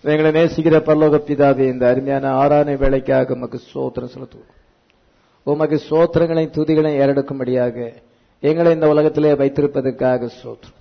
எங்களை நேசிக்கிற பரலோக பிதாவே இந்த அருமையான ஆறான வேலைக்காக உமக்கு சோத்திரம் செலுத்துவோம் உமக்கு சோத்திரங்களையும் துதிகளையும் ஏறெடுக்கும்படியாக எங்களை இந்த உலகத்திலே வைத்திருப்பதற்காக சோத்திரம்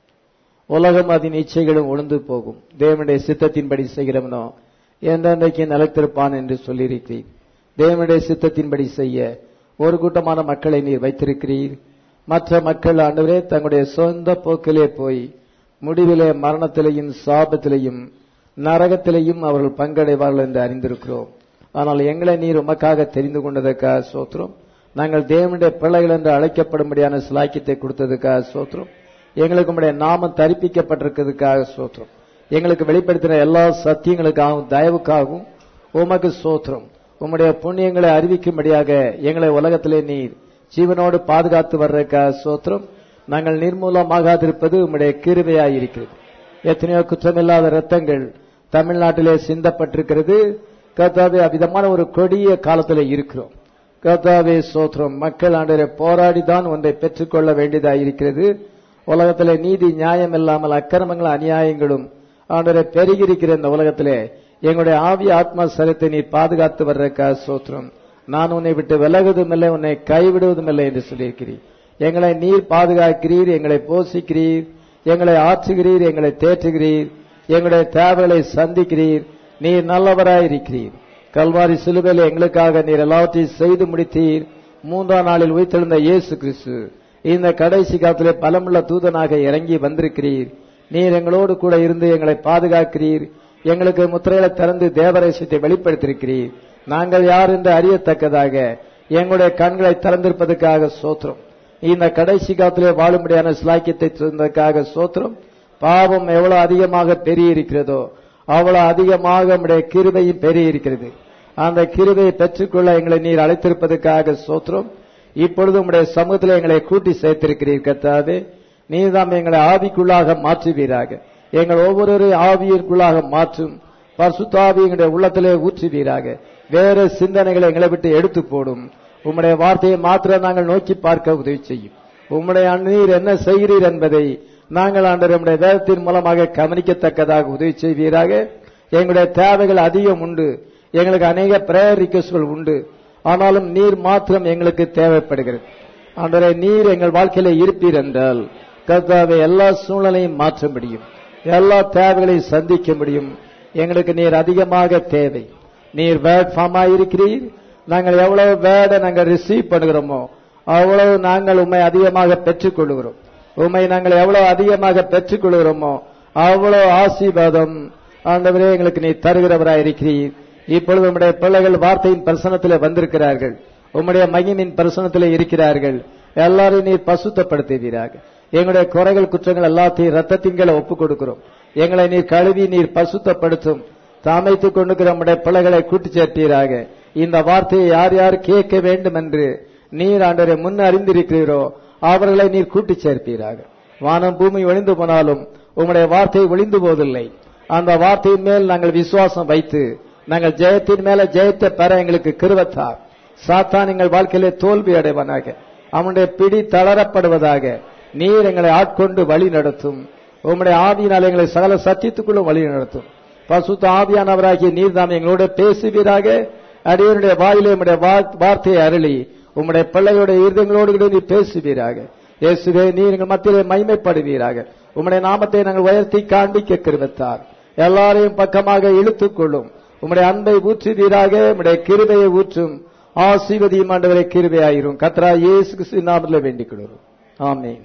உலகம் அதன் இச்சைகளும் உழுந்து போகும் தேவனுடைய சித்தத்தின்படி செய்கிறவனோ எந்தெந்தைக்கு நிலைத்திருப்பான் என்று சொல்லியிருக்கிறீர் தேவனுடைய சித்தத்தின்படி செய்ய ஒரு கூட்டமான மக்களை நீர் வைத்திருக்கிறீர் மற்ற மக்கள் ஆண்டவரே தங்களுடைய சொந்த போக்கிலே போய் முடிவிலே மரணத்திலேயும் சாபத்திலேயும் நரகத்திலேயும் அவர்கள் பங்கடைவார்கள் என்று அறிந்திருக்கிறோம் ஆனால் எங்களை நீர் உமக்காக தெரிந்து கொண்டதற்காக சோத்திரம் நாங்கள் தேவனுடைய பிள்ளைகள் என்று அழைக்கப்படும்படியான சிலாக்கியத்தை கொடுத்ததுக்காக சோத்திரம் எங்களுக்கு உடைய நாமம் தரிப்பிக்கப்பட்டிருக்கிறதுக்காக சோத்திரம் எங்களுக்கு வெளிப்படுத்தின எல்லா சத்தியங்களுக்காகவும் தயவுக்காகவும் உமக்கு சோத்திரம் உம்முடைய புண்ணியங்களை அறிவிக்கும்படியாக எங்களை உலகத்திலே நீர் ஜீவனோடு பாதுகாத்து வர்றதுக்காக சோத்திரம் நாங்கள் நிர்மூலமாகாதிருப்பது உம்முடைய கிருபையாயிருக்கிறது எத்தனையோ குற்றமில்லாத ரத்தங்கள் தமிழ்நாட்டிலே சிந்தப்பட்டிருக்கிறது கர்த்தாவே அவ்விதமான ஒரு கொடிய காலத்தில் இருக்கிறோம் கர்த்தாவே சோத்திரம் மக்கள் ஆண்டரை போராடிதான் ஒன்றை பெற்றுக்கொள்ள வேண்டியதாக இருக்கிறது உலகத்திலே நீதி நியாயம் இல்லாமல் அக்கிரமங்கள் அநியாயங்களும் ஆண்டரை பெருகியிருக்கிற இந்த உலகத்திலே எங்களுடைய ஆவி ஆத்மா சரத்தை நீ பாதுகாத்து வர்றக்கா சோத்திரம் நான் உன்னை விட்டு விலகுவதும் இல்லை உன்னை கைவிடுவதும் இல்லை என்று சொல்லியிருக்கிறீர் எங்களை நீர் பாதுகாக்கிறீர் எங்களை போஷிக்கிறீர் எங்களை ஆற்றுகிறீர் எங்களை தேற்றுகிறீர் எங்களுடைய தேவைகளை சந்திக்கிறீர் நீர் நல்லவராயிருக்கிறீர் கல்வாரி சிலுவையில் எங்களுக்காக நீர் எல்லாவற்றையும் செய்து முடித்தீர் மூன்றாம் நாளில் உயிர்த்தெழுந்த இயேசு கிறிஸ்து இந்த கடைசி காலத்திலே பலமுள்ள தூதனாக இறங்கி வந்திருக்கிறீர் நீர் எங்களோடு கூட இருந்து எங்களை பாதுகாக்கிறீர் எங்களுக்கு முத்திரைகளை திறந்து தேவரேசத்தை வெளிப்படுத்தியிருக்கிறீர் நாங்கள் யார் என்று அறியத்தக்கதாக எங்களுடைய கண்களை திறந்திருப்பதற்காக சோத்திரம் இந்த கடைசி காலத்திலே வாழும்படியான சிலாக்கியத்தை தந்ததற்காக சோத்திரம் பாவம் எவ்வளவு அதிகமாக பெருகியிருக்கிறதோ அவ்வளவு அதிகமாக நம்முடைய கிருபையும் பெருகியிருக்கிறது அந்த கிருபையை பெற்றுக்கொள்ள எங்களை நீர் அழைத்திருப்பதற்காக சோத்திரம் இப்பொழுது உங்களுடைய சமூகத்தில் எங்களை கூட்டி சேர்த்திருக்கிறீர் கத்தாவே நீர்தாம் எங்களை ஆவிக்குள்ளாக மாற்றுவீராக எங்கள் ஒவ்வொருவரையும் ஆவியிற்குள்ளாக மாற்றும் பர்சுத்தாவி எங்களுடைய உள்ளத்திலே ஊற்றுவீராக வேற சிந்தனைகளை எங்களை விட்டு எடுத்து போடும் உம்முடைய வார்த்தையை மாத்திரம் நாங்கள் நோக்கி பார்க்க உதவி செய்யும் உம்முடைய நீர் என்ன செய்கிறீர் என்பதை நாங்கள் ஆண்டு நம்முடைய வேதத்தின் மூலமாக கவனிக்கத்தக்கதாக உதவி செய்வீராக எங்களுடைய தேவைகள் அதிகம் உண்டு எங்களுக்கு அநேக பிரேயர் ரிக்வஸ்ட்கள் உண்டு ஆனாலும் நீர் மாத்திரம் எங்களுக்கு தேவைப்படுகிறது ஆண்டவரே நீர் எங்கள் வாழ்க்கையில இருப்பீர் என்றால் கர்த்தாவை எல்லா சூழ்நிலையும் மாற்ற முடியும் எல்லா தேவைகளையும் சந்திக்க முடியும் எங்களுக்கு நீர் அதிகமாக தேவை நீர் வேர்ட் ஃபார்ம் இருக்கிறீர் நாங்கள் எவ்வளவு வேர்டை நாங்கள் ரிசீவ் பண்ணுகிறோமோ அவ்வளவு நாங்கள் உண்மை அதிகமாக பெற்றுக் கொள்கிறோம் உண்மை நாங்கள் எவ்வளவு அதிகமாக பெற்றுக் கொள்கிறோமோ அவ்வளவு ஆசீர்வாதம் ஆண்டவரே எங்களுக்கு நீ தருகிறவராய் இருக்கிறீர் இப்பொழுது உம்முடைய பிள்ளைகள் வார்த்தையின் பிரசனத்தில் வந்திருக்கிறார்கள் உம்முடைய மகிமின் பிரசனத்தில் இருக்கிறார்கள் எல்லாரையும் நீர் பசுத்தப்படுத்துவீராக எங்களுடைய குறைகள் குற்றங்கள் எல்லாத்தையும் ரத்தத்தின்களை ஒப்புக் கொடுக்கிறோம் எங்களை நீர் கழுவி நீர் பசுத்தப்படுத்தும் தாமைத்துக் கொண்டிருக்கிற நம்முடைய பிள்ளைகளை கூட்டி சேர்த்தீராக இந்த வார்த்தையை யார் யார் கேட்க வேண்டும் என்று நீர் ஆண்டரை முன் அறிந்திருக்கிறீரோ அவர்களை நீர் கூட்டி சேர்ப்பீராக வானம் பூமி ஒளிந்து போனாலும் உம்முடைய வார்த்தை ஒளிந்து போவதில்லை அந்த வார்த்தையின் மேல் நாங்கள் விசுவாசம் வைத்து நாங்கள் ஜெயத்தின் மேல ஜெயத்தை பெற எங்களுக்கு கிருவத்தார் சாத்தான் எங்கள் வாழ்க்கையிலே தோல்வி அடைவனாக அவனுடைய பிடி தளரப்படுவதாக நீர் எங்களை ஆட்கொண்டு வழி நடத்தும் உம்முடைய ஆவியினால் எங்களை சகல சத்தியத்துக்குள்ளும் வழி நடத்தும் பசுத்த ஆவியானவராகிய நீர் தாம் எங்களோட பேசுவீராக அடியனுடைய வாயிலே உம்முடைய வார்த்தையை அருளி உம்முடைய பிள்ளையுடைய இருதயங்களோடு கூட நீ பேசுவீராக இயேசுவே நீர் எங்கள் மத்தியிலே மைமைப்படுவீராக உம்முடைய நாமத்தை நாங்கள் உயர்த்தி காண்பிக்க கிருவத்தார் எல்லாரையும் பக்கமாக இழுத்துக் கொள்ளும் உம்முடைய அன்பை ஊற்றுவீராக உம்முடைய கிருபையை ஊற்றும் ஆசீர்வதியும் ஆண்டவரை கிருபையாயிரும் கத்ரா இயேசு கிறிஸ்து நாமத்தில் வேண்டிக் கொள்கிறோம் ஆமேன்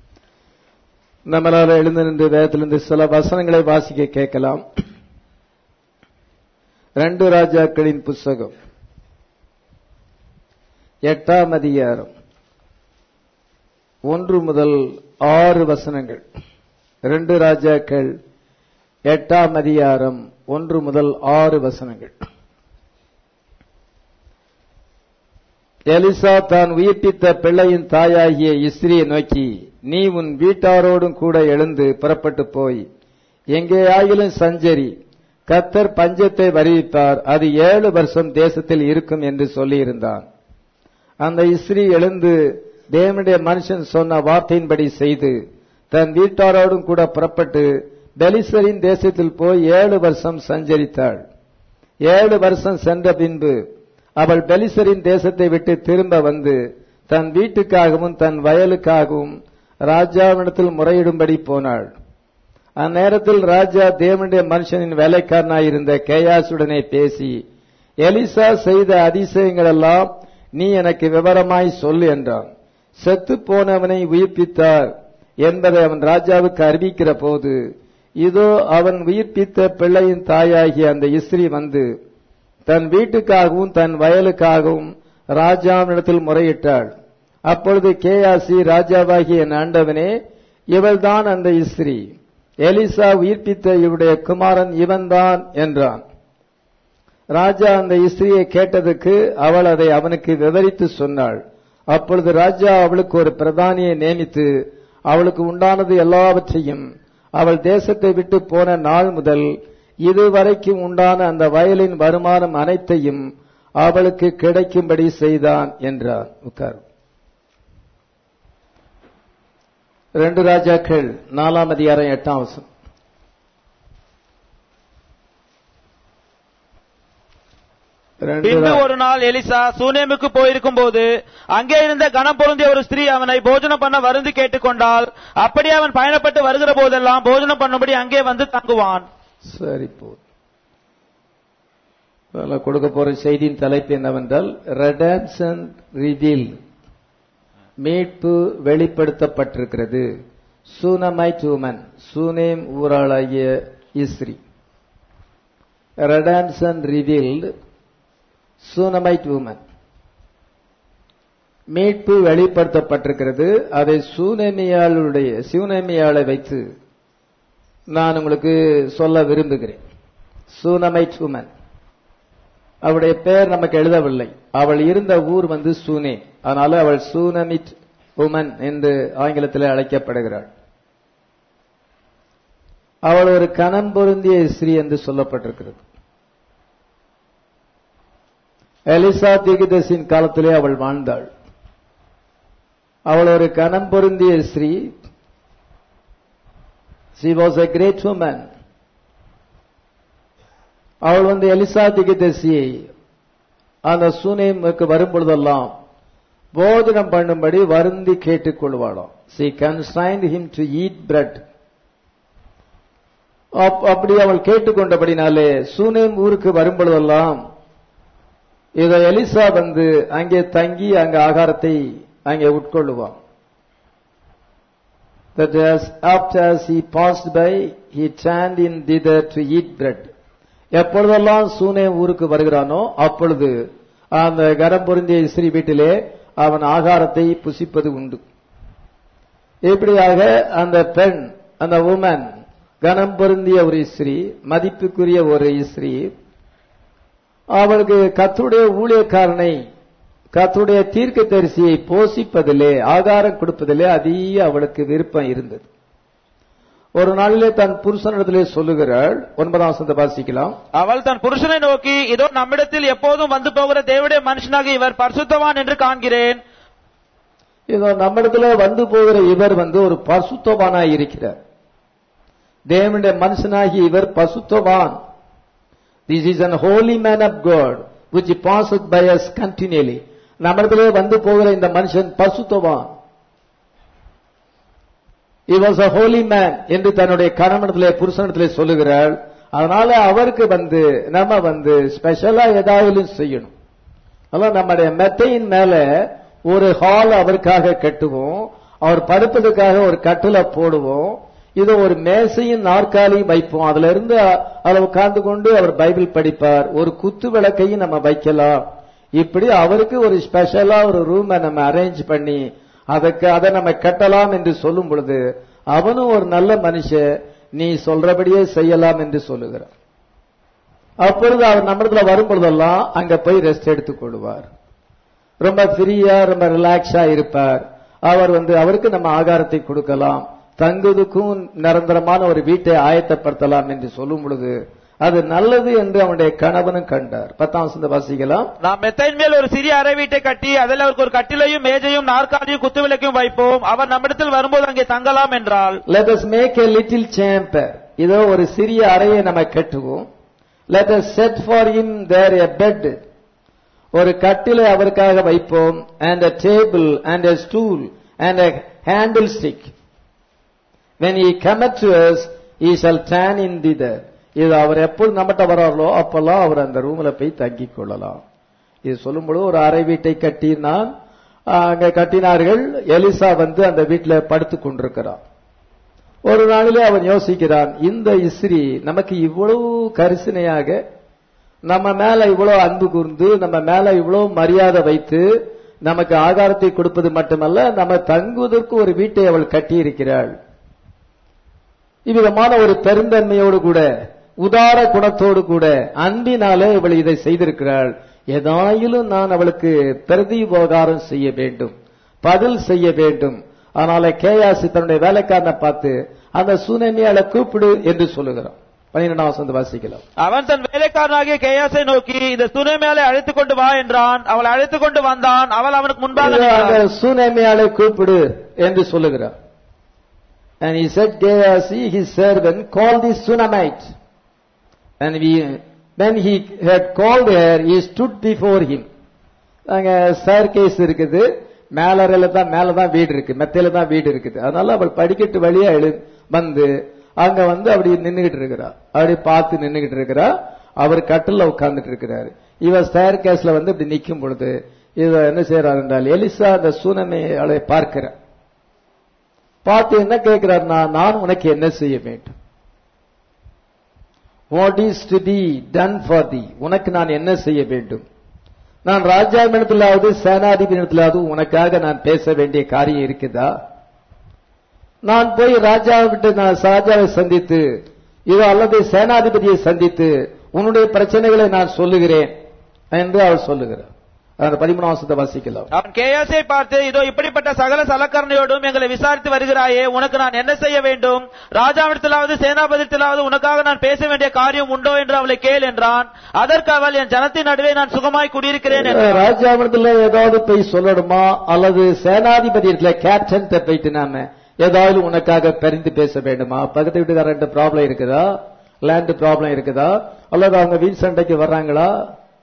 நம்மளால எழுந்து நின்று வேதத்திலிருந்து சில வசனங்களை வாசிக்க கேட்கலாம் ரெண்டு ராஜாக்களின் புஸ்தகம் எட்டாம் அதிகாரம் ஒன்று முதல் ஆறு வசனங்கள் ரெண்டு ராஜாக்கள் எட்டாம் அதிகாரம் ஒன்று முதல் ஆறு வசனங்கள் எலிசா தான் உயிர்ப்பித்த பிள்ளையின் தாயாகிய இஸ்ரியை நோக்கி நீ உன் வீட்டாரோடும் கூட எழுந்து புறப்பட்டு போய் எங்கே ஆகிலும் சஞ்சரி கத்தர் பஞ்சத்தை வருவிப்பார் அது ஏழு வருஷம் தேசத்தில் இருக்கும் என்று சொல்லியிருந்தான் அந்த இஸ்ரீ எழுந்து தேவனுடைய மனுஷன் சொன்ன வார்த்தையின்படி செய்து தன் வீட்டாரோடும் கூட புறப்பட்டு பெலிசரின் தேசத்தில் போய் ஏழு வருஷம் சஞ்சரித்தாள் ஏழு வருஷம் சென்ற பின்பு அவள் பெலிசரின் தேசத்தை விட்டு திரும்ப வந்து தன் வீட்டுக்காகவும் தன் வயலுக்காகவும் ராஜாவினிடத்தில் முறையிடும்படி போனாள் அந்நேரத்தில் ராஜா தேவனுடைய மனுஷனின் வேலைக்காரனாயிருந்த கேயாசுடனே பேசி எலிசா செய்த அதிசயங்களெல்லாம் நீ எனக்கு விவரமாய் சொல் என்றான் செத்து போனவனை உயிர்ப்பித்தார் என்பதை அவன் ராஜாவுக்கு அறிவிக்கிற போது இதோ அவன் உயிர்ப்பித்த பிள்ளையின் தாயாகிய அந்த இஸ்ரீ வந்து தன் வீட்டுக்காகவும் தன் வயலுக்காகவும் ராஜாவினிடத்தில் முறையிட்டாள் அப்பொழுது கேயாசி ராஜாவாகிய என் ஆண்டவனே இவள்தான் அந்த இஸ்ரீ எலிசா உயிர்ப்பித்த இவருடைய குமாரன் இவன்தான் என்றான் ராஜா அந்த இஸ்திரியை கேட்டதுக்கு அவள் அதை அவனுக்கு விவரித்து சொன்னாள் அப்பொழுது ராஜா அவளுக்கு ஒரு பிரதானியை நியமித்து அவளுக்கு உண்டானது எல்லாவற்றையும் அவள் தேசத்தை விட்டு போன நாள் முதல் இதுவரைக்கும் உண்டான அந்த வயலின் வருமானம் அனைத்தையும் அவளுக்கு கிடைக்கும்படி செய்தான் என்றார் உட்கார் ரெண்டு ராஜாக்கள் நாலாம் அதிகாரம் எட்டாம் வசனம் ரெண்டு பின்பு ரா- ஒரு நாள் எலிசா சூனேமுக்கு போயிருக்கும் போது அங்கே இருந்த கனம் பொருந்திய ஒரு ஸ்திரீ அவனை போஜனம் பண்ண வருந்து கேட்டுக்கொண்டால் அப்படியே அவன் பயணப்பட்டு வருகிற போதெல்லாம் போஜனம் பண்ணும்படி அங்கே வந்து தங்குவான் சரி போதும் முதல்ல கொடுக்க போற செய்தியின் தலைப்பு என்னவென்றால் ரெடான்சன் ரிவீல் மீட்பு வெளிப்படுத்தப்பட்டிருக்கிறது சூனமைட் உமன் சூனேம் ஊராளாகிய இஸ்ரி ரெடான்சன் ரிவீல்டு சூனமைட் உமன் மீட்பு வெளிப்படுத்தப்பட்டிருக்கிறது அதை சூனேமியாளுடைய சூனேமியாளை வைத்து நான் உங்களுக்கு சொல்ல விரும்புகிறேன் சூனமைட் உமன் அவளுடைய பெயர் நமக்கு எழுதவில்லை அவள் இருந்த ஊர் வந்து சூனே அதனால அவள் சூனமிட் உமன் என்று ஆங்கிலத்தில் அழைக்கப்படுகிறாள் அவள் ஒரு கணம் பொருந்திய ஸ்ரீ என்று சொல்லப்பட்டிருக்கிறது எலிசா தீகிதசின் காலத்திலே அவள் வாழ்ந்தாள் அவள் ஒரு கணம் பொருந்திய Sri she was a great woman அவள் வந்து எலிசா திகதேசியை அந்த சூனேமுக்கு வரும் பொழுதெல்லாம் போஜனம் பண்ணும்படி வருந்தி கேட்டுக்கொள்வாளாம் she consigned him to eat bread அப்- அப்படி அவள் கேட்டுக்கொண்டபடினாலே சூனேம் ஊருக்கு வரும் பொழுதெல்லாம் இத எலிசா வந்து அங்கே தங்கி அங்க ஆகாரத்தை அங்கே உட்கொள்ளுவான் that as after as he passed by, he turned in thither to eat bread. எப்பொழுதெல்லாம் சூனே ஊருக்கு வருகிறானோ அப்பொழுது அந்த கரம் பொருந்திய ஸ்ரீ வீட்டிலே அவன் ஆகாரத்தை புசிப்பது உண்டு இப்படியாக அந்த பெண் அந்த உமன் கனம் பொருந்திய ஒரு ஸ்ரீ மதிப்புக்குரிய ஒரு ஸ்ரீ அவளுக்கு கத்துடைய ஊழியக்காரனை கத்துடைய தீர்க்க தரிசியை போஷிப்பதிலே ஆகாரம் கொடுப்பதிலே அதிக அவளுக்கு விருப்பம் இருந்தது ஒரு நாளிலே தன் புருஷனிடத்திலே சொல்லுகிறாள் ஒன்பதாம் வசனத்தை வாசிக்கலாம் அவள் தன் புருஷனை நோக்கி இதோ நம்மிடத்தில் எப்போதும் வந்து போகிற தேவடைய மனுஷனாக இவர் பரிசுத்தவான் என்று காண்கிறேன் இதோ நம்மிடத்துல வந்து போகிற இவர் வந்து ஒரு பசுத்தவானாய் இருக்கிறார் தேவனுடைய மனுஷனாகி இவர் பசுத்தவான் this is an holy man of god which pass by us continually நம்மிடத்திலே வந்து போகிற இந்த மனுஷன் பசுத்தவான் he was a holy man என்று தன்னுடைய கணவனிடத்திலே புருஷனிடத்திலே சொல்லுகிறாள் அதனால அவருக்கு வந்து நம்ம வந்து ஸ்பெஷலா ஏதாவது செய்யணும் அதான் நம்முடைய மெத்தையின் மேல ஒரு ஹால் அவருக்காக கட்டுவோம் அவர் படுப்பதற்காக ஒரு கட்டில போடுவோம் இது ஒரு மேசையும் நாற்காலியும் வைப்போம் அதுல இருந்து அதில் உட்கார்ந்து கொண்டு அவர் பைபிள் படிப்பார் ஒரு குத்து விளக்கையும் நம்ம வைக்கலாம் இப்படி அவருக்கு ஒரு ஸ்பெஷலா ஒரு ரூமை நம்ம அரேஞ்ச் பண்ணி அதுக்கு அதை நம்ம கட்டலாம் என்று சொல்லும் பொழுது அவனும் ஒரு நல்ல மனுஷன் நீ சொல்றபடியே செய்யலாம் என்று சொல்லுகிறார் அப்பொழுது அவர் நம்மிடத்துல வரும் பொழுதெல்லாம் அங்க போய் ரெஸ்ட் எடுத்துக் கொள்வார் ரொம்ப ஃப்ரீயா ரொம்ப ரிலாக்ஸா இருப்பார் அவர் வந்து அவருக்கு நம்ம ஆகாரத்தை கொடுக்கலாம் தங்குவதற்கும் நிரந்தரமான ஒரு வீட்டை ஆயத்தப்படுத்தலாம் என்று சொல்லும் பொழுது அது நல்லது என்று அவனுடைய கணவனும் கண்டார் பத்தாம் வசந்த வாசிக்கலாம் நாம் மெத்தையின் மேல் ஒரு சிறிய அறை வீட்டை கட்டி அதில் அவருக்கு ஒரு கட்டிலையும் மேஜையும் நாற்காலியும் குத்துவிளக்கையும் வைப்போம் அவர் நம்மிடத்தில் வரும்போது அங்கே தங்கலாம் என்றால் let us make a little chamber இதோ ஒரு சிறிய அறையை நம்ம கட்டுவோம் let us set for him there a bed ஒரு கட்டிலை அவருக்காக வைப்போம் and a table and a stool and a handle stick when he cometh to us he shall turn in thither இது அவர் எப்பொழுது நம்மகிட்ட வர்றாரோ அப்பெல்லாம் அவர் அந்த ரூம்ல போய் தங்கிக் கொள்ளலாம் இது சொல்லும்போது ஒரு அறை வீட்டை கட்டினான் அங்க கட்டினார்கள் எலிசா வந்து அந்த வீட்டுல படுத்துக் கொண்டிருக்கிறான் ஒரு நாளிலே அவன் யோசிக்கிறான் இந்த இஸ்ரி நமக்கு இவ்வளவு கரிசனையாக நம்ம மேல இவ்வளவு அன்பு கூர்ந்து நம்ம மேல இவ்வளவு மரியாதை வைத்து நமக்கு ஆகாரத்தை கொடுப்பது மட்டுமல்ல நம்ம தங்குவதற்கு ஒரு வீட்டை அவள் கட்டியிருக்கிறாள் இவ்விதமான ஒரு பெருந்தன்மையோடு கூட உதார குணத்தோடு கூட அன்பினாலே இவள் இதை செய்திருக்கிறாள் ஏதாயிலும் நான் அவளுக்கு பிரதி உபகாரம் செய்ய வேண்டும் பதில் செய்ய வேண்டும் அதனால கேயாசி தன்னுடைய வேலைக்காரனை பார்த்து அந்த சுனமியால கூப்பிடு என்று சொல்லுகிறான் பன்னிரெண்டாம் வசந்த வாசிக்கலாம் அவன் தன் வேலைக்காரனாகிய கேயாசை நோக்கி இந்த சுனேமியாலை அழைத்துக் கொண்டு வா என்றான் அவள் அழைத்துக் கொண்டு வந்தான் அவள் அவனுக்கு முன்பாக அந்த நின்றாள். சுனேமியாலை கூப்பிடு என்று சொல்லுகிறார் And he said, Gehazi, his servant, call the Sunamite. And we, when he had called her, he stood before him. அங்க staircase இருக்குது மேலறையில தான் மேல தான் வீடு இருக்கு மெத்தையில தான் வீடு இருக்குது அதனால அவள் படிக்கட்டு வழியா எழு வந்து அங்க வந்து அப்படி நின்னுகிட்டு இருக்கிறா அப்படி பார்த்து நின்னுகிட்டு இருக்கிறா அவர் கட்டில உட்கார்ந்துட்டு இருக்கிறாரு இவ ஸ்டேர் கேஸ்ல வந்து இப்படி நிக்கும் பொழுது இவ என்ன செய்யறாரு என்றால் எலிசா அந்த சூனமை அவளை பார்க்கிறார் பார்த்து என்ன கேட்கிறார்னா நான் உனக்கு என்ன செய்ய வேண்டும் what is to be done for the உனக்கு நான் என்ன செய்ய வேண்டும் நான் ராஜாவிடத்திலாவது சேனாதிபதியிடத்திலாவது உனக்காக நான் பேச வேண்டிய காரியம் இருக்குதா நான் போய் ராஜாவிட்டு நான் ராஜாவை சந்தித்து இதோ அல்லது சேனாதிபதியை சந்தித்து உன்னுடைய பிரச்சனைகளை நான் சொல்லுகிறேன் என்று அவர் சொல்லுகிறார் அந்த பதிமூணாம் வசனத்தை வாசிக்கலாம் அவன் கேயாசை பார்த்து இதோ இப்படிப்பட்ட சகல சலக்கரணையோடும் எங்களை விசாரித்து வருகிறாயே உனக்கு நான் என்ன செய்ய வேண்டும் ராஜாவிடத்திலாவது சேனாபதித்திலாவது உனக்காக நான் பேச வேண்டிய காரியம் உண்டோ என்று அவளை கேள் என்றான் அதற்கு அவள் என் ஜனத்தின் நடுவே நான் சுகமாய் குடியிருக்கிறேன் என்றாள். ராஜாவிடத்துல ஏதாவது போய் சொல்லணுமா அல்லது சேனாதிபதி இடத்துல கேப்டன் போயிட்டு நாம ஏதாவது உனக்காக பரிந்து பேச வேண்டுமா பக்கத்து வீட்டுக்கார ரெண்டு ப்ராப்ளம் இருக்குதா லேண்ட் ப்ராப்ளம் இருக்குதா அல்லது அவங்க வீண் சண்டைக்கு வர்றாங்களா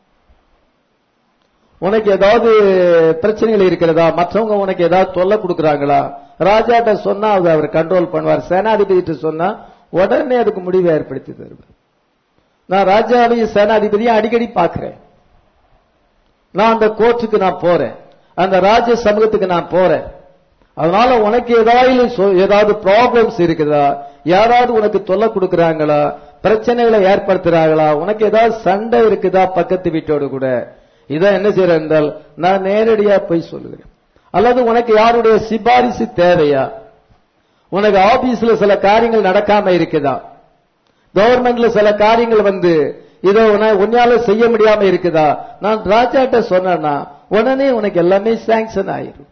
உனக்கு ஏதாவது பிரச்சனைகள் இருக்கிறதா மற்றவங்க உனக்கு ஏதாவது தொல்லை கொடுக்கறாங்களா ராஜாட்ட சொன்னா அது அவர் கண்ட்ரோல் பண்ணுவார் சேனாதிபதி சொன்னா உடனே அதுக்கு முடிவை ஏற்படுத்தி தருவார் நான் ராஜாவையும் சேனாதிபதியும் அடிக்கடி பார்க்கிறேன் நான் அந்த கோர்ட்டுக்கு நான் போறேன் அந்த ராஜ சமூகத்துக்கு நான் போறேன் அதனால உனக்கு ஏதாவது சொ- ஏதாவது ப்ராப்ளம்ஸ் இருக்குதா யாராவது உனக்கு தொல்லை கொடுக்கறாங்களா பிரச்சனைகளை ஏற்படுத்துறாங்களா உனக்கு ஏதாவது சண்டை இருக்குதா பக்கத்து வீட்டோடு கூட இதான் என்ன செய்யறேன் என்றால் நான் நேரடியா போய் சொல்லுகிறேன் அல்லது உனக்கு யாருடைய சிபாரிசு தேவையா உனக்கு ஆபீஸ்ல சில காரியங்கள் நடக்காம இருக்குதா கவர்மெண்ட்ல சில காரியங்கள் வந்து இதோ உன- உன்னால செய்ய முடியாம இருக்குதா நான் ராஜாட்ட சொன்னேன்னா உடனே உனக்கு எல்லாமே சாங்ஷன் ஆயிரும்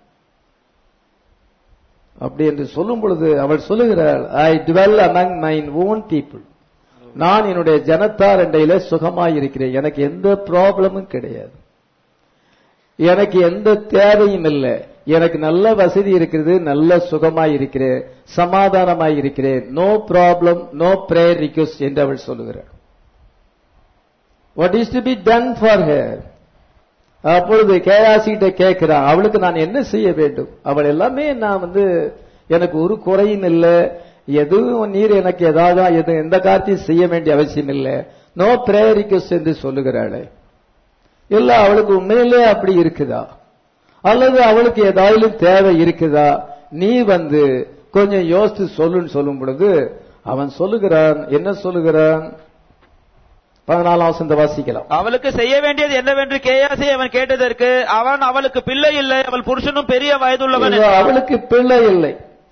அப்படி என்று சொல்லும் பொழுது அவள் சொல்லுகிறாள் I dwell among mine own people நான் என்னுடைய ஜனத்தார் இடையில சுகமாய் இருக்கிறேன் எனக்கு எந்த ப்ராப்ளமும் கிடையாது எனக்கு எந்த தேவையும் இல்லை எனக்கு நல்ல வசதி இருக்கிறது நல்ல சுகமாய் இருக்கிறேன் சமாதானமாய் இருக்கிறேன் no problem no prayer request என்று அவள் சொல்லுகிறாள் what is to be done for her அப்பொழுது கேயாசி கிட்ட கேட்கிறான் அவளுக்கு நான் என்ன செய்ய வேண்டும் அவள் எல்லாமே நான் வந்து எனக்கு ஒரு குறையும் இல்லை எதுவும் நீர் எனக்கு ஏதாவது எது எந்த காரியத்தையும் செய்ய வேண்டிய அவசியம் இல்லை நோ பிரேயர் ரிக்வஸ்ட் என்று சொல்லுகிறாளே இல்ல அவளுக்கு உண்மையிலே அப்படி இருக்குதா அல்லது அவளுக்கு ஏதாவது தேவை இருக்குதா நீ வந்து கொஞ்சம் யோசித்து சொல்லுன்னு சொல்லும் பொழுது அவன் சொல்லுகிறான் என்ன சொல்லுகிறான் பதினாலாம் வசந்த வாசிக்கலாம் அவளுக்கு செய்ய வேண்டியது என்னவென்று கேயாசை அவன் கேட்டதற்கு அவன் அவளுக்கு பிள்ளை இல்லை அவள் புருஷனும் பெரிய வயதுள்ளவன் இதோ என்றான். அவளுக்கு பிள்ளை இல்லை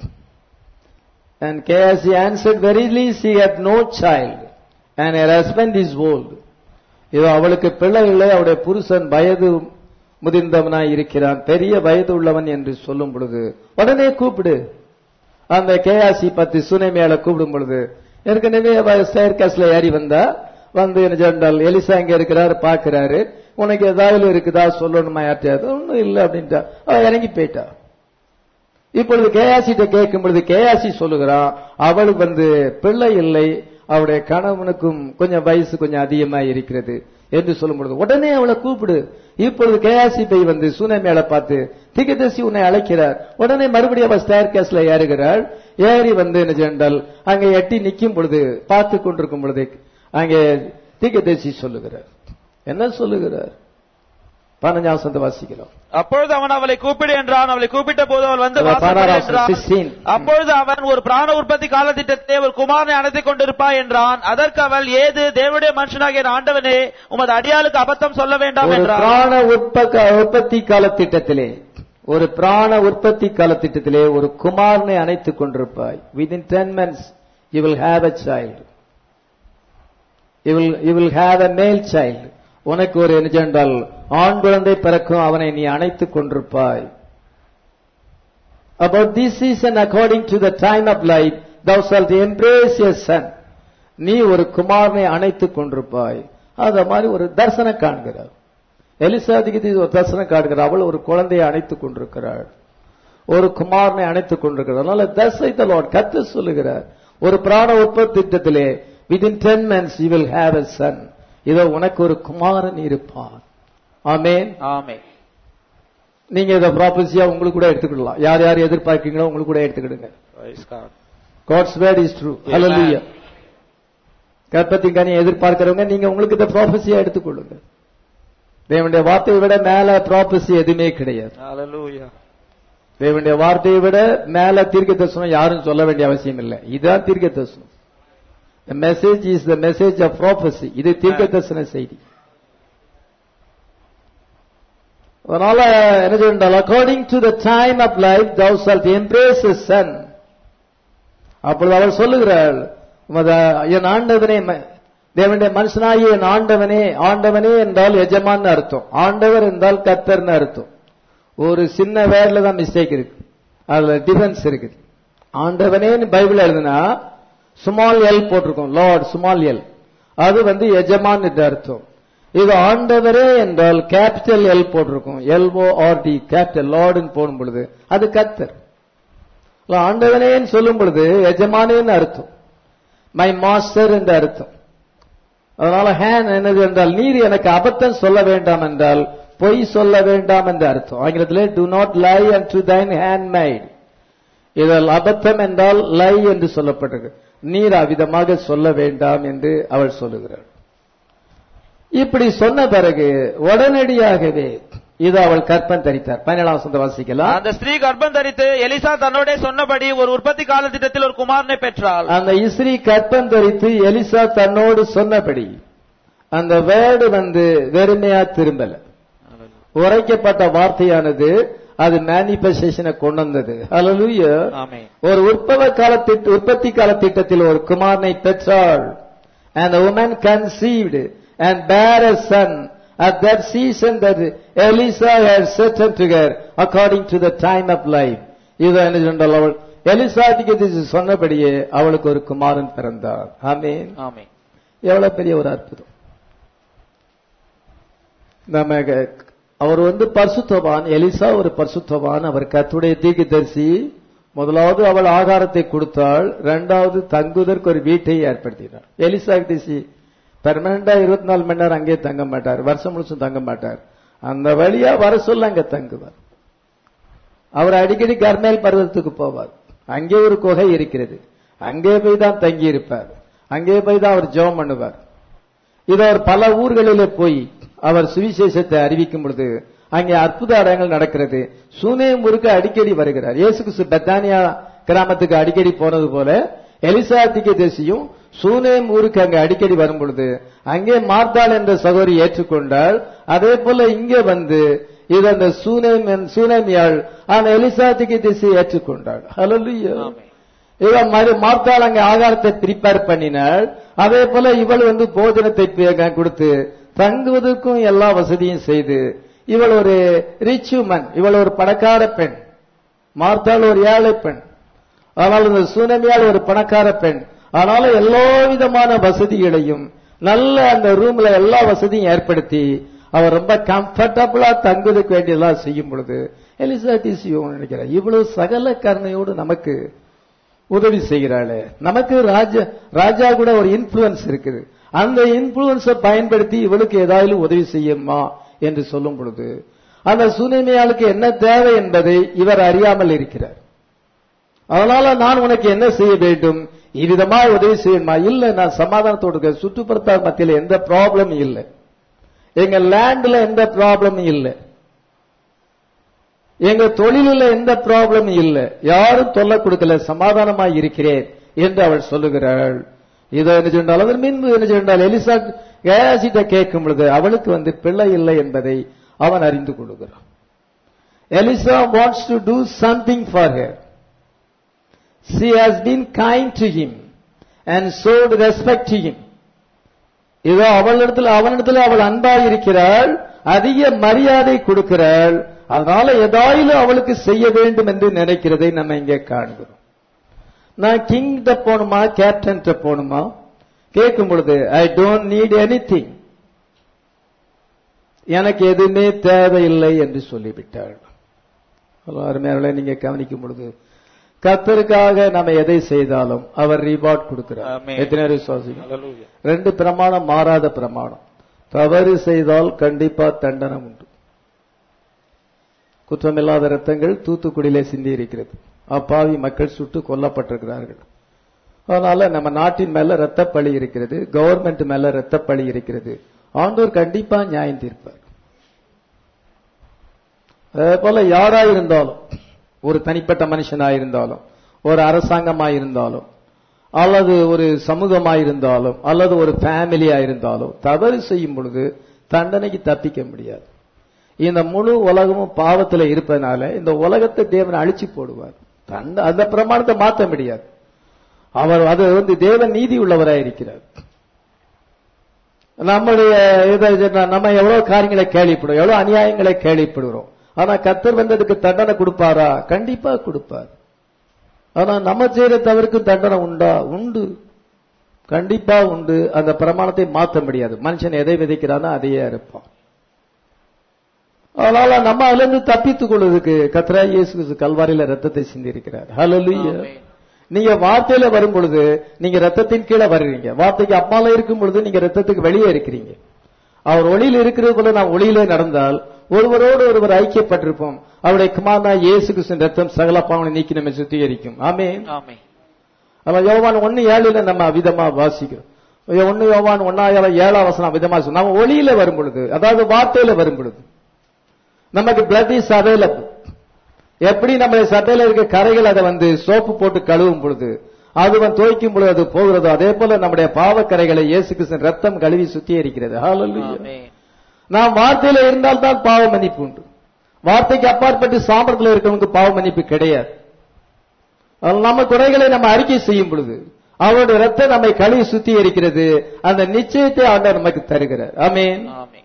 And Kayasi answered, Verily she had no child, and her husband is old. இதோ அவளுக்கு பிள்ளை இல்லை அவருடைய புருஷன் வயது முதிர்ந்தவனாய் இருக்கிறான் பெரிய வயது உள்ளவன் என்று சொல்லும் பொழுது உடனே கூப்பிடு அந்த கேயாசி பத்தி சுனைமையால கூப்பிடும் பொழுது ஏற்கனவே ஸ்டேர்காஸ்ல ஏறி வந்தா வந்து என்ன சொன்னால் எலிசா இங்க இருக்கிறாரு பாக்குறாரு உனக்கு ஏதாவது இருக்குதா சொல்லணுமா யார்ட்டையாவது ஒன்றும் இல்லை அப்படின்ட்டா அவ இறங்கி போயிட்டா இப்பொழுது கேயாசிட்ட கேட்கும் பொழுது கேயாசி சொல்லுகிறான் அவளுக்கு வந்து பிள்ளை இல்லை அவருடைய கணவனுக்கும் கொஞ்சம் வயசு கொஞ்சம் அதிகமா இருக்கிறது என்று சொல்லும் பொழுது உடனே அவளை கூப்பிடு இப்பொழுது கேயாசி பை வந்து சூனமேல பார்த்து திகதசி உன்னை அழைக்கிறார் உடனே மறுபடியும் அவள் ஸ்டேர் கேஸ்ல ஏறுகிறாள் ஏறி வந்து என்ன சென்றால் அங்கே எட்டி நிற்கும் பொழுது பார்த்து கொண்டிருக்கும் பொழுது அங்கே திகதசி சொல்லுகிறார் என்ன சொல்லுகிறார் பதினஞ்சாம் சந்த வாசிக்கிறோம் அப்பொழுது அவன் அவளை கூப்பிடு என்றான் அவளை கூப்பிட்ட போது அவள் வந்து அவள் வாசப்படு பதினாறாம் என்றான். 16. அப்பொழுது அவன் ஒரு பிராண உற்பத்தி காலத்திட்டத்தை ஒரு குமாரனை அணைத்துக் கொண்டிருப்பாய் என்றான் அதற்கு அவள் ஏது தேவனுடைய மனுஷனாகிய என் ஆண்டவனே உமது அடியாளுக்கு அபத்தம் சொல்ல வேண்டாம் ஒரு என்றான் பிராண உற்பக்க உற்பத்தி கால திட்டத்திலே ஒரு பிராண உற்பத்தி கால திட்டத்திலே ஒரு குமாரனை அணைத்துக் கொண்டிருப்பாய் within ten months you will have a child you will you will have a male child உனக்கு ஒரு என்ன என்றால் ஆண் குழந்தை பிறக்கும் அவனை நீ அணைத்துக் கொண்டிருப்பாய் about this season according to the time of life thou shalt embrace your son நீ ஒரு குமாரனை அணைத்துக் கொண்டிருப்பாய் அத மாதிரி ஒரு தரிசனம் காண்கிறார் எலிசாதிக்கு ஒரு தரிசனம் காண்கிறார் அவள் ஒரு குழந்தையை அணைத்துக் கொண்டிருக்கிறாள் ஒரு குமாரனை அணைத்துக் கொண்டிருக்கிறார் அதனால தசை தலோட் கத்து சொல்லுகிறார் ஒரு பிராண உற்பத்தி திட்டத்திலே within ten months you will have a son இதோ உனக்கு ஒரு குமாரன் இருப்பான் ஆமென் ஆமே நீங்க இதை ப்ராப்பர்சியா உங்களுக்கு கூட எடுத்துக்கிடலாம் யார் யார் எதிர்பார்க்கீங்களோ உங்களுக்கு கூட எடுத்துக்கிடுங்க காட்ஸ் வேர்ட் இஸ் ட்ரூ ஹalleluya கர்ப்பத்தின் கனி எதிர்பார்க்கிறவங்க நீங்க உங்களுக்கு இந்த ப்ராப்பர்சியா எடுத்துக்கொள்ளுங்க தேவனுடைய வார்த்தையை விட மேல ப்ராப்பர்சி எதுவுமே கிடையாது தேவனுடைய வார்த்தையை விட மேல தீர்க்க தரிசனம் யாரும் சொல்ல வேண்டிய அவசியம் இல்லை இதுதான் தீர்க்க தரிசனம் The message is the message of prophecy. இது தீர்க்க தரிசன செய்தி அதனால என்ன சொன்னால் according to the time of life thou shalt embrace a son அப்பொழுது அவள் சொல்லுகிறாள் உமது என் ஆண்டவனே ம- தேவனுடைய மனுஷனாகிய என் ஆண்டவனே ஆண்டவனே என்றால் எஜமான் அர்த்தம் ஆண்டவர் என்றால் கத்தர்னு அர்த்தம் ஒரு சின்ன வேர்ல தான் மிஸ்டேக் இருக்கு அதுல டிஃபரன்ஸ் இருக்குது ஆண்டவனேன்னு பைபிள் எழுதுனா ஸ்மால் எல் போட்டிருக்கோம் லார்ட் ஸ்மால் எல் அது வந்து எஜமான் என்று அர்த்தம் இது ஆண்டவரே என்றால் கேபிட்டல் எல் போட்டிருக்கும் எல்ஓ ஆர் டி கேபிட்டல் லார்டுன்னு போடும் பொழுது அது கத்தர் இல்ல, ஆண்டவனேன்னு சொல்லும் பொழுது எஜமானேன்னு அர்த்தம் மை மாஸ்டர் என்று அர்த்தம் அதனால ஹேன் என்னது என்றால் நீர் எனக்கு அபத்தம் சொல்ல வேண்டாம் என்றால் பொய் சொல்ல வேண்டாம் என்று அர்த்தம் ஆங்கிலத்திலே do not lie and to thine handmaid இதில் அபத்தம் என்றால் லை என்று சொல்லப்பட்டது நீர் அவ்விதமாக சொல்ல வேண்டாம் என்று அவள் சொல்லுகிறாள் இப்படி சொன்ன பிறகு உடனடியாகவே இது அவள் கற்பன் தரித்தார் பதினேழாம் சொந்த வாசிக்கலாம் அந்த ஸ்திரீ கர்ப்பம் தரித்து எலிசா தன்னோட சொன்னபடி ஒரு உற்பத்தி காலத்திட்டத்தில் ஒரு குமாரனை பெற்றாள் அந்த இஸ்ரீ கற்பம் தரித்து எலிசா தன்னோடு சொன்னபடி அந்த வேர்டு வந்து வெறுமையா திரும்பல உரைக்கப்பட்ட வார்த்தையானது அது மேனிபெஸ்டேஷனை கொண்டு வந்தது ஹalleluya ஆமே ஒரு உற்பவ காலத்திட்ட உற்பத்தி கால திட்டத்தில் ஒரு குமாரனை பெற்றாள் and the woman conceived and bare a son at that season that Elisa had set unto her according to the time of life இது என்ன சொன்னால் அவள் எலிசாதிக்கு இது சொன்னபடியே அவளுக்கு ஒரு குமாரன் பிறந்தார் ஆமென் ஆமே எவ்வளவு பெரிய ஒரு அற்புதம் நம்ம அவர் வந்து பரிசுத்தவான் எலிசா ஒரு பரிசுத்தவான் அவர் கத்துடைய தீர்க்கதரிசி முதலாவது அவள் ஆகாரத்தை கொடுத்தாள் இரண்டாவது தங்குவதற்கு ஒரு வீட்டை ஏற்படுத்தினார் எலிசா திசி பெர்மனண்டா இருபத்தி நாலு மணி நேரம் அங்கே தங்க மாட்டார் வருஷம் முழுசும் தங்க மாட்டார் அந்த வழியா வர சொல்ல அங்க தங்குவார் அவர் அடிக்கடி கர்மேல் பர்வதத்துக்கு போவார் அங்கே ஒரு குகை இருக்கிறது அங்கே போய் தான் தங்கி இருப்பார் அங்கே போய் தான் அவர் ஜெபம் பண்ணுவார் இது அவர் பல ஊர்களிலே போய் அவர் சுவிசேஷத்தை அறிவிக்கும் பொழுது அங்கே அற்புத அடங்கள் நடக்கிறது சூனேம் ஊருக்கு அடிக்கடி வருகிறார் இயேசு கிறிஸ்து பெத்தானியா கிராமத்துக்கு அடிக்கடி போனது போல எலிசாத்திக்கு தேசியும் சூனேம் ஊருக்கு அங்க அடிக்கடி வரும் பொழுது அங்கே மார்த்தாள் என்ற சகோதரி ஏற்றுக்கொண்டால் அதே போல இங்கே வந்து இது அந்த சூனேம் என்- சூனேமியாள் அந்த எலிசாத்திக்கு திசை ஏற்றுக்கொண்டாள் ஹalleluya ஆமே. இவன் மறு மார்த்தாள் அங்கே ஆகாரத்தை ப்ரிப்பேர் பண்ணினாள் அதே போல இவள் வந்து போஜனத்தை பி- கொடுத்து தங்குவதற்கும் எல்லா வசதியும் செய்து இவள் ஒரு ரிச் உமன் இவள் ஒரு பணக்கார பெண் மார்த்தாள் ஒரு ஏழை பெண் ஆனால் இந்த சூனமியால் ஒரு பணக்கார பெண் ஆனால எல்லா விதமான வசதிகளையும் நல்ல அந்த ரூம்ல எல்லா வசதியும் ஏற்படுத்தி அவர் ரொம்ப கம்ஃபர்டபுளா தங்குவதற்கு வேண்டியதெல்லாம் செய்யும் பொழுது எலிசா டிசியோ நினைக்கிறார் இவ்வளவு சகல கருணையோடு நமக்கு உதவி செய்கிறாளே நமக்கு ராஜா ராஜா கூட ஒரு இன்ஃபுளுன்ஸ் இருக்குது அந்த இன்ஃபுளுன்ஸை பயன்படுத்தி இவளுக்கு ஏதாவது உதவி செய்யுமா என்று சொல்லும் பொழுது அந்த சுனிமையாளுக்கு என்ன தேவை என்பதை இவர் அறியாமல் இருக்கிறார் அதனால நான் உனக்கு என்ன செய்ய வேண்டும் இவ்விதமா உதவி செய்யணுமா இல்ல நான் சமாதானத்தோடு இருக்கேன் சுற்றுப்புறத்தார் மத்தியில் எந்த ப்ராப்ளம் இல்லை எங்க லேண்ட்ல எந்த ப்ராப்ளமும் இல்லை எங்க தொழிலில் எந்த ப்ராப்ளமும் இல்லை யாரும் தொல்லை கொடுக்கல சமாதானமா இருக்கிறேன் என்று அவள் சொல்லுகிறாள் இதை என்ன சொன்னால் அதன் முன்பு என்ன சொன்னால் எலிசா கேசிட்ட கேட்கும் பொழுது அவளுக்கு வந்து பிள்ளை இல்லை என்பதை அவன் அறிந்து கொள்கிறான் Elisha wants to do something for her she has been kind to him and showed respect to him இதோ அவளிடத்தில் அவனிடத்தில் அவள் அன்பா இருக்கிறாள் அதிக மரியாதை கொடுக்கிறாள் அதனால ஏதாயிலும் அவளுக்கு செய்ய வேண்டும் என்று நினைக்கிறதை நம்ம இங்கே காண்கிறோம் நான் கிங்ட போகணுமா கேப்டன் போகணுமா கேட்கும் பொழுது ஐ டோன்ட் நீட் எனி எனக்கு எதுவுமே தேவையில்லை என்று சொல்லிவிட்டாள் அருமையாளை நீங்க கவனிக்கும் பொழுது கத்தருக்காக நம்ம எதை செய்தாலும் அவர் ரிவார்ட் கொடுக்கிறார் ஆமென். எத்தனை பேர் விசுவாசிங்க Hallelujah. ரெண்டு பிரமாணம் மாறாத பிரமாணம் தவறு செய்தால் கண்டிப்பா தண்டனை உண்டு குற்றமில்லாத ரத்தங்கள் தூத்துக்குடியிலே சிந்தி இருக்கிறது அப்பாவி மக்கள் சுட்டு கொல்லப்பட்டிருக்கிறார்கள் அதனால நம்ம நாட்டின் மேல ரத்தப்பழி இருக்கிறது கவர்மெண்ட் மேல ரத்தப்பழி இருக்கிறது ஆண்டோர் கண்டிப்பா நியாயம் தீர்ப்பார் அதே போல யாரா இருந்தாலும் ஒரு தனிப்பட்ட மனுஷனா இருந்தாலும் ஒரு அரசாங்கமா இருந்தாலும் அல்லது ஒரு சமூகமா இருந்தாலும் அல்லது ஒரு ஃபேமிலியா இருந்தாலும் தவறு செய்யும் பொழுது தண்டனைக்கு தப்பிக்க முடியாது இந்த முழு உலகமும் பாவத்துல இருப்பதனால இந்த உலகத்தை தேவன் அழிச்சு போடுவார் தண்ட அந்த பிரமாணத்தை மாற்ற முடியாது அவர் அது வந்து தேவன் நீதி உள்ளவராய் இருக்கிறார் நம்முடைய இதை சொன்னா, நம்ம எவ்வளவு காரியங்களை கேள்விப்படுறோம் எவ்வளவு அநியாயங்களை கேள்விப்படுகிறோம் ஆனா கத்தர் வந்ததுக்கு தண்டனை கொடுப்பாரா கண்டிப்பா கொடுப்பார் ஆனா நம்ம செய்யற தவறுக்கு தண்டனை உண்டா உண்டு கண்டிப்பா உண்டு அந்த பிரமாணத்தை மாற்ற முடியாது மனுஷன் எதை விதைக்கிறானோ அதையே அறுப்பான் அதனால நம்ம அதுல இருந்து தப்பித்துக் கொள்வதற்கு கத்ரா இயேசு கிறிஸ்து கல்வாரியில ரத்தத்தை சிந்தி இருக்கிறார் ஹalleluya ஆமென். நீங்க வார்த்தையில வரும் பொழுது நீங்க ரத்தத்தின் கீழே வர்றீங்க வார்த்தைக்கு அப்பால இருக்கும் பொழுது நீங்க ரத்தத்துக்கு வெளியே இருக்கிறீங்க அவர் ஒளியில் இருக்கிறது போல நாம் ஒளியிலே நடந்தால் ஒருவரோடு ஒருவர் ஐக்கியப்பட்டிருப்போம் அவருடைய குமாரனா இயேசு கிறிஸ்துவின் ரத்தம் சகல பாவனை நீக்கி நம்மை சுத்திகரிக்கும் ஆமென் ஆமென். நம்ம யோவான் ஒன்னு ஏழுல நம்ம விதமா வாசிக்கிறோம் ஒன்னு யோவான் ஒன்னாயிரம் ஏழாம் வசனம் விதமா சொல் நம்ம ஒளியில வரும் பொழுது அதாவது வார்த்தையில வரும் பொழுது நமக்கு பிளட் இஸ் அவைலபிள் எப்படி நம்ம சட்டையில இருக்க கரைகள் அதை வந்து சோப்பு போட்டு கழுவும் பொழுது அது வந்து துவைக்கும் பொழுது அது போகிறதோ அதே போல நம்முடைய பாவக்கரைகளை இயேசு கிறிஸ்தன் ரத்தம் கழுவி சுத்திகரிக்கிறது ஹalleluya ஆமென். நாம் வார்த்தையில இருந்தால் தான் பாவ மன்னிப்பு உண்டு வார்த்தைக்கு அப்பாற்பட்டு சாமர்த்தில் இருக்கிறவனுக்கு பாவ மன்னிப்பு கிடையாது அதனால நம்ம குறைகளை நம்ம அறிக்கை செய்யும் பொழுது அவருடைய ரத்தம் நம்மை கழுவி சுத்திகரிக்கிறது அந்த நிச்சயத்தை ஆண்டவர் நமக்கு தருகிறார் ஆமென் ஆமென்.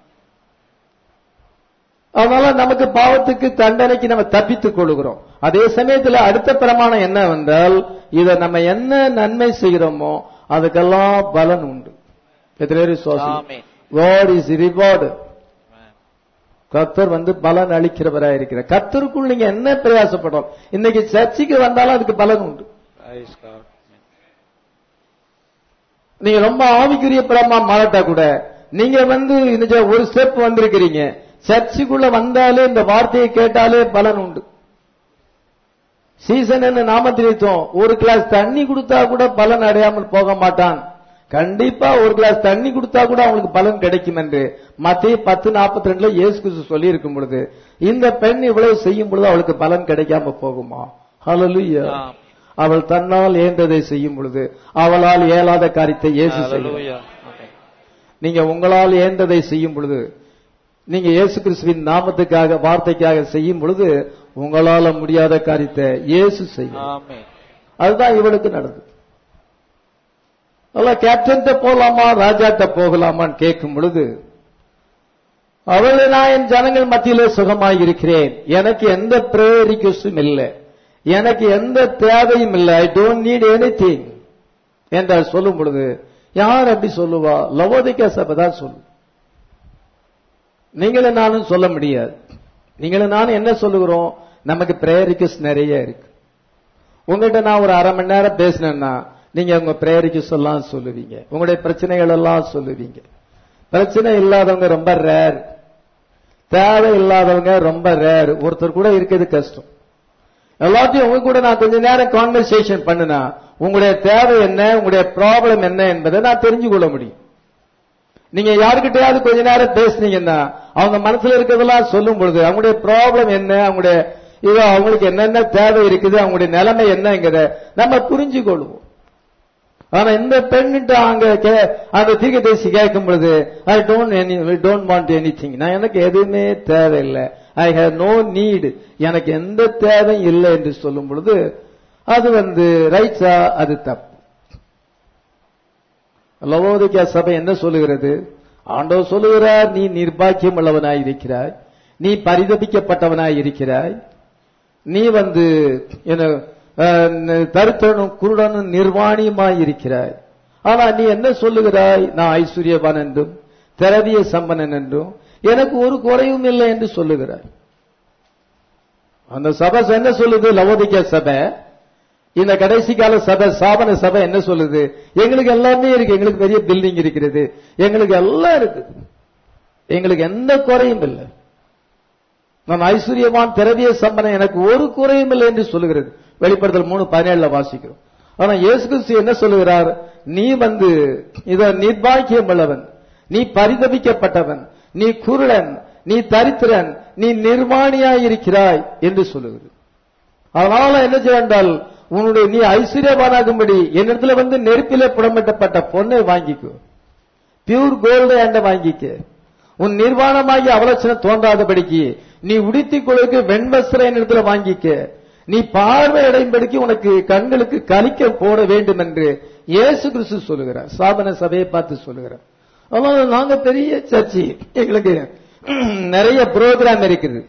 அதனால நமக்கு பாவத்துக்கு தண்டனைக்கு நம்ம தப்பித்துக் கொள்கிறோம் அதே சமயத்துல அடுத்த பிரமாணம் என்னவென்றால் இதை நம்ம என்ன நன்மை செய்கிறோமோ அதுக்கெல்லாம் பலன் உண்டு எத்தனை பேர் விசுவாசிக்கிறோம்? ஆமென். God is reward ஆமென். கத்தர் வந்து பலன் அளிக்கிறவராக இருக்கிறார் கத்தருக்குள் நீங்க என்ன பிரயாசப்படும் இன்னைக்கு சர்ச்சுக்கு வந்தாலும் அதுக்கு பலன் உண்டு Praise God. ஆமென். நீங்க ரொம்ப ஆவிக்குரிய பிரமா மாறட்டா கூட நீங்க வந்து இந்த ஒரு ஸ்டெப் வந்திருக்கிறீங்க சர்ச்சுக்குள்ள வந்தாலே இந்த வார்த்தையை கேட்டாலே பலன் உண்டு சீசன் என்ன நாமத்திரித்தோம் ஒரு கிளாஸ் தண்ணி கொடுத்தா கூட பலன் அடையாமல் போக மாட்டான் கண்டிப்பா ஒரு கிளாஸ் தண்ணி கொடுத்தா கூட அவங்களுக்கு பலன் கிடைக்கும் என்று மத்திய பத்து நாற்பத்தி ரெண்டுல இயேசு கிறிஸ்து சொல்லி இருக்கும் பொழுது இந்த பெண் இவ்வளவு செய்யும் பொழுது அவளுக்கு பலன் கிடைக்காம போகுமா ஹalleluya ஆம். அவள் தன்னால் ஏந்ததை செய்யும் பொழுது அவளால் இயலாத காரியத்தை இயேசு செய்யும் Hallelujah. ஆமென். நீங்க உங்களால் ஏந்ததை செய்யும் பொழுது நீங்க இயேசு கிறிஸ்துவின் நாமத்துக்காக வார்த்தைக்காக செய்யும் பொழுது உங்களால முடியாத காரியத்தை இயேசு செய்யும் ஆமென். அதுதான் இவளுக்கு நடந்தது அல்ல கேப்டன் போகலாமா ராஜாட்ட போகலாமான்னு கேட்கும் பொழுது அவளை நான் என் ஜனங்கள் மத்தியிலே சுகமாய் இருக்கிறேன் எனக்கு எந்த பிரேயர் ரிக்வஸ்டும் இல்லை எனக்கு எந்த தேவையும் இல்லை I don't need anything என்றால் சொல்லும் பொழுது யார் அப்படி சொல்லுவா லவோதிகா சபை தான் சொல்லு நீங்களும் நானும் சொல்ல முடியாது நீங்களும் நானும் என்ன சொல்லுகிறோம் நமக்கு பிரேயர் ரிக்வஸ்ட் நிறைய இருக்கு உங்ககிட்ட நான் ஒரு அரை மணி நேரம் பேசினேன்னா நீங்க உங்க பிரேயர் ரிக்வஸ்ட் எல்லாம் சொல்லுவீங்க உங்களுடைய பிரச்சனைகள் எல்லாம் சொல்லுவீங்க பிரச்சனை இல்லாதவங்க ரொம்ப ரேர் தேவை இல்லாதவங்க ரொம்ப ரேர் ஒருத்தர் கூட இருக்கிறது கஷ்டம் எல்லாத்தையும் உங்க கூட நான் கொஞ்ச நேரம் கான்வர்சேஷன் பண்ணுனா உங்களுடைய தேவை என்ன உங்களுடைய ப்ராப்ளம் என்ன என்பதை நான் தெரிஞ்சு கொள்ள முடியும் நீங்க யாருக்கிட்டயாவது கொஞ்ச நேரம் பேசுனீங்கன்னா அவங்க மனசுல இருக்கிறதெல்லாம் சொல்லும் பொழுது அவங்களுடைய ப்ராப்ளம் என்ன அவங்களுடைய இதோ அவங்களுக்கு என்னென்ன தேவை இருக்குது அவங்களுடைய நிலைமை என்னங்கிறத நம்ம புரிஞ்சு கொள்வோம் ஆனா இந்த பெண்ணிட்ட அங்க கே- அந்த தீர்க்கதரிசி கேட்கும் பொழுது I don't any don't want any நான் எனக்கு எதுவுமே தேவையில்லை ஐ ஹேவ் நோ நீடு எனக்கு எந்த தேவையும் இல்லை என்று சொல்லும் பொழுது அது வந்து ரைட்ஸா அது தப்பு லவோதிக்கா சபை என்ன சொல்லுகிறது ஆண்டவர் சொல்லுகிறார் நீ நிர்பாக்கியம் உள்ளவனாய் இருக்கிறாய் நீ பரிதபிக்கப்பட்டவனாய் இருக்கிறாய் நீ வந்து என்ன அஹ், தருத்தனும் குருடனும் நிர்வாணியுமாய் இருக்கிறாய் ஆனா நீ என்ன சொல்லுகிறாய் நான் ஐஸ்வர்யவான் என்றும் திரவிய சம்பனன் என்றும் எனக்கு ஒரு குறையும் இல்லை என்று சொல்லுகிறாய் அந்த சபை என்ன சொல்லுது லவோதிக்கா சபை இந்த கடைசி கால சபை சாபன சபை என்ன சொல்லுது எங்களுக்கு எல்லாமே இருக்கு எங்களுக்கு பெரிய பில்டிங் இருக்கிறது எங்களுக்கு எல்லாம் இருக்குது எங்களுக்கு எந்த குறையும் இல்லை நான் ஐஸ்வர்யவான் திரவிய சம்பனம் எனக்கு ஒரு குறையும் இல்லை என்று சொல்லுகிறது வெளிப்படுத்தல் மூணு பதினேழுல வாசிக்கிறோம் ஆனா இயேசு கிறிஸ்து என்ன சொல்லுகிறார் நீ வந்து இத நிர்பாக்கியம் உள்ளவன் நீ பரிதபிக்கப்பட்டவன் நீ குருடன் நீ தரித்திரன் நீ நிர்வாணியாய் இருக்கிறாய் என்று சொல்லுகிறது அதனால என்ன செய்ய என்றால் உன்னுடைய நீ ஐஸ்வர்யவானாகும்படி என்னிடத்துல வந்து நெருப்பிலே புடமிட்டப்பட்ட பொண்ணை வாங்கிக்கோ பியூர் கோல்டு என்ற வாங்கிக்க உன் நிர்வாணமாகி அவலட்சணம் தோன்றாதபடிக்கு நீ உடுத்திக் கொள்ளுக்கு வெண்வஸ்திர என்னிடத்துல வாங்கிக்க நீ பார்வை அடையும்படிக்கு உனக்கு கண்களுக்கு கலிக்க போட வேண்டும் என்று இயேசு கிறிஸ்து சொல்லுகிறார் சாபன சபையை பார்த்து சொல்லுகிறார் அதனால நாங்க பெரிய சர்ச்சி எங்களுக்கு நிறைய ப்ரோக்ராம் இருக்குது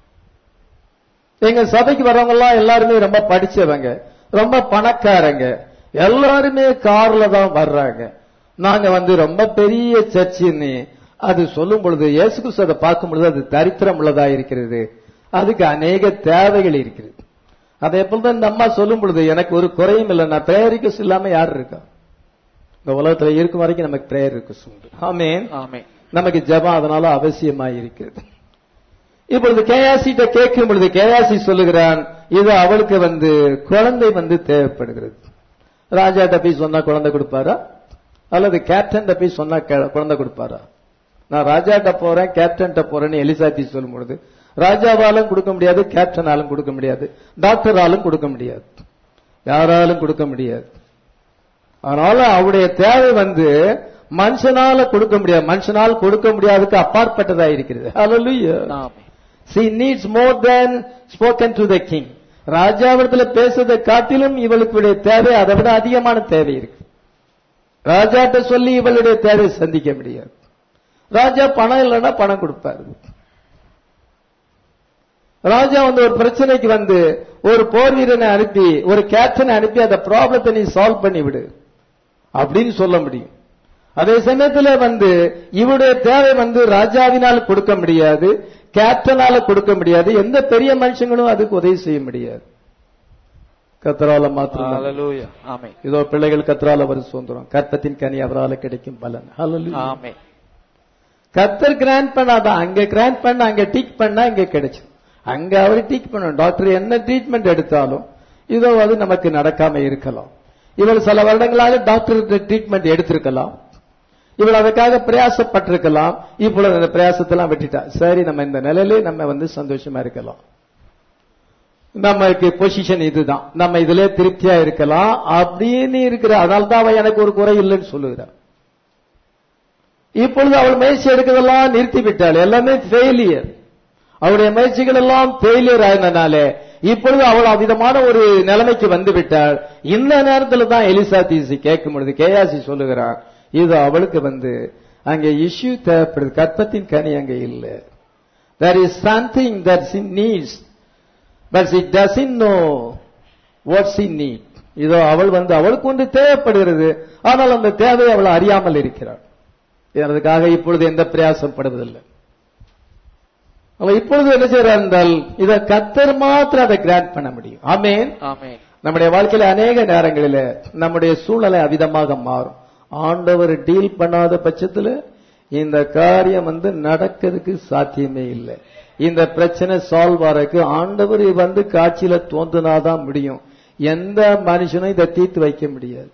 எங்க சபைக்கு வர்றவங்க எல்லாம் எல்லாருமே ரொம்ப படிச்சவங்க ரொம்ப பணக்காரங்க எல்லாருமே கார்ல தான் வர்றாங்க நாங்க வந்து ரொம்ப பெரிய சர்ச்சின்னு அது சொல்லும் பொழுது இயேசு கிறிஸ்து அதை பார்க்கும் பொழுது அது தரித்திரம் உள்ளதா இருக்கிறது அதுக்கு அநேக தேவைகள் இருக்கிறது அதை எப்பொழுதும் இந்த அம்மா சொல்லும் பொழுது எனக்கு ஒரு குறையும் இல்லை நான் பிரேயரிக்கஸ் இல்லாம யார் இருக்கா இந்த உலகத்துல இருக்கும் வரைக்கும் நமக்கு பிரேயர் இருக்கு உண்டு ஆமென் ஆமே நமக்கு ஜெபம் அதனால அவசியமாய் இருக்கிறது இப்பொழுது கேயாசிட்ட கேட்கும் பொழுது கேயாசி சொல்லுகிறான் இது அவளுக்கு வந்து குழந்தை வந்து தேவைப்படுகிறது ராஜாட்ட போய் சொன்னா குழந்தை கொடுப்பாரா அல்லது கேப்டன் போய் சொன்னா கே- குழந்தை கொடுப்பாரா நான் ராஜாட்ட போறேன் கேப்டன் போறேன்னு எலிசாத்தி சொல்லும் பொழுது ராஜாவாலும் கொடுக்க முடியாது கேப்டனாலும் கொடுக்க முடியாது டாக்டராலும் கொடுக்க முடியாது யாராலும் கொடுக்க முடியாது அதனால அவருடைய தேவை வந்து மனுஷனால கொடுக்க முடியாது மனுஷனால் கொடுக்க முடியாதுக்கு அப்பாற்பட்டதா இருக்கிறது Hallelujah. ஆமே she needs more than spoken to the king ராஜாவிடத்துல பேசுறதை காட்டிலும் இவளுக்குடைய தேவை அதை விட அதிகமான தேவை இருக்கு ராஜாட்ட சொல்லி இவளுடைய தேவை சந்திக்க முடியாது ராஜா பணம் இல்லைன்னா பணம் கொடுப்பாரு ராஜா வந்து ஒரு பிரச்சனைக்கு வந்து ஒரு போர் வீரனை அனுப்பி ஒரு கேப்டனை அனுப்பி அந்த ப்ராப்ளத்தை நீ சால்வ் பண்ணி விடு அப்படின்னு சொல்ல முடியும் அதே சமயத்துல வந்து இவருடைய தேவை வந்து ராஜாவினால் கொடுக்க முடியாது கேப்டனால கொடுக்க முடியாது எந்த பெரிய மனுஷங்களும் அதுக்கு உதவி செய்ய முடியாது கத்தரால மாத்திரம் ஹalleluya ஆமே இதோ பிள்ளைகள் கத்தரால வரும் சுதந்திரம் கற்பத்தின் கனி அவரால் கிடைக்கும் பலன் Hallelujah. ஆமே கத்தர் கிராண்ட் பண்ணாதான் அங்க கிராண்ட் பண்ண அங்க டீக் பண்ணா இங்க கிடைச்சு அங்க அவர் டீக் பண்ணணும் டாக்டர் என்ன ட்ரீட்மெண்ட் எடுத்தாலும் இதோ அது நமக்கு நடக்காம இருக்கலாம் இவள் சில வருடங்களாக டாக்டர் ட்ரீட்மெண்ட் எடுத்திருக்கலாம் இவள் அதுக்காக பிரயாசப்பட்டிருக்கலாம் இப்பொழுது அந்த பிரயாசத்தெல்லாம் விட்டுட்டா சரி நம்ம இந்த நிலையிலே நம்ம வந்து சந்தோஷமா இருக்கலாம் நமக்கு பொசிஷன் இதுதான் நம்ம இதுல திருப்தியா இருக்கலாம் அப்படின்னு இருக்கிற அதனால தான் அவன் எனக்கு ஒரு குறை இல்லைன்னு சொல்லுகிறான் இப்பொழுது அவள் முயற்சி எடுக்கிறதெல்லாம் நிறுத்தி விட்டாள் எல்லாமே ஃபெயிலியர் அவருடைய முயற்சிகள் எல்லாம் ஃபெயிலியர் ஆயிருந்தனால இப்பொழுது அவள் அவ்விதமான ஒரு நிலைமைக்கு வந்து விட்டாள் இந்த நேரத்துல தான் எலிசா தீசி கேட்கும் பொழுது கேயாசி சொல்லுகிறான் இது அவளுக்கு வந்து அங்கே இஷ்யூ தேவைப்படுது கற்பத்தின் கனி அங்க இல்ல there is something that she needs but she doesn't know what she need இதோ அவள் வந்து அவளுக்கு ஒன்று தேவைப்படுகிறது ஆனால் அந்த தேவை அவள் அறியாமல் இருக்கிறாள் அதற்காக இப்பொழுது எந்த பிரயாசப்படுவதில்லை அவன் இப்பொழுது என்ன செய்யறார் என்றால் இதை கத்தர் மாத்திரம் அதை கிராண்ட் பண்ண முடியும் ஆமேன் ஆமென் நம்முடைய வாழ்க்கையில அநேக நேரங்களில நம்முடைய சூழ்நிலை அவிதமாக மாறும் ஆண்டவர் டீல் பண்ணாத பட்சத்துல இந்த காரியம் வந்து நடக்கிறதுக்கு சாத்தியமே இல்லை இந்த பிரச்சனை சால்வ் ஆறதுக்கு ஆண்டவர் வந்து காட்சியில தோன்றினாதான் முடியும் எந்த மனுஷனும் இதை தீர்த்து வைக்க முடியாது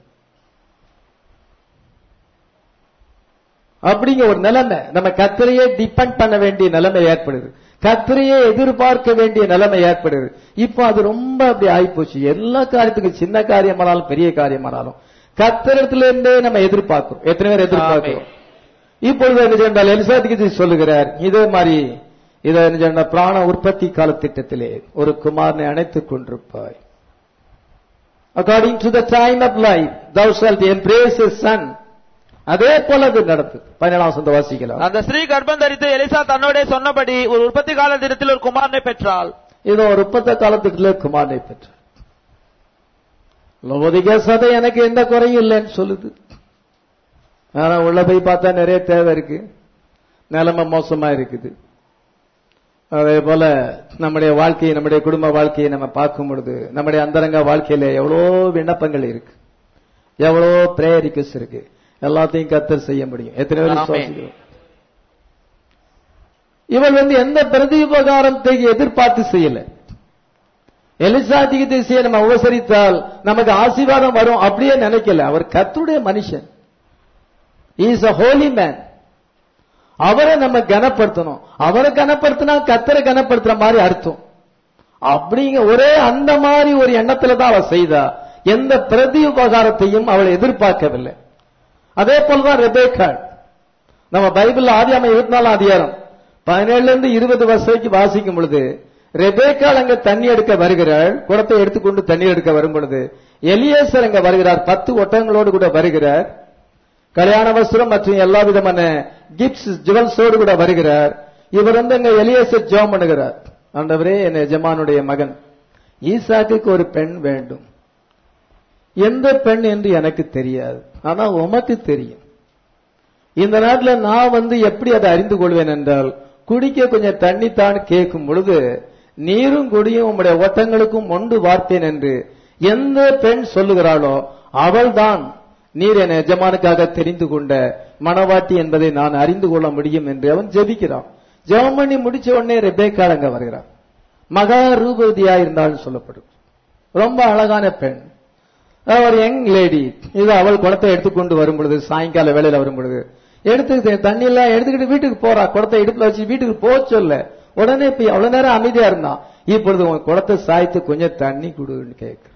அப்படிங்க ஒரு நிலைமை நம்ம கத்திரையே டிபெண்ட் பண்ண வேண்டிய நிலைமை ஏற்படுது கத்திரையே எதிர்பார்க்க வேண்டிய நிலைமை ஏற்படுது இப்போ அது ரொம்ப அப்படி ஆயிப்போச்சு எல்லா காரியத்துக்கும் சின்ன காரியமானாலும் பெரிய காரியமானாலும் கத்திரத்துல இருந்தே நம்ம எதிர்பார்க்கிறோம் எத்தனை பேர் எதிர்பார்க்கிறோம் இப்பொழுது என்ன சொன்னால் எலிசாத்துக்கு சொல்லுகிறார் இதே மாதிரி இதை என்ன சொன்ன பிராண உற்பத்தி கால திட்டத்திலே ஒரு குமாரனை அணைத்துக் கொண்டிருப்பாய் according to the time of life thou shalt embrace a son அதே போல அது நடந்தது பதினேழாம் சொந்த வாசிக்கலாம் அந்த ஸ்ரீ கர்ப்பம் தரித்து எலிசா தன்னோட சொன்னபடி ஒரு உற்பத்தி கால தினத்தில் ஒரு குமாரனை பெற்றாள் இது ஒரு ஒப்பந்த காலத்துக்குள்ள குமாரனை பெற்றார் லோதிக சதை எனக்கு எந்த குறையும் இல்லைன்னு சொல்லுது ஆனா உள்ள போய் பார்த்தா நிறைய தேவை இருக்கு நிலைமை மோசமா இருக்குது அதே போல நம்முடைய வாழ்க்கையை நம்முடைய குடும்ப வாழ்க்கையை நம்ம பார்க்கும் பொழுது நம்முடைய அந்தரங்க வாழ்க்கையில எவ்வளோ விண்ணப்பங்கள் இருக்கு எவ்வளோ பிரேயர் ரிக்வஸ்ட் இருக்கு எல்லாத்தையும் கத்தர் செய்ய முடியும் எத்தனை பேர் ஆமென். விசுவாசிக்கிறோம் இவள் வந்து எந்த பிரதிபகாரத்தை எதிர்பார்த்து செய்யல எலிசா திசையை நம்ம உபசரித்தால் நமக்கு ஆசீர்வாதம் வரும் அப்படியே நினைக்கல அவர் கர்த்தருடைய மனுஷன் இஸ் a holy man அவரை நம்ம கனப்படுத்தணும் அவரை கனப்படுத்தினா கத்தரை கனப்படுத்துற மாதிரி அர்த்தம் அப்படிங்க ஒரே அந்த மாதிரி ஒரு எண்ணத்துல தான் அவள் செய்தா எந்த பிரதி உபகாரத்தையும் அவள் எதிர்பார்க்கவில்லை அதே போலதான் ரெபேக்காள் நம்ம பைபிள் ஆதியாம இருபத்தி நாலாம் அதிகாரம் பதினேழுல இருந்து இருபது வருஷத்துக்கு வாசிக்கும் பொழுது ரெபேக்காள் அங்க தண்ணி எடுக்க வருகிறாள் குடத்தை எடுத்துக்கொண்டு தண்ணி எடுக்க வரும் பொழுது எலியேசர் அங்க வருகிறார் பத்து ஒட்டங்களோடு கூட வருகிறார் கல்யாண வஸ்திரம் மற்றும் எல்லா விதமான கிப்ஸ் ஜுவல்ஸோடு கூட வருகிறார் இவர் வந்து அங்க எலியேசர் ஜெபம் பண்ணுகிறார் ஆண்டவரே என் எஜமானுடைய மகன் ஈசாக்குக்கு ஒரு பெண் வேண்டும் எந்த பெண் என்று எனக்கு தெரியாது ஆனா உமக்கு தெரியும் இந்த நாட்டுல நான் வந்து எப்படி அதை அறிந்து கொள்வேன் என்றால் குடிக்க கொஞ்சம் தண்ணி தான் கேட்கும் பொழுது நீரும் குடியும் உம்முடைய ஒட்டங்களுக்கும் மொண்டு வார்த்தேன் என்று எந்த பெண் சொல்லுகிறாளோ அவள்தான் நீர் என் எஜமானுக்காக தெரிந்து கொண்ட மணவாட்டி என்பதை நான் அறிந்து கொள்ள முடியும் என்று அவன் ஜெபிக்கிறான் ஜெபம் பண்ணி முடிச்ச உடனே ரெபேக்காள் அங்க வருகிறான் மகா ரூபவதியா இருந்தாலும் சொல்லப்படும் ரொம்ப அழகான பெண் ஒரு யங் லேடி இது அவள் குடத்தை எடுத்துக்கொண்டு வரும் பொழுது சாயங்கால வேளையில வரும் பொழுது எடுத்து தண்ணி எல்லாம் எடுத்துக்கிட்டு வீட்டுக்கு போறா குடத்தை இடுப்புல வச்சு வீட்டுக்கு போக சொல்ல உடனே இப்ப அவ்வளவு நேரம் அமைதியா இருந்தான் இப்பொழுது உன் குடத்தை சாய்த்து கொஞ்சம் தண்ணி குடுன்னு கேட்கிறான்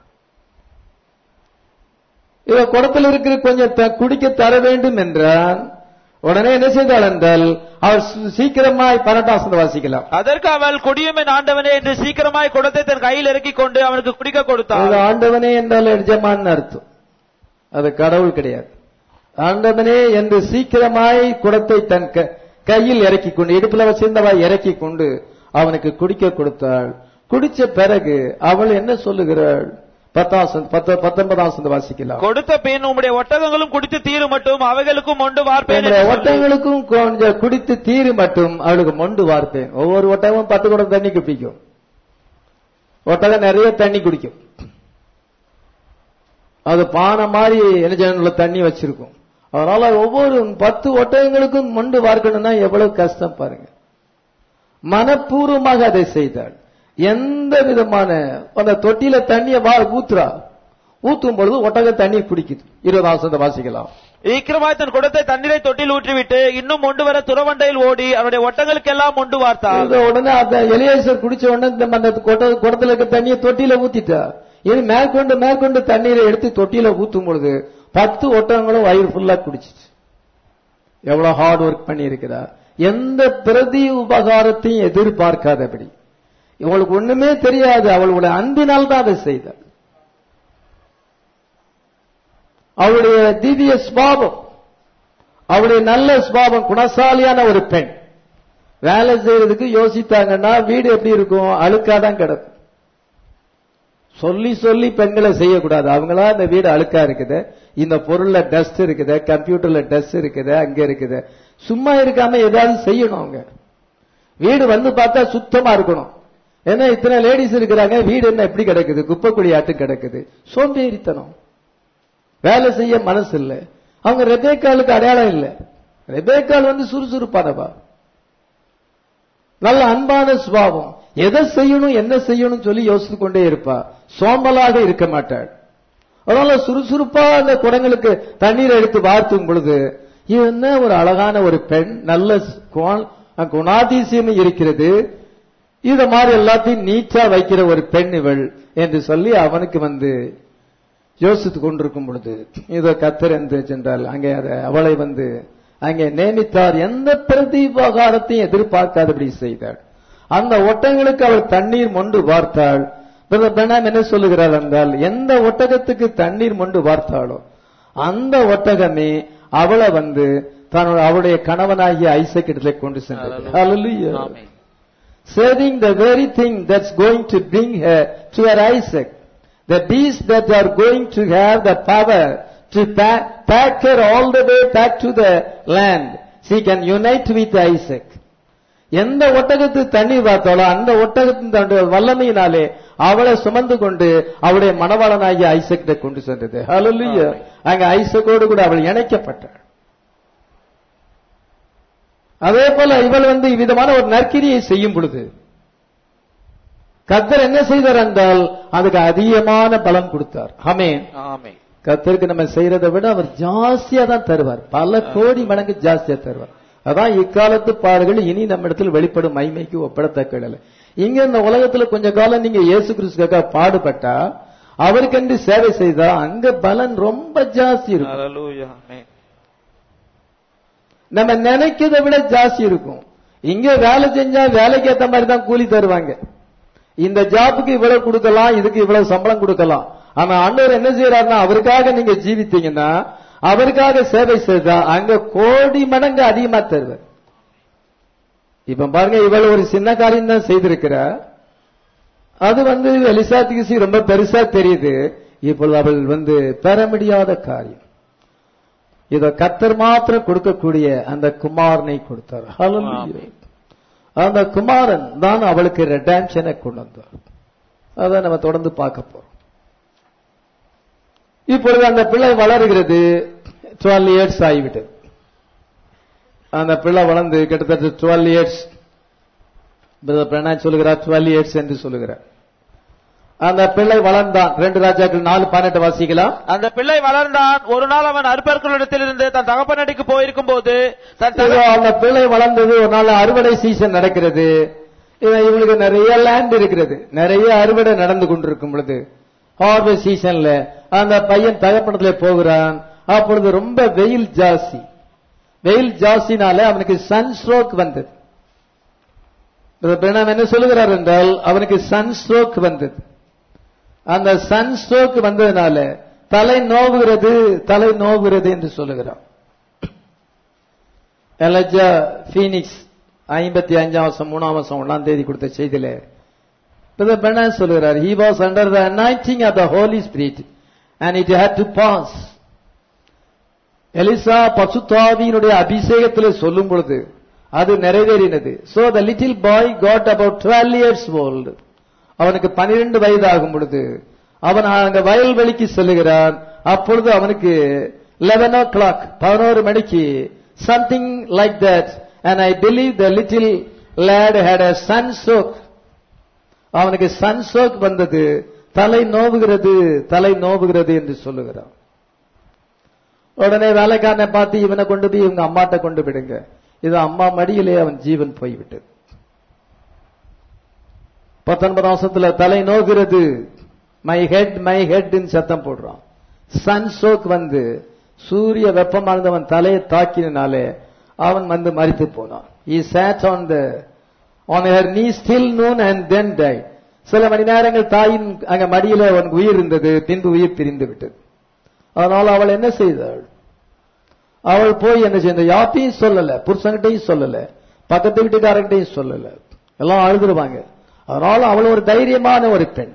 இவ குடத்தில் இருக்கிற கொஞ்சம் த- குடிக்க தர வேண்டும் என்றான் உடனே என்ன செய்தாள் என்றால் அவர் சீ- சீக்கிரமாய் பன்னெண்டாம் வாசிக்கலாம் அதற்கு அவள் குடியும் என் ஆண்டவனே என்று சீக்கிரமாய் குடத்தை தன் கையில் இறக்கிக் கொண்டு அவனுக்கு குடிக்க அது கொடுத்தாள் ஆண்டவனே என்றால் எஜமான் அர்த்தம் அது கடவுள் கிடையாது ஆண்டவனே என்று சீக்கிரமாய் குடத்தை தன் க- கையில் இறக்கி கொண்டு இடுப்புல வச்சிருந்தவா இறக்கி கொண்டு அவனுக்கு குடிக்க கொடுத்தாள் குடிச்ச பிறகு அவள் என்ன சொல்லுகிறாள் பத்தாம் சந்த- பத்த- பத்தொன்பதாம் சந்த வாசிக்கலாம் கொடுத்த பின் உம்முடைய ஒட்டகங்களும் குடித்து தீரும் மட்டும் அவைகளுக்கும் ஒன்று வார்ப்பேன் என்னுடைய என்று சொல்லி. ஒட்டங்களுக்கும் கொஞ்சம் குடித்து தீரு மட்டும் அவளுக்கு மொண்டு வார்ப்பேன் ஒவ்வொரு ஒட்டகமும் பத்து குடம் தண்ணி குடிக்கும் ஒட்டகம் நிறைய தண்ணி குடிக்கும் அது பானை மாதிரி என்ன செய்யணும் தண்ணி வச்சிருக்கும் அதனால ஒவ்வொரு பத்து ஒட்டகங்களுக்கும் மொண்டு வார்க்கணும்னா எவ்வளவு கஷ்டம் பாருங்க மனப்பூர்வமாக அதை செய்தாள் எந்த விதமான அந்த தொட்டியில தண்ணிய வா ஊத்துறா ஊத்தும் பொழுது ஒட்டகம் தண்ணி குடிக்குது இருபதாம் வசனத்தை வாசிக்கலாம் சீக்கிரமாய் தன் குடத்தை தண்ணீரை தொட்டில் ஊற்றிவிட்டு இன்னும் மொண்டு வர துறவண்டையில் ஓடி அவனுடைய ஒட்டங்களுக்கெல்லாம் மொண்டு வார்த்தாள் இந்த உடனே அந்த எலியேசர் குடிச்ச உடனே இந்த அந்த குட- குடத்துல இருக்க தண்ணியை தொட்டியில ஊத்திட்டா இது மேற்கொண்டு மேற்கொண்டு தண்ணீரை எடுத்து தொட்டியில ஊத்தும் பொழுது பத்து ஒட்டகங்களும் வயிறு ஃபுல்லா குடிச்சிச்சு எவ்வளவு ஹார்ட் ஒர்க் பண்ணி இருக்கிறா எந்த பிரதி உபகாரத்தையும் எதிர்பார்க்காதபடி இவளுக்கு ஒண்ணுமே தெரியாது அவளுடைய அன்பினால் தான் அதை செய்தாள் அவளுடைய திவ்ய சுபாவம் அவளுடைய நல்ல சுபாவம் குணசாலியான ஒரு பெண் வேலை செய்யறதுக்கு யோசித்தாங்கன்னா வீடு எப்படி இருக்கும் அழுக்காதான் கிடக்கும் சொல்லி சொல்லி பெண்களை செய்யக்கூடாது அவங்களா இந்த வீடு அழுக்கா இருக்குது இந்த பொருள்ல டஸ்ட் இருக்குது கம்ப்யூட்டர்ல டஸ்ட் இருக்குது அங்க இருக்குது சும்மா இருக்காம ஏதாவது செய்யணும் அவங்க வீடு வந்து பார்த்தா சுத்தமா இருக்கணும் ஏன்னா இத்தனை லேடிஸ் இருக்கிறாங்க வீடு என்ன எப்படி கிடக்குது குப்பை குழியாட்டு கிடக்குது சோம்பேறித்தனம் வேலை செய்ய மனசு இல்ல அவங்க ரெபேக்காலுக்கு அடையாளம் இல்ல ரெபேக்கால் வந்து சுறுசுறுப்பானவா நல்ல அன்பான சுபாவம் எதை செய்யணும் என்ன செய்யணும் சொல்லி யோசித்து கொண்டே இருப்பா சோம்பலாக இருக்க மாட்டாள் அதனால சுறுசுறுப்பா அந்த குடங்களுக்கு தண்ணீரை எடுத்து வார்த்தும் பொழுது இது என்ன ஒரு அழகான ஒரு பெண் நல்ல குண- குணாதிசயம் இருக்கிறது இத மாதிரி எல்லாத்தையும் நீச்சா வைக்கிற ஒரு பெண் இவள் என்று சொல்லி அவனுக்கு வந்து யோசித்துக் கொண்டிருக்கும் பொழுது இதோ கத்தர் என்று சென்றால் அங்கே அதை அவளை வந்து அங்கே நியமித்தார் எந்த பிரதிபகாரத்தையும் எதிர்பார்க்காதபடி செய்தாள் அந்த ஒட்டங்களுக்கு அவள் தண்ணீர் மொண்டு பார்த்தாள் பிரதர் பிரணாம் என்ன சொல்லுகிறாள் என்றால் எந்த ஒட்டகத்துக்கு தண்ணீர் மொண்டு பார்த்தாளோ அந்த ஒட்டகமே அவளை வந்து தன்னோட அவளுடைய கணவனாகிய ஐசக்கிடத்திலே கொண்டு சென்றது Hallelujah. Amen. saving the very thing that's going to bring her to her Isaac. The beasts that are going to have the power to pack, pack her all the way back to the land. She can unite with Isaac. எந்த ஒட்டகத்து தண்ணி பார்த்தாலோ அந்த ஒட்டகத்தின் தன்னுடைய வல்லமையினாலே அவளை சுமந்து கொண்டு அவளுடைய மணவாளனாகிய ஐசக்கிட்ட கொண்டு சென்றது ஹalleluya அங்க ஐசக்கோடு கூட அவள் இணைக்கப்பட்டாள் அதே போல இவள் வந்து இவ்விதமான ஒரு நற்கிரியை செய்யும் பொழுது கத்தர் என்ன செய்தார் என்றால் அதுக்கு அதிகமான பலன் கொடுத்தார் ஆமென் ஆமென் கத்தருக்கு நம்ம செய்யறதை விட அவர் ஜாஸ்தியா தான் தருவார் பல கோடி மடங்கு ஜாஸ்தியா தருவார் அதான் இக்காலத்து பாடுகள் இனி நம்ம இடத்துல வெளிப்படும் மைமைக்கு ஒப்பிடத்தக்க இல்லை இங்க இந்த உலகத்துல கொஞ்ச காலம் நீங்க இயேசு கிறிஸ்துக்காக பாடுபட்டா அவருக்கென்று சேவை செய்தா அங்க பலன் ரொம்ப ஜாஸ்தி இருக்கும் ஹalleluya ஆமென் நம்ம நினைக்கிறதை விட ஜாஸ்தி இருக்கும் இங்க வேலை செஞ்சா வேலைக்கு ஏத்த மாதிரி தான் கூலி தருவாங்க இந்த ஜாப்புக்கு இவ்வளவு கொடுக்கலாம் இதுக்கு இவ்வளவு சம்பளம் கொடுக்கலாம் ஆனா ஆண்டவர் என்ன செய்யறாருன்னா அவருக்காக நீங்க ஜீவித்தீங்கன்னா அவருக்காக சேவை செய்தா அங்க கோடி மடங்கு அதிகமா தருவார் இப்ப பாருங்க இவள் ஒரு சின்ன காரியம் தான் செய்திருக்கிறா அது வந்து எலிசாத்துக்கு ரொம்ப பெருசா தெரியுது இப்பொழுது அவள் வந்து பெற முடியாத காரியம் இத கத்தர் மாத்திரம் கொடுக்கக்கூடிய அந்த குமாரனை கொடுத்தார் Hallelujah. ஆமென். அந்த குமாரன் தான் அவளுக்கு ரெடாம்ஷனை கொண்டு வந்தார் அதை நம்ம தொடர்ந்து பார்க்க போறோம் இப்பொழுது அந்த பிள்ளை வளருகிறது டுவெல் இயர்ஸ் ஆகிவிட்டது அந்த பிள்ளை வளர்ந்து கிட்டத்தட்ட டுவெல் இயர்ஸ் பிரணாய் சொல்லுகிறார் டுவெல் இயர்ஸ் என்று சொல்லுகிறார் அந்த பிள்ளை வளர்ந்தான் ரெண்டு ராஜாக்கள் நாலு பதினெட்டு வாசிக்கலாம் அந்த பிள்ளை வளர்ந்தான் ஒரு நாள் அவன் அற்பர்களிடத்திலிருந்து தன் தகப்பனடிக்கு போயிருக்கும் போது தன் இதோ தக- அந்த பிள்ளை வளர்ந்தது ஒரு நாள் அறுவடை சீசன் நடக்கிறது இவன் இவனுக்கு நிறைய லேண்ட் இருக்கிறது நிறைய அறுவடை நடந்து கொண்டிருக்கும் பொழுது ஹார்வெஸ்ட் சீசன்ல அந்த பையன் தகப்பனத்துல போகிறான் அப்பொழுது ரொம்ப வெயில் ஜாஸ்தி வெயில் ஜாஸ்தினால அவனுக்கு சன் ஸ்ட்ரோக் வந்தது பிரணாம் என்ன சொல்லுகிறார் என்றால் அவனுக்கு சன் ஸ்ட்ரோக் வந்தது அந்த சன் ஸ்ட்ரோக் வந்ததுனால தலை நோவுகிறது தலை நோவுகிறது என்று சொல்லுகிறான் எலஜா பீனிக்ஸ் ஐம்பத்தி அஞ்சாம் வருஷம் மூணாம் வருஷம் ஒன்னாம் தேதி கொடுத்த செய்தியில பிரதர் பெர்னாஸ் சொல்லுகிறார் he was under the anointing of the holy spirit and it had to pass Elisha பசுத்தாவியினுடைய அபிஷேகத்தில் சொல்லும் பொழுது அது நிறைவேறினது so the little boy got about 12 years old அவனுக்கு 12 வயது ஆகும் பொழுது அவன் அங்க வயல்வெளிக்கு செல்லுகிறான் அப்பொழுது அவனுக்கு 11 ஓ கிளாக் பதினோரு மணிக்கு something like that and I believe the little lad had a sun soak அவனுக்கு சன் சோக் வந்தது தலை நோவுகிறது தலை நோவுகிறது என்று சொல்லுகிறான் உடனே வேலைக்காரனை பார்த்து இவனை கொண்டு போய் இவங்க அம்மாட்ட கொண்டு விடுங்க இது அம்மா மடியிலே அவன் ஜீவன் போய்விட்டது பத்தொன்பதாம் வருஷத்துல தலை நோகிறது மை ஹெட் மை ஹெட் சத்தம் போடுறான் சன் சோக் வந்து சூரிய வெப்பமானது அவன் தலையை தாக்கினாலே அவன் வந்து மறித்து போனான் he sat on the on her knee still noon and then died சில மணி நேரங்கள் தாயின் அங்க மடியில அவனுக்கு உயிர் இருந்தது பின்பு உயிர் பிரிந்து விட்டது அதனால அவள் என்ன செய்தாள் அவள் போய் என்ன செய்த யார்ட்டையும் சொல்லல புருஷன்கிட்டையும் சொல்லல பக்கத்து வீட்டுக்காரங்கிட்டையும் சொல்லல எல்லாம் அழுதுருவாங்க அதனால அவள் ஒரு தைரியமான ஒரு பெண்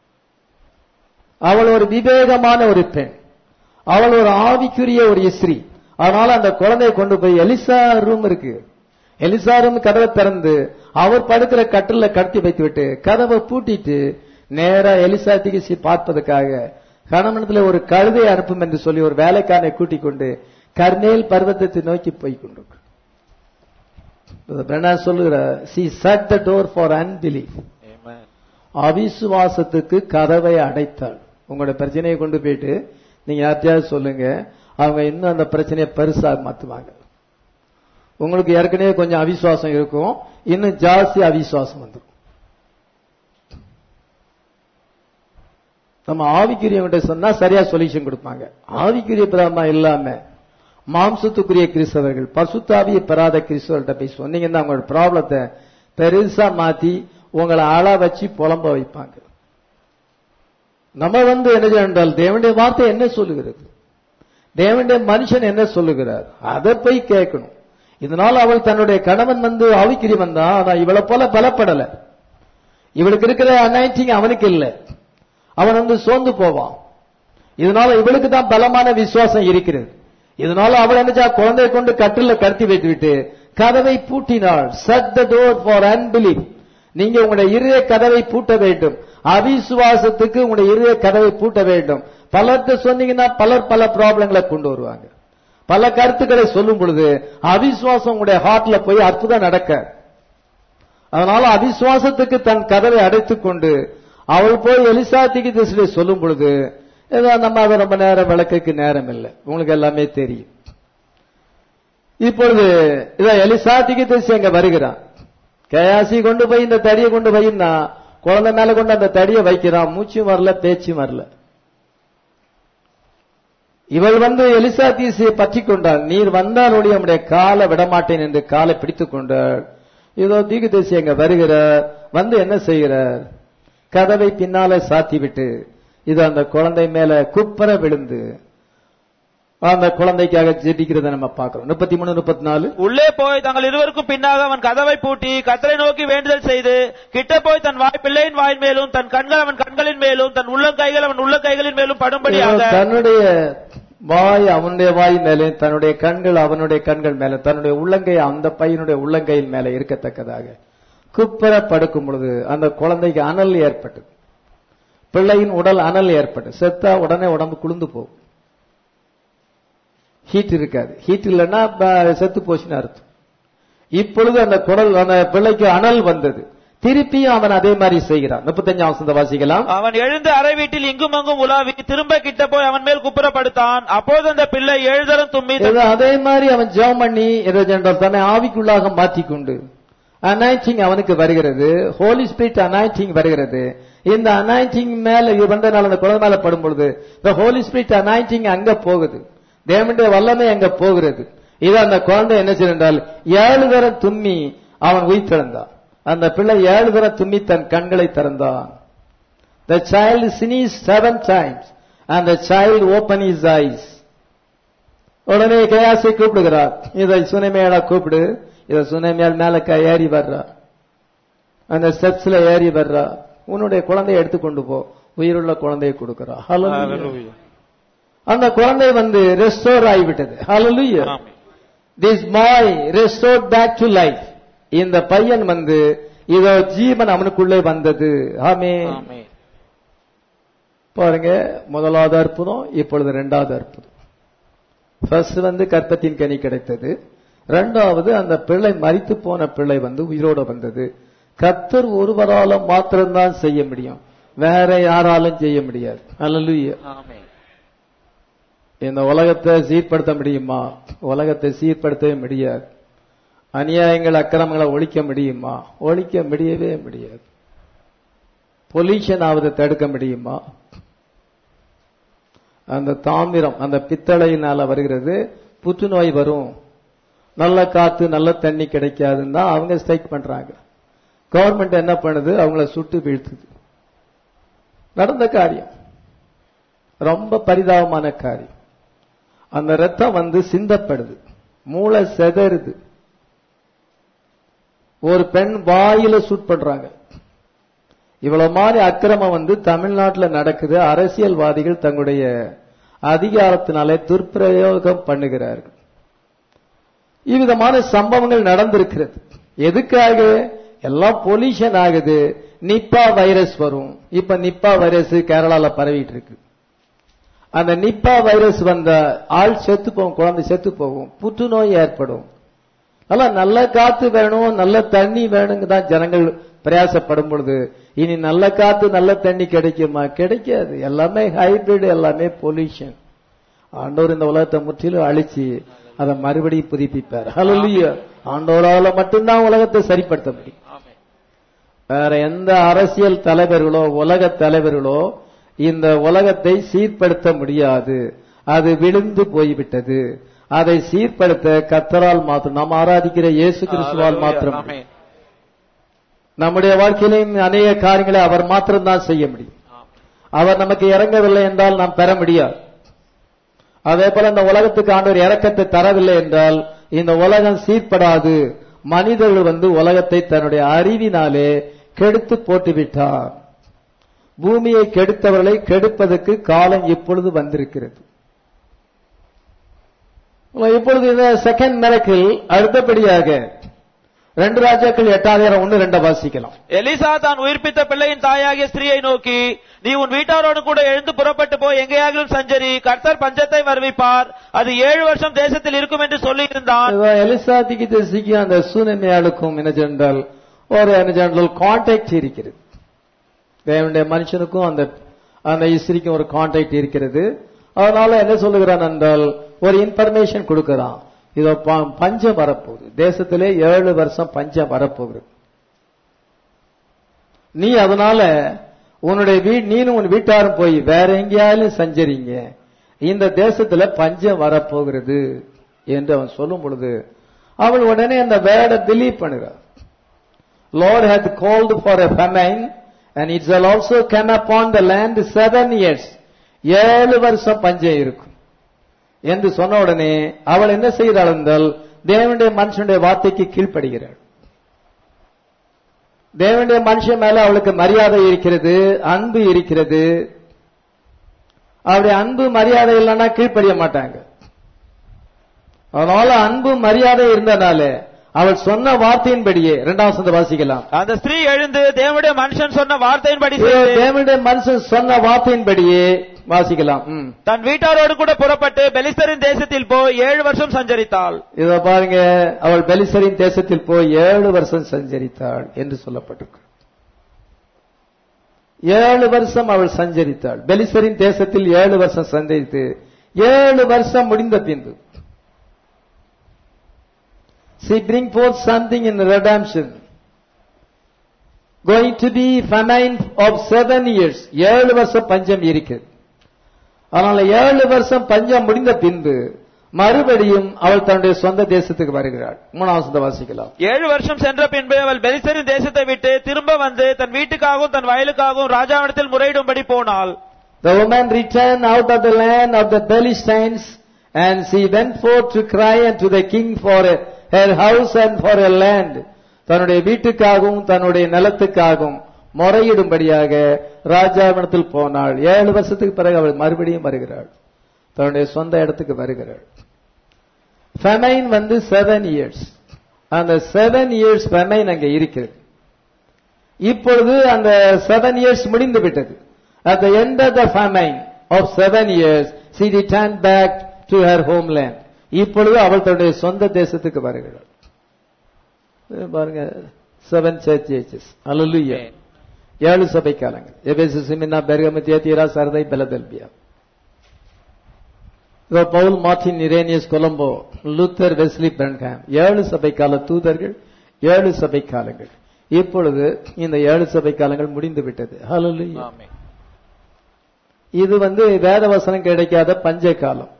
அவள் ஒரு விவேகமான ஒரு பெண் அவள் ஒரு ஆவிக்குரிய ஒரு இஸ்ரீ அதனால அந்த குழந்தையை கொண்டு போய் எலிசா ரூம் இருக்கு எலிசாரும் கதவை திறந்து அவர் படுக்கிற கட்டில கடத்தி வைத்து விட்டு கதவை பூட்டிட்டு நேரா எலிசா திகிசி பார்ப்பதற்காக கணவனத்துல ஒரு கழுதை அனுப்பும் என்று சொல்லி ஒரு வேலைக்காரனை கூட்டிக் கொண்டு கர்மேல் பர்வதத்தை நோக்கி போய் கொண்டிருக்கு சொல்லுகிற she shut the door for unbelief Amen. அவிசுவாசத்துக்கு கதவை அடைத்தாள் உங்களோட பிரச்சனையை கொண்டு போயிட்டு நீங்க யார்ட்டையாவது சொல்லுங்க அவங்க இன்னும் அந்த பிரச்சனையை பெருசா மாத்துவாங்க உங்களுக்கு ஏற்கனவே கொஞ்சம் அவிசுவாசம் இருக்கும் இன்னும் ஜாஸ்தி அவிசுவாசம் வந்துடும் நம்ம ஆவிக்குரியவங்கிட்ட சொன்னா சரியா சொல்யூஷன் கொடுப்பாங்க ஆவிக்குரிய பிரமா இல்லாம மாம்சத்துக்குரிய கிறிஸ்தவர்கள் பசுத்தாவியை பெறாத கிறிஸ்தவர்கள்ட்ட போய் சொன்னீங்கன்னா அவங்களோட ப்ராப்ளத்தை பெருசா மாத்தி உங்களை ஆள வச்சு புலம்ப வைப்பாங்க நம்ம வந்து என்ன செய்யணும் என்றால் தேவனுடைய வார்த்தை என்ன சொல்லுகிறது தேவனுடைய மனுஷன் என்ன சொல்லுகிறார் அதை போய் கேட்கணும் இதனால அவள் தன்னுடைய கணவன் வந்து ஆவிக்குரியவன் தான் ஆனா இவளை போல பலப்படல இவளுக்கு இருக்கிற அனாயிட்டிங் அவனுக்கு இல்லை அவன் வந்து சோர்ந்து போவான் இதனால இவளுக்கு தான் பலமான விசுவாசம் இருக்கிறது இதனால அவள் என்னச்சா குழந்தையை கொண்டு கட்டில கடத்தி வைத்து விட்டு கதவை பூட்டினாள் shut the door for unbelief நீங்க உங்களுடைய இருதய கதவை பூட்ட வேண்டும் அவிசுவாசத்துக்கு உங்களுடைய இருதய கதவை பூட்ட வேண்டும் பலர்கிட்ட சொன்னீங்கன்னா பலர் பல ப்ராப்ளங்களை கொண்டு வருவாங்க பல கருத்துக்களை சொல்லும் பொழுது அவிசுவாசம் உங்களுடைய ஹார்ட்ல போய் அற்புதம் நடக்க அதனால அவிசுவாசத்துக்கு தன் கதவை அடைத்துக் கொண்டு அவள் போய் எலிசாத்திக்கு திசையில சொல்லும் பொழுது ஏதோ நம்ம அதை ரொம்ப நேரம் விளக்குக்கு நேரம் இல்லை உங்களுக்கு எல்லாமே தெரியும் இப்பொழுது இதை எலிசாத்திக்கு திசை அங்க வருகிறான் கேயாசி கொண்டு போய் இந்த தடியை கொண்டு போயின்னா குழந்தை மேல கொண்டு அந்த தடியை வைக்கிறான் மூச்சும் வரல பேச்சும் வரல இவள் வந்து எலிசா தீசியை பற்றி கொண்டாள் நீர் வந்தால் ஒழிய நம்முடைய காலை விடமாட்டேன் என்று காலை பிடித்துக் கொண்டாள் இதோ தீகு தேசி அங்க வருகிறார் வந்து என்ன செய்கிறார் கதவை பின்னால சாத்தி விட்டு இது அந்த குழந்தை மேல குப்பர விழுந்து அந்த குழந்தைக்காக ஜெபிக்கிறத நம்ம பார்க்கிறோம் முப்பத்தி மூணு முப்பத்தி நாலு உள்ளே போய் தங்கள் இருவருக்கும் பின்னாக அவன் கதவை பூட்டி கத்தரை நோக்கி வேண்டுதல் செய்து கிட்ட போய் தன் வாய் பிள்ளையின் வாயின் மேலும் தன் கண்கள் அவன் கண்களின் மேலும் தன் உள்ளங்கைகள் அவன் உள்ளங்கைகளின் மேலும் படும்படியாக தன்னுடைய வாய் அவனுடைய வாய் மேலே தன்னுடைய கண்கள் அவனுடைய கண்கள் மேல தன்னுடைய உள்ளங்கை அந்த பையனுடைய உள்ளங்கையின் மேல இருக்கத்தக்கதாக குப்பர படுக்கும் பொழுது அந்த குழந்தைக்கு அனல் ஏற்பட்டது பிள்ளையின் உடல் அனல் ஏற்பட்டது செத்தா உடனே உடம்பு குளிர்ந்து போகும் ஹீட் இருக்காது ஹீட் இல்லைன்னா ப- செத்து போச்சுன்னு அர்த்தம் இப்பொழுது அந்த குடல் அந்த பிள்ளைக்கு அனல் வந்தது திருப்பியும் அவன் அதே மாதிரி செய்கிறான் முப்பத்தஞ்சாம் வசந்த வாசிக்கலாம் அவன் எழுந்து அறை வீட்டில் இங்கும் அங்கும் உலாவி திரும்ப கிட்ட போய் அவன் மேல் குப்புறப்படுத்தான் அப்போது அந்த பிள்ளை எழுதரும் தும்மி ஏதோ அதே மாதிரி அவன் ஜெபம் பண்ணி ஏதோ ஜென்றால் தன்னை ஆவிக்குள்ளாக மாற்றிக்கொண்டு அனாய்டிங் அவனுக்கு வருகிறது ஹோலி ஸ்பிரிட் அனாய்டிங் வருகிறது இந்த அனாய்டிங் மேல இது வந்தனால அந்த குழந்தை மேல படும் பொழுது இந்த ஹோலி ஸ்பிரிட் அனாய்டிங் அங்க போகுது தேவனுடைய வல்லமை அங்க போகிறது இது அந்த குழந்தை என்ன செய்தால் ஏழு தரம் தும்மி அவன் உயிர்த்தெழுந்தான் அந்த பிள்ளை ஏழு தரம் தும்மி தன் கண்களை திறந்தான் The child sneezed seven times and the child opened his eyes. உடனே கேயாசை கூப்பிடுகிறார் இதை சுனைமேலா கூப்பிடு இதை சுனைமேல் மேல க- ஏறி வர்றா அந்த ஸ்டெப்ஸ்ல ஏறி வர்றா உன்னுடைய குழந்தையை எடுத்துக்கொண்டு போ உயிருள்ள குழந்தையை கொடுக்கிறா Hallelujah. அந்த குழந்தை வந்து ரெஸ்டோர் ஆகிவிட்டது Hallelujah. This boy restored back to life இந்த பையன் வந்து இதோ ஜீவன் அவனுக்குள்ளே வந்தது ஆமே பாருங்க முதலாவது அற்புதம் இப்பொழுது இரண்டாவது அற்புதம் ஃபர்ஸ்ட் வந்து கற்பத்தின் கனி கிடைத்தது இரண்டாவது அந்த பிள்ளை மரித்து போன பிள்ளை வந்து உயிரோட வந்தது கர்த்தர் ஒருவரால மாத்திரம்தான் செய்ய முடியும் வேற யாராலும் செய்ய முடியாது அல்லலுயா இந்த உலகத்தை சீர்படுத்த முடியுமா உலகத்தை சீர்படுத்தவே முடியாது அநியாயங்கள் அக்கிரமங்களை ஒழிக்க முடியுமா ஒழிக்க முடியவே முடியாது பொல்யூஷன் ஆவதை தடுக்க முடியுமா அந்த தாமிரம் அந்த பித்தளையினால வருகிறது புற்றுநோய் வரும் நல்ல காத்து நல்ல தண்ணி கிடைக்காதுன்னு தான் அவங்க ஸ்ட்ரைக் பண்றாங்க கவர்மெண்ட் என்ன பண்ணுது அவங்கள சுட்டு வீழ்த்துது நடந்த காரியம் ரொம்ப பரிதாபமான காரியம் அந்த ரத்தம் வந்து சிந்தப்படுது மூளை செதறுது ஒரு பெண் வாயில சூட் பண்றாங்க இவ்வளவு மாதிரி அக்கிரமம் வந்து தமிழ்நாட்டுல நடக்குது அரசியல்வாதிகள் தங்களுடைய அதிகாரத்தினாலே துர்ப்பிரயோகம் பண்ணுகிறார்கள் இவ்விதமான சம்பவங்கள் நடந்திருக்கிறது எதுக்காக எல்லாம் பொல்யூஷன் ஆகுது நிப்பா வைரஸ் வரும் இப்ப நிப்பா வைரஸ் கேரளால பரவிட்டு இருக்கு அந்த நிப்பா வைரஸ் வந்த ஆள் செத்து போகும் குழந்தை செத்து போகும் புற்றுநோய் ஏற்படும் அதெல்லாம் நல்ல காத்து வேணும் நல்ல தண்ணி வேணுங்க தான் ஜனங்கள் பிரயாசப்படும் பொழுது இனி நல்ல காத்து நல்ல தண்ணி கிடைக்குமா கிடைக்காது எல்லாமே ஹைபிரிட் எல்லாமே பொல்யூஷன் ஆண்டவர் இந்த உலகத்தை முற்றிலும் அழிச்சு அதை மறுபடியும் புதுப்பிப்பார் ஹalleluya ஆண்டவரால மட்டும்தான் உலகத்தை சரிப்படுத்த முடியும் வேற எந்த அரசியல் தலைவர்களோ உலக தலைவர்களோ இந்த உலகத்தை சீர்படுத்த முடியாது அது விழுந்து போய்விட்டது அதை சீர்படுத்த கத்தரால் மாத்திரம் நாம் ஆராதிக்கிற இயேசு கிறிஸ்துவால் மாத்திரம் ஆமென். நம்முடைய வாழ்க்கையிலும் அநேக காரியங்களை அவர் மாத்திரம்தான் செய்ய முடியும் அவர் நமக்கு இறங்கவில்லை என்றால் நாம் பெற முடியாது அதே போல இந்த உலகத்துக்கு ஆண்டவர் இறக்கத்தை தரவில்லை என்றால் இந்த உலகம் சீர்படாது மனிதர்கள் வந்து உலகத்தை தன்னுடைய அறிவினாலே கெடுத்து போட்டு விட்டார் பூமியை கெடுத்தவர்களை கெடுப்பதற்கு காலம் இப்பொழுது வந்திருக்கிறது இப்பொழுது இந்த செகண்ட் மிரக்கில் அடுத்தபடியாக ரெண்டு ராஜாக்கள் எட்டாயிரம் ஒன்னு ரெண்ட வாசிக்கலாம் எலிசா தான் உயிர்ப்பித்த பிள்ளையின் தாயாகிய ஸ்திரீயை நோக்கி நீ உன் வீட்டாரோடு கூட எழுந்து புறப்பட்டு போய் எங்கேயாகிலும் சஞ்சரி கர்த்தர் பஞ்சத்தை வருவிப்பார் அது ஏழு வருஷம் தேசத்தில் இருக்கும் என்று சொல்லி இருந்தான் எலிசா திகிதேசிக்கு அந்த சூனமையாளுக்கும் என்ன சென்றால் ஒரு என்ன சென்றால் கான்டாக்ட் இருக்கிறது தேவனுடைய மனுஷனுக்கும் அந்த அந்த இஸ்திரிக்கும் ஒரு கான்டாக்ட் இருக்கிறது அதனால என்ன சொல்லுகிறான் என்றால் ஒரு இன்ஃபர்மேஷன் கொடுக்கறான் இதோ ப- பஞ்சம் வரப்போகுது தேசத்திலே ஏழு வருஷம் பஞ்சம் வரப்போகுது நீ அதனால உன்னுடைய வீ நீனும் உன் வீட்டாரும் போய் வேற எங்கேயாலும் சஞ்சரிங்க இந்த தேசத்துல பஞ்சம் வரப்போகிறது என்று அவன் சொல்லும் பொழுது அவள் உடனே அந்த வேர்டை பிலீவ் பண்ணுகிறார் Lord hath called for a famine and it shall also come upon the land seven years. ஏழு வருஷம் பஞ்சம் இருக்கும் என்று சொன்ன உடனே அவள் என்ன செய்கிறாள் என்றால் தேவனுடைய மனுஷனுடைய வார்த்தைக்கு கீழ்ப்படுகிறாள் தேவனுடைய மனுஷன் மேல அவளுக்கு மரியாதை இருக்கிறது அன்பு இருக்கிறது அவருடைய அன்பு மரியாதை இல்லைன்னா கீழ்ப்படிய மாட்டாங்க அதனால அன்பு மரியாதை இருந்தனால அவள் சொன்ன வார்த்தையின்படியே இரண்டாம் சந்த வாசிக்கலாம் அந்த ஸ்திரீ எழுந்து தேவனுடைய மனுஷன் சொன்ன வார்த்தையின்படி இதோ செய்து தேவனுடைய மனுஷன் சொன்ன வார்த்தையின்படியே வாசிக்கலாம் ம். தன் வீட்டாரோடு கூட புறப்பட்டு பெலிஸ்தரின் தேசத்தில் போய் ஏழு வருஷம் சஞ்சரித்தாள் இதோ பாருங்க அவள் பெலிசரின் தேசத்தில் போய் ஏழு வருஷம் சஞ்சரித்தாள் என்று சொல்லப்பட்டிருக்கு ஏழு வருஷம் அவள் சஞ்சரித்தாள் பெலிசரின் தேசத்தில் ஏழு வருஷம் சஞ்சரித்து ஏழு வருஷம் முடிந்த பின்பு she bring forth something in redemption going to be famine of seven years ஏழு வருஷம் பஞ்சம் இருக்கிறது அதனால ஏழு வருஷம் பஞ்சம் முடிந்த பின்பு மறுபடியும் அவள் தன்னுடைய சொந்த தேசத்துக்கு வருகிறாள் மூணாவது வாசிக்கலாம் ஏழு வருஷம் சென்ற பின்பு அவள் பெலிஸ்தரின் தேசத்தை விட்டு திரும்ப வந்து தன் வீட்டுக்காகவும் தன் வயலுக்காகவும் ராஜாவிடத்தில் முறையிடும்படி போனாள் The woman returned out of the land of the Philistines, and she went forth to cry unto the king for her house and for her land. தன்னுடைய வீட்டுக்காகவும் தன்னுடைய நிலத்துக்காகவும் முறையிடும்படியாக ராஜாவிடத்தில் போனாள் ஏழு வருஷத்துக்கு பிறகு அவள் மறுபடியும் வருகிறாள் தன்னுடைய சொந்த இடத்துக்கு வருகிறாள் ஃபெமைன் வந்து செவன் இயர்ஸ் அந்த செவன் இயர்ஸ் ஃபெமைன் அங்க இருக்கிறது இப்பொழுது அந்த செவன் இயர்ஸ் முடிந்து விட்டது at the end of the famine of seven years she returned back to her homeland இப்பொழுது அவள் தன்னுடைய சொந்த தேசத்துக்கு வருகிறாள் இது பாருங்க செவன் சர்ச் ஏஜஸ் அல்லலுயா ஏழு சபை காலங்கள் எபேசு சிமினா பெர்கம தியத்தீரா சரதை பெலதெல்பியா இதோ Paul Martin Irenaeus Columba Luther Wesley Branham ஏழு சபை கால தூதர்கள் ஏழு சபை காலங்கள் இப்பொழுது இந்த ஏழு சபை காலங்கள் முடிந்து விட்டது ஹalleluya இது வந்து வேத வசனம் கிடைக்காத பஞ்ச காலம்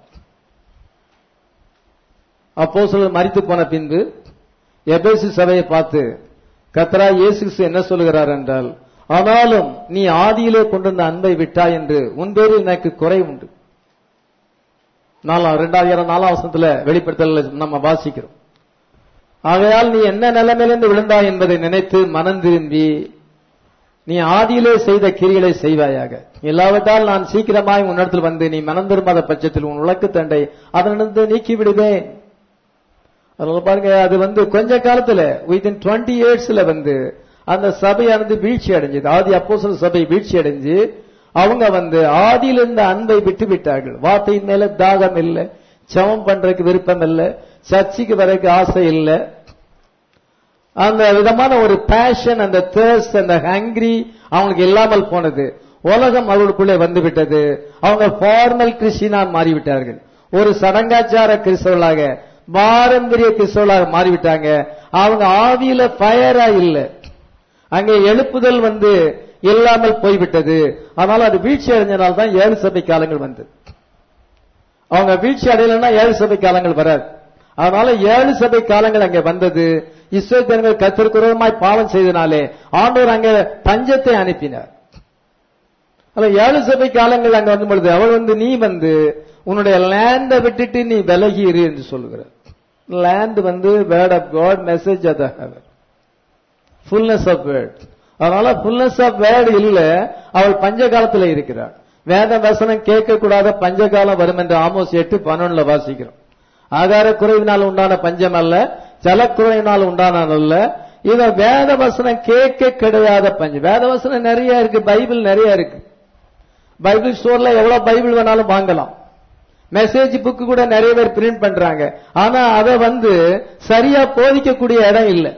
அப்போ மரித்து போன பின்பு எபேசு சபையை பார்த்து கத்ரா இயேசு கிறிஸ்து என்ன சொல்லுகிறார் என்றால் ஆனாலும் நீ ஆதியிலே கொண்டிருந்த அன்பை விட்டாய் என்று உன் பேரில் எனக்கு குறை உண்டு நாலாம் இரண்டாயிரம் நாலாம் வசனத்துல வெளிப்படுத்தல நம்ம வாசிக்கிறோம் ஆகையால் நீ என்ன நிலைமையிலிருந்து விழுந்தாய் என்பதை நினைத்து மனம் திரும்பி நீ ஆதியிலே செய்த கிரிகளை செய்வாயாக இல்லாவிட்டால் நான் சீக்கிரமாய் உன்னிடத்தில் வந்து நீ மனம் திரும்பாத பட்சத்தில் உன் உலக்கு தண்டை அதனிருந்து நீக்கி விடுவேன் அதனால பாருங்க அது வந்து கொஞ்ச காலத்துல வித்தின் டுவெண்ட்டி இயர்ஸ்ல வந்து அந்த சபையானது வீழ்ச்சி அடைஞ்சது ஆதி அப்போஸ்தலர் சபை வீழ்ச்சி அடைஞ்சு அவங்க வந்து ஆதியில் இருந்த அன்பை விட்டு விட்டார்கள் வார்த்தையின் மேல தாகம் இல்லை ஜெபம் பண்றதுக்கு விருப்பம் இல்லை சர்ச்சுக்கு வரக்கு ஆசை இல்லை அந்த விதமான ஒரு பேஷன் அந்த தேர்ஸ்ட் அந்த ஹங்கிரி அவங்களுக்கு இல்லாமல் போனது உலகம் அவர்களுக்குள்ளே வந்து விட்டது அவங்க ஃபார்மல் கிறிஸ்டினா மாறிவிட்டார்கள் ஒரு சடங்காச்சார கிறிஸ்தவர்களாக பாரம்பரிய கிறிஸ்தவர்களாக மாறிவிட்டாங்க அவங்க ஆவியில ஃபயரா இல்ல அங்கே எழுப்புதல் வந்து இல்லாமல் போய்விட்டது அதனால அது வீழ்ச்சி அடைஞ்சனால தான் ஏழு சபை காலங்கள் வந்தது அவங்க வீழ்ச்சி அடையலைன்னா ஏழு சபை காலங்கள் வராது அதனால ஏழு சபை காலங்கள் அங்கே வந்தது இஸ்ரேல் ஜனங்கள் கத்திற்குரமாய் பாவம் செய்தனாலே ஆண்டவர் அங்கே பஞ்சத்தை அனுப்பினார் அல்ல ஏழு சபை காலங்கள் அங்க வந்து பொழுது அவள் வந்து நீ வந்து உன்னுடைய லேண்ட விட்டுட்டு நீ விலகி இரு என்று சொல்லுகிற லேண்ட் வந்து வேர்ட் ஆஃப் காட் மெசேஜ் அத ஃபுல்னஸ் ஆஃப் வேர்ட் அதனால ஃபுல்னஸ் ஆஃப் வேர்ட் இல்ல அவள் பஞ்ச காலத்துல இருக்கிறாள் வேத வசனம் கேட்க கூடாத பஞ்சகாலம் வரும் என்று ஆமோஸ் எட்டு பன்னெண்டுல வாசிக்கிறோம் ஆகார குறைவினால் உண்டான பஞ்சம் அல்ல ஜலக்குறைவினால் உண்டான அல்ல இத வேத வசனம் கேட்க கிடையாத பஞ்சம் வேத வசனம் நிறைய இருக்கு பைபிள் நிறைய இருக்கு பைபிள் ஸ்டோர்ல எவ்வளவு பைபிள் வேணாலும் வாங்கலாம் மெசேஜ் புக்கு கூட நிறைய பேர் பிரிண்ட் பண்றாங்க ஆனா அதை வந்து சரியா போதிக்கக்கூடிய இடம் இல்லை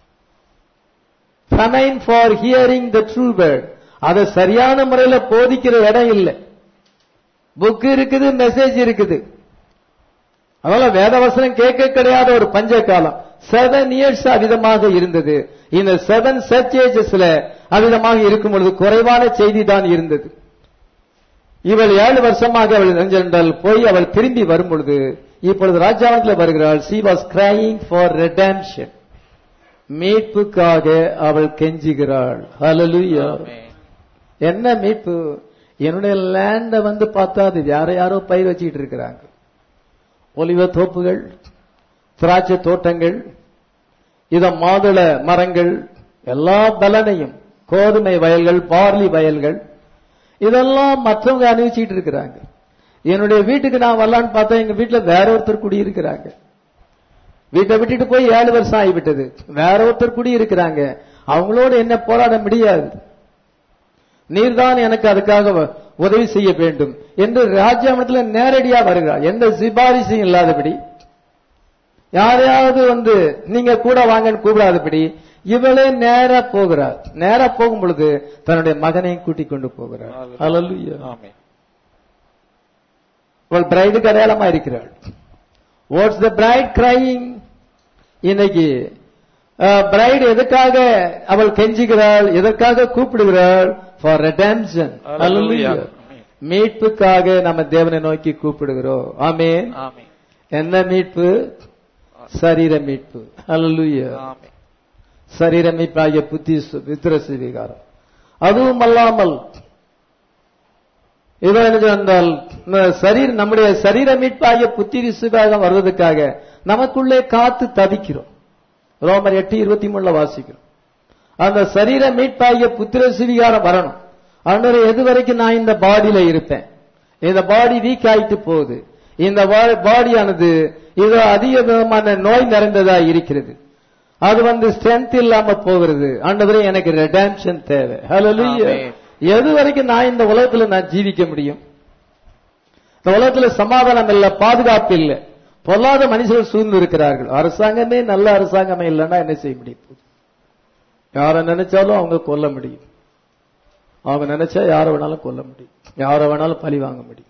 famine for hearing the true word அதை சரியான முறையில போதிக்கிற இடம் இல்லை புக் இருக்குது மெசேஜ் இருக்குது அதனால வேதவசனம் கேட்க கிடையாத ஒரு பஞ்ச காலம் செவன் இயர்ஸ் அவிதமாக இருந்தது இந்த செவன் சர்ச்சேஜஸ்ல அவிதமாக இருக்கும் பொழுது குறைவான செய்தி தான் இருந்தது இவள் ஏழு வருஷமாக அவள் நெஞ்சென்றால் போய் அவள் திரும்பி வரும் பொழுது இப்பொழுது ராஜாவத்தில் வருகிறாள் she was crying for redemption மீட்புக்காக அவள் கெஞ்சுகிறாள் ஹalleluya என்ன மீட்பு என்னுடைய லேண்ட வந்து பார்த்தா அது யார யாரோ பயிர் வச்சுக்கிட்டு இருக்கிறாங்க ஒலிவ தோப்புகள் திராட்சை தோட்டங்கள் இத மாதுள மரங்கள் எல்லா பலனையும் கோதுமை வயல்கள் பார்லி வயல்கள் இதெல்லாம் மற்றவங்க அனுபவிச்சுட்டு இருக்கிறாங்க என்னுடைய வீட்டுக்கு நான் வரலான்னு பார்த்தா எங்க வீட்டுல வேற ஒருத்தர் குடி இருக்கிறாங்க வீட்டை விட்டுட்டு போய் ஏழு வருஷம் ஆகிவிட்டது வேற ஒருத்தர் குடி இருக்கிறாங்க அவங்களோட என்ன போராட முடியாது நீர்தான் எனக்கு அதுக்காக வ- உதவி செய்ய வேண்டும் என்று ராஜ்யாமத்தில் நேரடியா வருகிறார் எந்த சிபாரிசும் இல்லாதபடி யாரையாவது வந்து நீங்க கூட வாங்கன்னு கூப்பிடாதபடி இவளே நேரா போகிறார் நேரா போகும் பொழுது தன்னுடைய மகனையும் கூட்டிக் கொண்டு போகிறார் Hallelujah. ஆமென் அவள் பிரைடுக்கு அடையாளமா இருக்கிறாள் வாட்ஸ் த பிரைட் கிரைங் இன்னைக்கு பிரைட் எதுக்காக அவள் கெஞ்சுகிறாள் எதற்காக கூப்பிடுகிறாள் ஃபார் redemption Hallelujah. Hallelujah. மீட்புக்காக நம்ம தேவனை நோக்கி கூப்பிடுகிறோம் ஆமென் ஆமென் என்ன மீட்பு சரீர மீட்பு Hallelujah. ஆமென் சரீர மீட்பாகிய புத்தி சு- பித்திர சுவீகாரம் அதுவும் அல்லாமல் இதோ என்ன சொன்னால் ந- சரீர நம்முடைய சரீர மீட்பாகிய புத்தி சுகாகம் வருவதற்காக நமக்குள்ளே காத்து தவிக்கிறோம் ரோமர் எட்டு இருபத்தி மூணுல வாசிக்கிறோம் அந்த சரீர மீட்பாகிய புத்திர சுவிகாரம் வரணும் ஆண்டவரே எது வரைக்கும் நான் இந்த பாடியில இருப்பேன் இந்த பாடி வீக் ஆயிட்டு போகுது இந்த பாடியானது இது அதிக விதமான நோய் நிறைந்ததா இருக்கிறது அது வந்து ஸ்ட்ரென்த் இல்லாம போகிறது ஆண்டவரே எனக்கு ரெடாம்ஷன் தேவை ஹalleluya ஆமென். எது வரைக்கும் நான் இந்த உலகத்துல நான் ஜீவிக்க முடியும் இந்த உலகத்துல சமாதானம் இல்ல பாதுகாப்பு இல்ல பொல்லாத மனுஷர்கள் சூழ்ந்து இருக்கிறார்கள் அரசாங்கமே நல்ல அரசாங்கமே இல்லைன்னா என்ன செய்ய முடியும் யாரை நினைச்சாலும் அவங்க கொல்ல முடியும் அவங்க நினைச்சா யாரை வேணாலும் கொல்ல முடியும் யாரை வேணாலும் பழி வாங்க முடியும்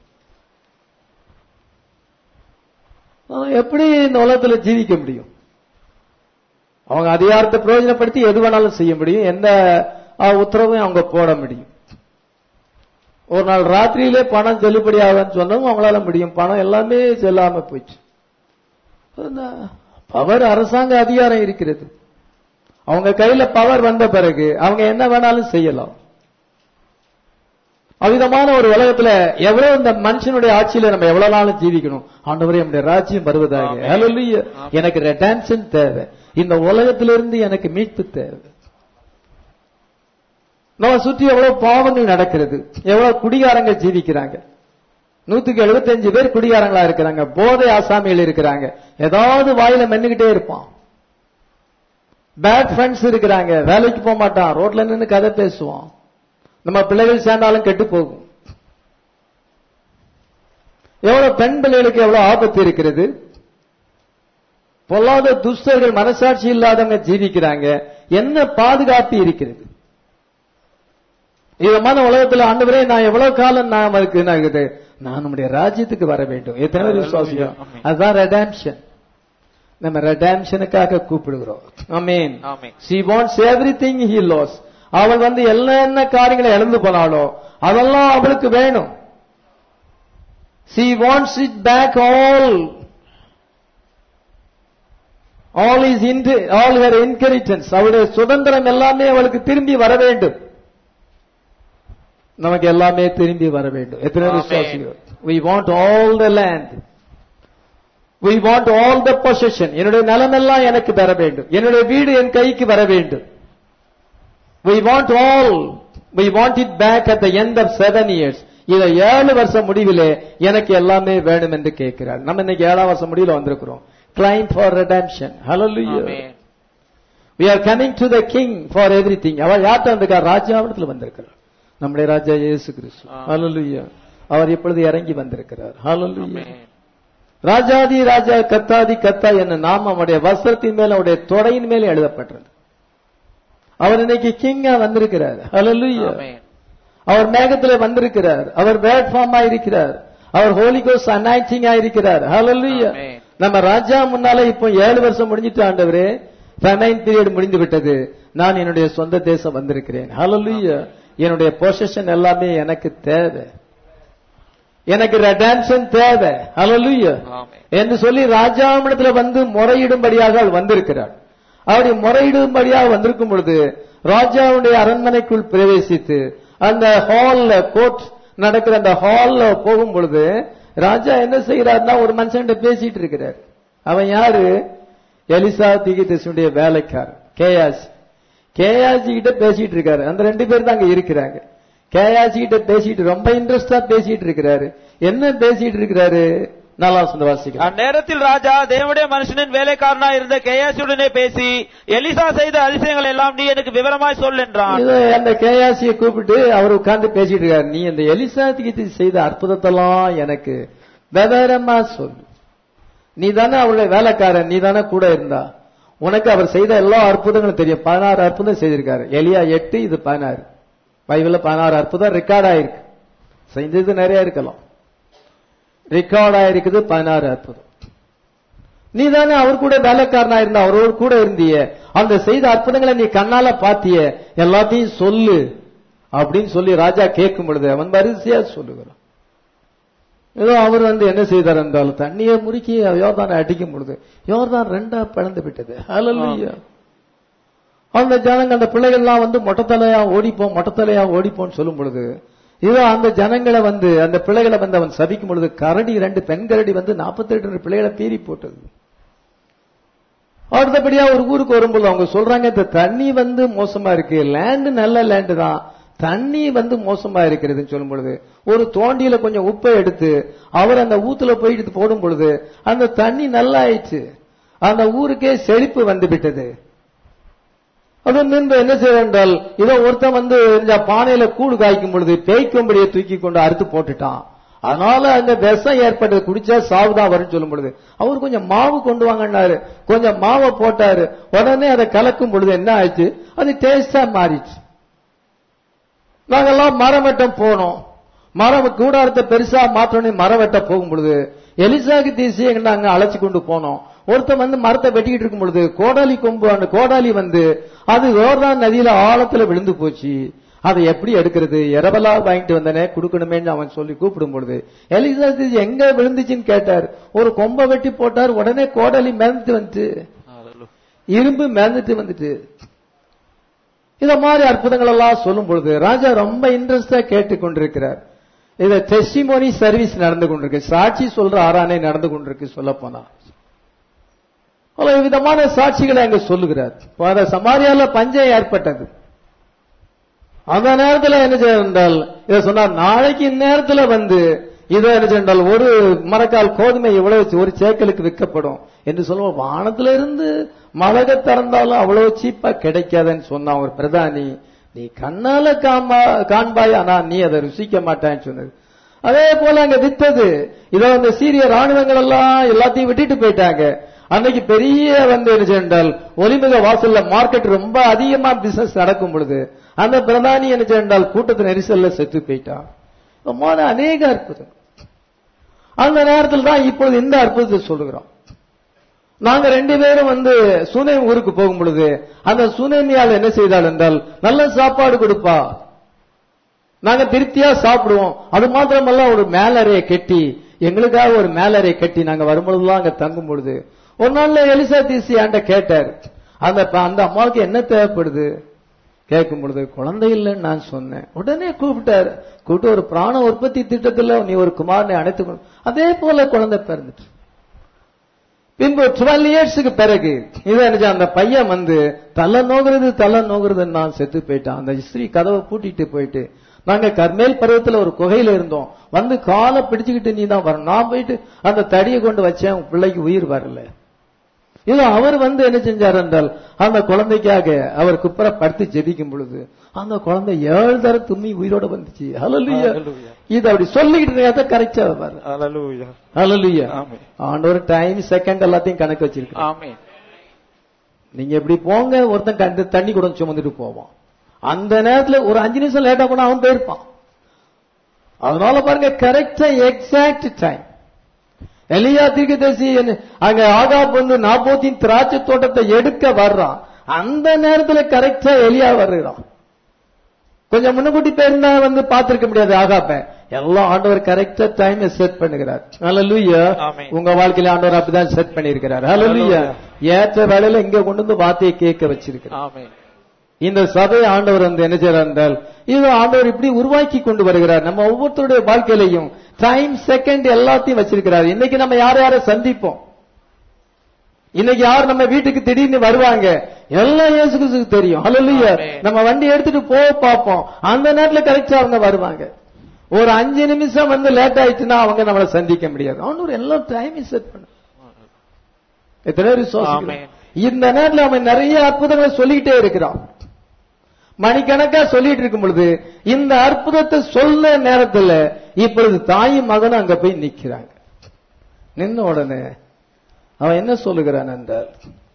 ஆனா எப்படி இந்த உலகத்துல ஜீவிக்க முடியும் அவங்க அதிகாரத்தை பிரயோஜனப்படுத்தி எது வேணாலும் செய்ய முடியும் எந்த ஆ, உத்தரவையும் அவங்க போட முடியும் ஒரு நாள் ராத்திரியிலே பணம் செல்லுபடி ஆகும்னு சொன்னவங்க அவங்களால முடியும் பணம் எல்லாமே செல்லாம போச்சு பவர் அரசாங்க அதிகாரம் இருக்கிறது அவங்க கையில பவர் வந்த பிறகு அவங்க என்ன வேணாலும் செய்யலாம் அவ்விதமான ஒரு உலகத்துல எவ்வளவு இந்த மனுஷனுடைய ஆட்சியில நம்ம எவ்வளவு நாளும் ஜீவிக்கணும் ஆண்டவரே நம்முடைய ராஜ்யம் வருவதாக ஆமென். Hallelujah. எனக்கு ரெடான்ஷன் தேவை இந்த உலகத்திலிருந்து எனக்கு மீட்பு தேவை நம்ம சுற்றி எவ்வளவு பாவங்கள் நடக்கிறது எவ்வளவு குடிகாரங்க ஜீவிக்கிறாங்க நூத்துக்கு எழுபத்தஞ்சு பேர் குடிகாரங்களா இருக்கிறாங்க போதை ஆசாமிகள் இருக்கிறாங்க ஏதாவது வாயில மென்னுகிட்டே இருப்பான் பேட் ஃப்ரெண்ட்ஸ் இருக்கிறாங்க வேலைக்கு போக மாட்டான் ரோட்ல நின்னு கதை பேசுவான் நம்ம பிள்ளைகள் சேர்ந்தாலும் கெட்டு போகும் எவ்வளவு பெண் பிள்ளைகளுக்கு எவ்வளவு ஆபத்து இருக்கிறது பொல்லாத துஷ்டர்கள் மனசாட்சி இல்லாதவங்க ஜீவிக்கிறாங்க என்ன பாதுகாப்பு இருக்கிறது இதமான உலகத்துல ஆண்டவரே நான் எவ்வளவு காலம் நான் அவருக்கு நான் இது, நான் நம்முடைய ராஜ்யத்துக்கு வர வேண்டும் எத்தனை பேர் விசுவாசிக்கிறோம் ஆமென். அதுதான் ரெடாம்ஷன் நம்ம ரெடாம்ஷனுக்காக கூப்பிடுகிறோம் ஆமென் ஆமென். she wants everything he lost அவள் வந்து எல்லா என்ன காரியங்களை இழந்து போனாலோ அதெல்லாம் அவளுக்கு வேணும் she wants it back all all is into all her inheritance அவளுடைய சுதந்திரம் எல்லாமே அவளுக்கு திரும்பி வர வேண்டும் நமக்கு எல்லாமே திரும்பி வர வேண்டும் எத்தனை பேர் Amen. விசுவாசிக்கிறோம் we want all the land we want all the possession என்னுடைய நிலமெல்லாம் எனக்கு பெற வேண்டும் என்னுடைய வீடு என் கைக்கு வர வேண்டும் we want all we want it back at the end of seven years இத ஏழு வருஷம் முடிவிலே எனக்கு எல்லாமே வேணும் என்று கேட்கிறார் நம்ம இன்னைக்கு ஏழாம் வருஷம் முடிவில் வந்திருக்கிறோம் கிளைம் ஃபார் redemption hallelujah ஆமென். we are coming to the king for everything அவர் யார்கிட்ட வந்திருக்கார் ராஜாவிடத்தில் வந்திருக்கிறார் நம்முடைய ராஜா இயேசு கிறிஸ்து ஆ. ஹalleluya அவர் இப்பொழுது இறங்கி வந்திருக்கிறார் hallelujah ஆமென். ராஜாதி ராஜா கத்தாதி கத்தா என்ன நாம அவருடைய வஸ்திரத்தின் மேல அவருடைய தொடையின் மேல எழுதப்பட்டது அவர் இன்னைக்கு கிங்கா வந்திருக்கிறார் ஹalleluya ஆமென். அவர் மேகத்துல வந்திருக்கிறார் அவர் பிளாட்ஃபார்மா இருக்கிறார் அவர் ஹோலி கோஸ் அனாய்டிங்கா இருக்கிறார் ஹalleluya ஆமென். நம்ம ராஜா முன்னால இப்போ ஏழு வருஷம் முடிஞ்சிட்டு ஆண்டவரே ஃபெமைன் பீரியட் முடிந்து விட்டது நான் என்னுடைய சொந்த தேசம் வந்திருக்கிறேன் ஹalleluya என்னுடைய பொசிஷன் எல்லாமே எனக்கு தேவை எனக்கு ரெடான்ஷன் தேவை ஹalleluya ஆமென். என்று சொல்லி ராஜாவிடத்துல வந்து முறையிடும்படியாக அவள் வந்திருக்கிறாள் அப்படி முறையிடும்படியாக வந்திருக்கும் பொழுது ராஜாவுடைய அரண்மனைக்குள் பிரவேசித்து அந்த ஹால்ல கோர்ட் நடக்கிற அந்த ஹால்ல போகும் பொழுது ராஜா என்ன செய்யறாருன்னா ஒரு மனுஷன்கிட்ட பேசிட்டு இருக்கிறார் அவன் யாரு எலிசா திகிதேசனுடைய வேலைக்காரன் கேயாசி கேயாசி கிட்ட பேசிட்டு இருக்காரு அந்த ரெண்டு பேர் தான் அங்க இருக்கிறாங்க கேயாசி கிட்ட பேசிட்டு ரொம்ப இன்ட்ரெஸ்டா பேசிட்டு இருக்கிறாரு என்ன பேசிட்டு இருக்கிறாரு நல்லா சொந்த வாசிக்கலாம் அந்நேரத்தில் ராஜா தேவனுடைய மனுஷனின் வேலைக்காரனா இருந்த கேயாசியுடனே பேசி எலிசா செய்த அதிசயங்கள் எல்லாம் நீ எனக்கு விவரமாய் சொல் என்றான் இது அந்த கேயாசியை கூப்பிட்டு அவர் உட்கார்ந்து பேசிட்டு இருக்காரு நீ அந்த எலிசாத்துக்கு செய்த அற்புதத்தெல்லாம் எனக்கு விவரமா சொல்லு நீ தானே அவளுடைய வேலைக்காரன் நீ தானே கூட இருந்தா உனக்கு அவர் செய்த எல்லா அற்புதங்களும் தெரியும் பதினாறு அற்புதம் செய்திருக்காரு எலியா எட்டு இது பதினாறு பைபிள்ல பதினாறு அற்புதம் ரெக்கார்ட் ஆயிருக்கு செஞ்சது நிறைய இருக்கலாம் ரெக்கார்ட் ஆயிருக்குது பதினாறு அற்புதம் நீ தானே அவர் கூட வேலைக்காரனா இருந்த அவரோடு கூட இருந்திய அந்த செய்த அற்புதங்களை நீ கண்ணால பாத்திய எல்லாத்தையும் சொல்லு அப்படின்னு சொல்லி ராஜா கேட்கும் பொழுது அவன் வரிசையா சொல்லுகிறான் ஏதோ அவர் வந்து என்ன செய்தார் என்றால் தண்ணியை முறுக்கி யோர்தானை அடிக்கும் பொழுது யோர்தான் ரெண்டா பிளந்து விட்டது ஹalleluya அந்த ஜனங்க அந்த பிள்ளைகள்லாம் வந்து மொட்டத்தலையா ஓடிப்போம் மொட்டத்தலையா ஓடிப்போன்னு சொல்லும் பொழுது இதோ அந்த ஜனங்களை வந்து அந்த பிள்ளைகளை வந்து அவன் சபிக்கும் பொழுது கரடி ரெண்டு பெண் கரடி வந்து நாற்பத்தி எட்டு பிள்ளைகளை பீறி போட்டது அடுத்தபடியா ஒரு ஊருக்கு வரும்போது அவங்க சொல்றாங்க இந்த தண்ணி வந்து மோசமா இருக்கு லேண்ட் நல்ல லேண்ட் தான் தண்ணி வந்து மோசமா இருக்கிறதுன்னு சொல்லும் பொழுது ஒரு தோண்டியில கொஞ்சம் உப்பை எடுத்து அவர் அந்த ஊத்துல போய் எடுத்து போடும் பொழுது அந்த தண்ணி நல்லா ஆயிடுச்சு அந்த ஊருக்கே செழிப்பு வந்து விட்டது அது நின்று என்ன செய்ய என்றால் இதோ ஒருத்தன் வந்து இந்த பானையில கூடு காய்க்கும் பொழுது பேய்க்கும்படியை தூக்கி கொண்டு அறுத்து போட்டுட்டான் அதனால அந்த விஷம் ஏற்பட்டது குடிச்சா சாவுதான் வரும்னு சொல்லும் பொழுது அவர் கொஞ்சம் மாவு கொண்டு வாங்கன்னாரு கொஞ்சம் மாவை போட்டாரு உடனே அதை கலக்கும் பொழுது என்ன ஆயிடுச்சு அது டேஸ்டா மாறிடுச்சு நாங்கெல்லாம் மரம் வெட்டம் போனோம் மரம் கூடாரத்தை பெருசா மாற்றோன்னே மரம் வெட்ட போகும் பொழுது எலிசாக்கு தீசி நாங்க அழைச்சு கொண்டு போனோம் ஒருத்தன் வந்து மரத்தை வெட்டிக்கிட்டு இருக்கும் பொழுது கோடாலி கொம்பு அந்த கோடாலி வந்து அது யோர்தான் நதியில ஆழத்துல விழுந்து போச்சு அதை எப்படி எடுக்கிறது இரவலா வாங்கிட்டு வந்தனே கொடுக்கணுமேன்னு அவன் சொல்லி கூப்பிடும் பொழுது எலிசா தீசி எங்க விழுந்துச்சுன்னு கேட்டார் ஒரு கொம்பை வெட்டி போட்டார் உடனே கோடாலி மிதந்துட்டு வந்துட்டு இரும்பு மிதந்துட்டு வந்துட்டு இத மாதிரி அற்புதங்கள் எல்லாம் சொல்லும் பொழுது ராஜா ரொம்ப இன்ட்ரெஸ்டா கேட்டுக் கொண்டிருக்கிறார் இத டெஸ்டிமோனி சர்வீஸ் நடந்து கொண்டிருக்கு சாட்சி சொல்ற ஆராணை நடந்து கொண்டிருக்கு சொல்ல போனா பல விதமான சாட்சிகளை அங்க சொல்லுகிறார் பல சமாரியால பஞ்சம் ஏற்பட்டது அந்த நேரத்துல என்ன செய்ய என்றால் இத சொன்னார் நாளைக்கு இந்நேரத்துல வந்து இதோ என்ன சொன்னால் ஒரு மரக்கால் கோதுமை எவ்வளவு ஒரு சேக்கலுக்கு விற்கப்படும் என்று சொல்லுவோம் வானத்துல இருந்து மழக திறந்தாலும் அவ்வளவு சீப்பா கிடைக்காதுன்னு சொன்னான் ஒரு பிரதானி நீ கண்ணால காம்பா காண்பாய் ஆனா நீ அதை ருசிக்க மாட்டான்னு சொன்னது அதே போல அங்க வித்தது இதோ அந்த சீரிய ராணுவங்கள் எல்லாம் எல்லாத்தையும் விட்டுட்டு போயிட்டாங்க அன்னைக்கு பெரிய வந்து என்ன சென்றால் ஒலிமுக வாசல்ல மார்க்கெட் ரொம்ப அதிகமா பிசினஸ் நடக்கும் பொழுது அந்த பிரதானி என்ன சென்றால் கூட்டத்து நெரிசல்ல செத்து போயிட்டான் மோத அநேக அற்புதம் அந்த நேரத்தில் தான் இப்பொழுது இந்த அற்புதத்தை சொல்லுகிறோம் நாங்க ரெண்டு பேரும் வந்து சுனை ஊருக்கு போகும் பொழுது அந்த சுனேமியால் என்ன செய்தாள் என்றால் நல்ல சாப்பாடு கொடுப்பா நாங்க திருப்தியா சாப்பிடுவோம் அது மாத்திரமல்ல ஒரு மேலறையை கட்டி எங்களுக்காக ஒரு மேலறையை கட்டி நாங்க வரும்பொழுதுலாம் அங்க தங்கும் பொழுது ஒரு நாள்ல எலிசா தீசி ஆண்ட கேட்டார் அந்த ப- அந்த அம்மாவுக்கு என்ன தேவைப்படுது கேட்கும் பொழுது குழந்தை இல்லைன்னு நான் சொன்னேன் உடனே கூப்பிட்டாரு கூப்பிட்டு ஒரு பிராண உற்பத்தி திட்டத்துல நீ ஒரு குமாரனை அணைத்து அதே போல குழந்தை பிறந்துட்டு பின்பு டுவெல் இயர்ஸுக்கு பிறகு இது நினைச்சா அந்த பையன் வந்து தலை நோகிறது தலை நோகிறதுன்னு நான் செத்து போயிட்டான் அந்த ஸ்திரீ கதவை பூட்டிட்டு போயிட்டு நாங்க கர்மேல் பருவத்துல ஒரு குகையில இருந்தோம் வந்து காலை பிடிச்சுக்கிட்டு நீ தான் வரணும் நான் போயிட்டு அந்த தடியை கொண்டு வச்சேன் உன் பிள்ளைக்கு உயிர் வரல இது அவர் வந்து என்ன செஞ்சார் என்றால் அந்த குழந்தைக்காக அவர் குப்புற படுத்து ஜெபிக்கும் பொழுது அந்த குழந்தை ஏழு தர தும்மி உயிரோட வந்துச்சு ஹalleluya Hallelujah. இது அப்படி சொல்லிக்கிட்டு இருந்தா கரெக்டா பாரு Hallelujah. ஹalleluya ஆமென். ஆண்டவர் டைம் செகண்ட் எல்லாத்தையும் கணக்கு வச்சிருக்காரு ஆமென். நீங்க இப்படி போங்க ஒருத்தன் கண்டு தண்ணி கூட சுமந்துட்டு போவான் அந்த நேரத்துல ஒரு அஞ்சு நிமிஷம் லேட்டா போனா அவன் போயிருப்பான் அதனால பாருங்க கரெக்டா எக்ஸாக்ட் டைம் எலியா தீர்க்கதரிசி என்ன- அங்க ஆகாப் வந்து நாபோத்தின் திராட்சை தோட்டத்தை எடுக்க வர்றான் அந்த நேரத்துல கரெக்டா எலியா வருகிறான் கொஞ்சம் முன்னக்கூட்டி போயிருந்தா வந்து பார்த்திருக்க முடியாது ஆகாப்ப எல்லாம் ஆண்டவர் கரெக்டா டைம் செட் பண்ணுகிறார் ஹalleluya ஆமென். உங்க வாழ்க்கையில ஆண்டவர் அப்படிதான் செட் பண்ணியிருக்கிறார் ஹalleluya ஏற்ற வேளையில இங்க கொண்டு வந்து வார்த்தையை கேட்க வச்சிருக்கிறார் ஆமென். இந்த சபை ஆண்டவர் வந்து என்ன செய்றார் என்றால் இது ஆண்டவர் இப்படி உருவாக்கி கொண்டு வருகிறார் நம்ம ஒவ்வொருத்தருடைய வாழ்க்கையிலையும் டைம் செகண்ட் எல்லாத்தையும் வச்சிருக்கிறார் இன்னைக்கு நம்ம யார யார சந்திப்போம் இன்னைக்கு யார் நம்ம வீட்டுக்கு திடீர்னு வருவாங்க எல்லாம் இயேசு கிறிஸ்துவுக்கு தெரியும் ஹalleluya ஆமென். நம்ம வண்டி எடுத்துட்டு போக பார்ப்போம் அந்த நேரத்துல கரெக்டா அவங்க வருவாங்க ஒரு அஞ்சு நிமிஷம் வந்து லேட் ஆயிடுச்சுன்னா அவங்க நம்மளை சந்திக்க முடியாது ஆண்டவர் எல்லாம் டைம் செட் பண்ண எத்தனை பேர் விசுவாசிக்கிறோம்? ஆமென். இந்த நேரத்துல அவன் நிறைய அற்புதங்களை சொல்லிக்கிட்டே இருக்கிறான் மணிக்கணக்கா சொல்லிட்டு இருக்கும் பொழுது இந்த அற்புதத்தை சொல்ல நேரத்துல இப்பொழுது தாயும் மகனும் அங்க போய் நிக்கிறாங்க நின்ன உடனே அவன் என்ன சொல்லுகிறான் என்றால்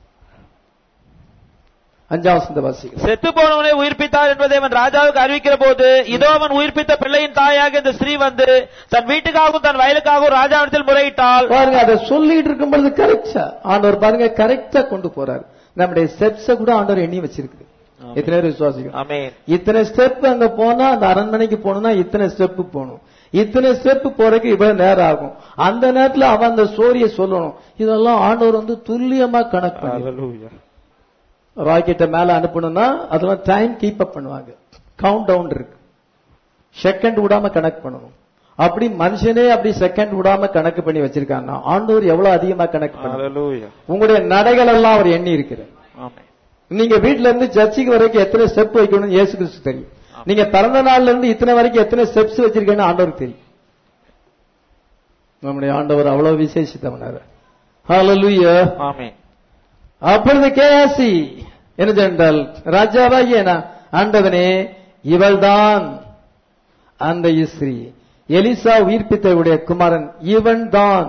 அஞ்சாம் வசந்த வாசிகள் செத்து போனவனை உயிர்ப்பித்தார் என்பதை அவன் ராஜாவுக்கு அறிவிக்கிற போது இதோ அவன் உயிர்ப்பித்த பிள்ளையின் தாயாக இந்த ஸ்திரீ வந்து தன் வீட்டுக்காகவும் தன் வயலுக்காகவும் ராஜாவிடத்தில் முறையிட்டாள் பாருங்க அதை சொல்லிட்டு இருக்கும் பொழுது கரெக்டா ஆண்டவர் பாருங்க கரெக்டா கொண்டு போறாரு நம்முடைய ஸ்டெப்ஸ கூட ஆண்டவர் எண்ணி வச்சிருக்கு ஆமென். எத்தனை பேர் விசுவாசிக்கும் ஆமென் இத்தனை ஸ்டெப் அங்க போனா அந்த அரண்மனைக்கு போகணும்னா இத்தனை ஸ்டெப் போகணும் இத்தனை ஸ்டெப் போறதுக்கு இவ்வளவு நேரம் ஆகும் அந்த நேரத்துல அவன் அந்த ஸ்டோரியை சொல்லணும் இதெல்லாம் ஆண்டவர் வந்து துல்லியமா கணக்கு பண்ணி Hallelujah. ராக்கெட்டை மேல அனுப்பணும்னா அதெல்லாம் டைம் கீப் அப் பண்ணுவாங்க கவுண்ட் டவுன் இருக்கு செகண்ட் விடாம கணக்கு பண்ணணும் அப்படி மனுஷனே அப்படி செகண்ட் விடாம கணக்கு பண்ணி வச்சிருக்காங்கன்னா ஆண்டவர் எவ்வளவு அதிகமா கணக்கு பண்ணணும் Hallelujah. உங்களுடைய நடைகள் எல்லாம் அவர் எண்ணி இருக்கிறார் ஆமென். நீங்க வீட்ல இருந்து சர்ச்சுக்கு வரைக்கும் எத்தனை ஸ்டெப் வைக்கணும்னு இயேசு கிறிஸ்து தெரியும் நீங்க பிறந்த நாள்ல இருந்து இத்தனை வரைக்கும் எத்தனை ஸ்டெப்ஸ் வச்சிருக்கேன்னு ஆண்டவருக்கு தெரியும் நம்முடைய ஆண்டவர் அவ்வளவு விசேஷித்தவனார் ஹalleluya ஆமென். அப்பொழுது கேயாசி என்ன சென்றால் ராஜாவாகிய நான், ஆண்டவனே இவள்தான் அந்த இஸ்ரீ எலிசா உயிர்ப்பித்தவருடைய குமாரன் இவன் தான்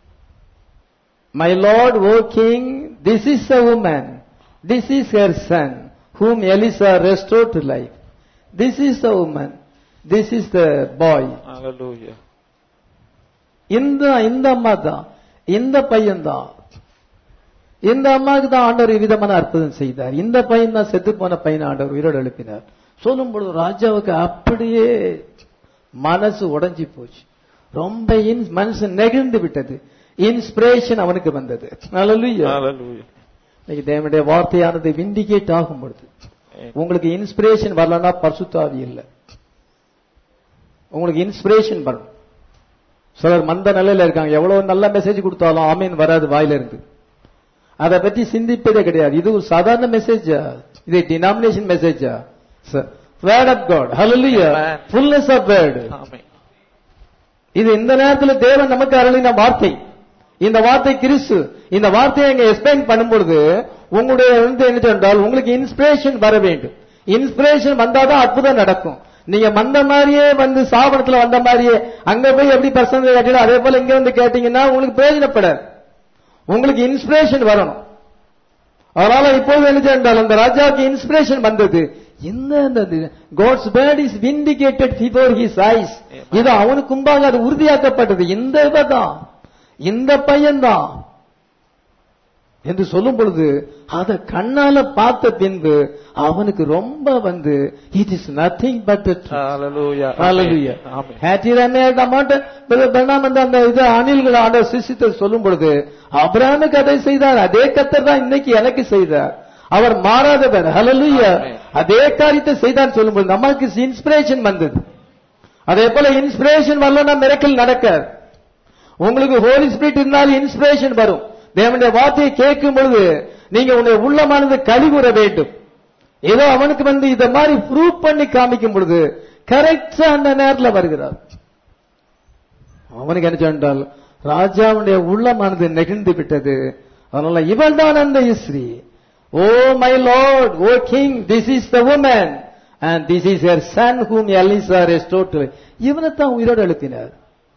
my lord o king this is a woman this is her son whom Elisha restored to life this is the woman this is the boy Hallelujah. இந்த இந்த அம்மா தான் இந்த பையன் தான் இந்த அம்மாவுக்கு தான் ஆண்டவர் விதமான அற்புதம் செய்தார் இந்த பையன் தான் செத்து போன பையன் ஆண்டவர் உயிரோடு எழுப்பினார் சொல்லும் பொழுது ராஜாவுக்கு அப்படியே மனசு உடைஞ்சு போச்சு ரொம்ப இன்- மனசு நெகிழ்ந்து விட்டது இன்ஸ்பிரேஷன் அவனுக்கு வந்தது Hallelujah. Hallelujah. இன்னைக்கு தேவனுடைய வார்த்தையானது விண்டிகேட் ஆகும் பொழுது உங்களுக்கு இன்ஸ்பிரேஷன் வரலன்னா பரிசுத்தாவி இல்லை உங்களுக்கு இன்ஸ்பிரேஷன் வரும் சிலர் மந்த நிலையில இருக்காங்க எவ்வளவு நல்ல மெசேஜ் கொடுத்தாலும் ஆமீன் வராது வாயில இருந்து அதை பத்தி சிந்திப்பதே கிடையாது இது ஒரு சாதாரண மெசேஜா இது டினாமினேஷன் மெசேஜா வேர்ட் ஆஃப் காட் ஹalleluya Amen. ஃபுல்னஸ் ஆஃப் வேர்ட் ஆமென். இது இந்த நேரத்துல தேவன் நமக்கு அருளின வார்த்தை இந்த வார்த்தை கிறிஸ்து இந்த வார்த்தையை இங்க எக்ஸ்பிளைன் பண்ணும்பொழுது உங்களுடைய வந்து என்ன சொன்னால் உங்களுக்கு இன்ஸ்பிரேஷன் வர வேண்டும் இன்ஸ்பிரேஷன் வந்தாதான் அற்புதம் நடக்கும் நீங்க வந்த மாதிரியே வந்து சாபனத்துல வந்த மாதிரியே அங்க போய் எப்படி பர்சன்டேஜ் கேட்டீங்க அதே போல இங்க வந்து கேட்டீங்கன்னா உங்களுக்கு பிரயோஜனப்படாது உங்களுக்கு இன்ஸ்பிரேஷன் வரணும் அதனால இப்போது என்ன சென்றால் அந்த ராஜாவுக்கு இன்ஸ்பிரேஷன் வந்தது என்ன God's word is vindicated before his eyes இது அவனுக்கு முன்பாக அது உறுதியாக்கப்பட்டது இந்த இவதான் இந்த பையன்தான் என்று சொல்லும் பொழுது அத கண்ணால பார்த்த பின்பு அவனுக்கு ரொம்ப வந்து it is nothing but Hallelujah. Hallelujah. Amen. ஹேட்டிரமே அமௌண்ட் பெண்ணாம் வந்து அந்த இது அணில்கள் ஆண்ட சிசித்தை சொல்லும் பொழுது அபிராமுக்கு அதை செய்தார் அதே கத்தர் தான் இன்னைக்கு எனக்கு செய்தார் அவர் மாறாதவர் ஹalleluya Amen. அதே காரியத்தை செய்தார் சொல்லும்போது நமக்கு இன்ஸ்பிரேஷன் வந்தது அதே போல இன்ஸ்பிரேஷன் வரலன்னா மிரக்கல் நடக்காது உங்களுக்கு ஹோலி ஸ்பிரிட் இருந்தாலும் இன்ஸ்பிரேஷன் வரும் தேவனுடைய வார்த்தையை கேட்கும் பொழுது நீங்க உங்களுடைய உள்ளமானது கழிவுற வேண்டும் ஏதோ அவனுக்கு வந்து இத மாதிரி ப்ரூவ் பண்ணி காமிக்கும் பொழுது கரெக்டா அந்த நேரத்துல வருகிறார் அவனுக்கு என்ன சொன்னால் ராஜாவுடைய உள்ளமானது நெகிழ்ந்து விட்டது அதனால இவள் தான் அந்த இஸ்ரீ o my lord o king this is the woman and this is your son whom Elisha restored இவனை தான் உயிரோடு எழுப்பினார்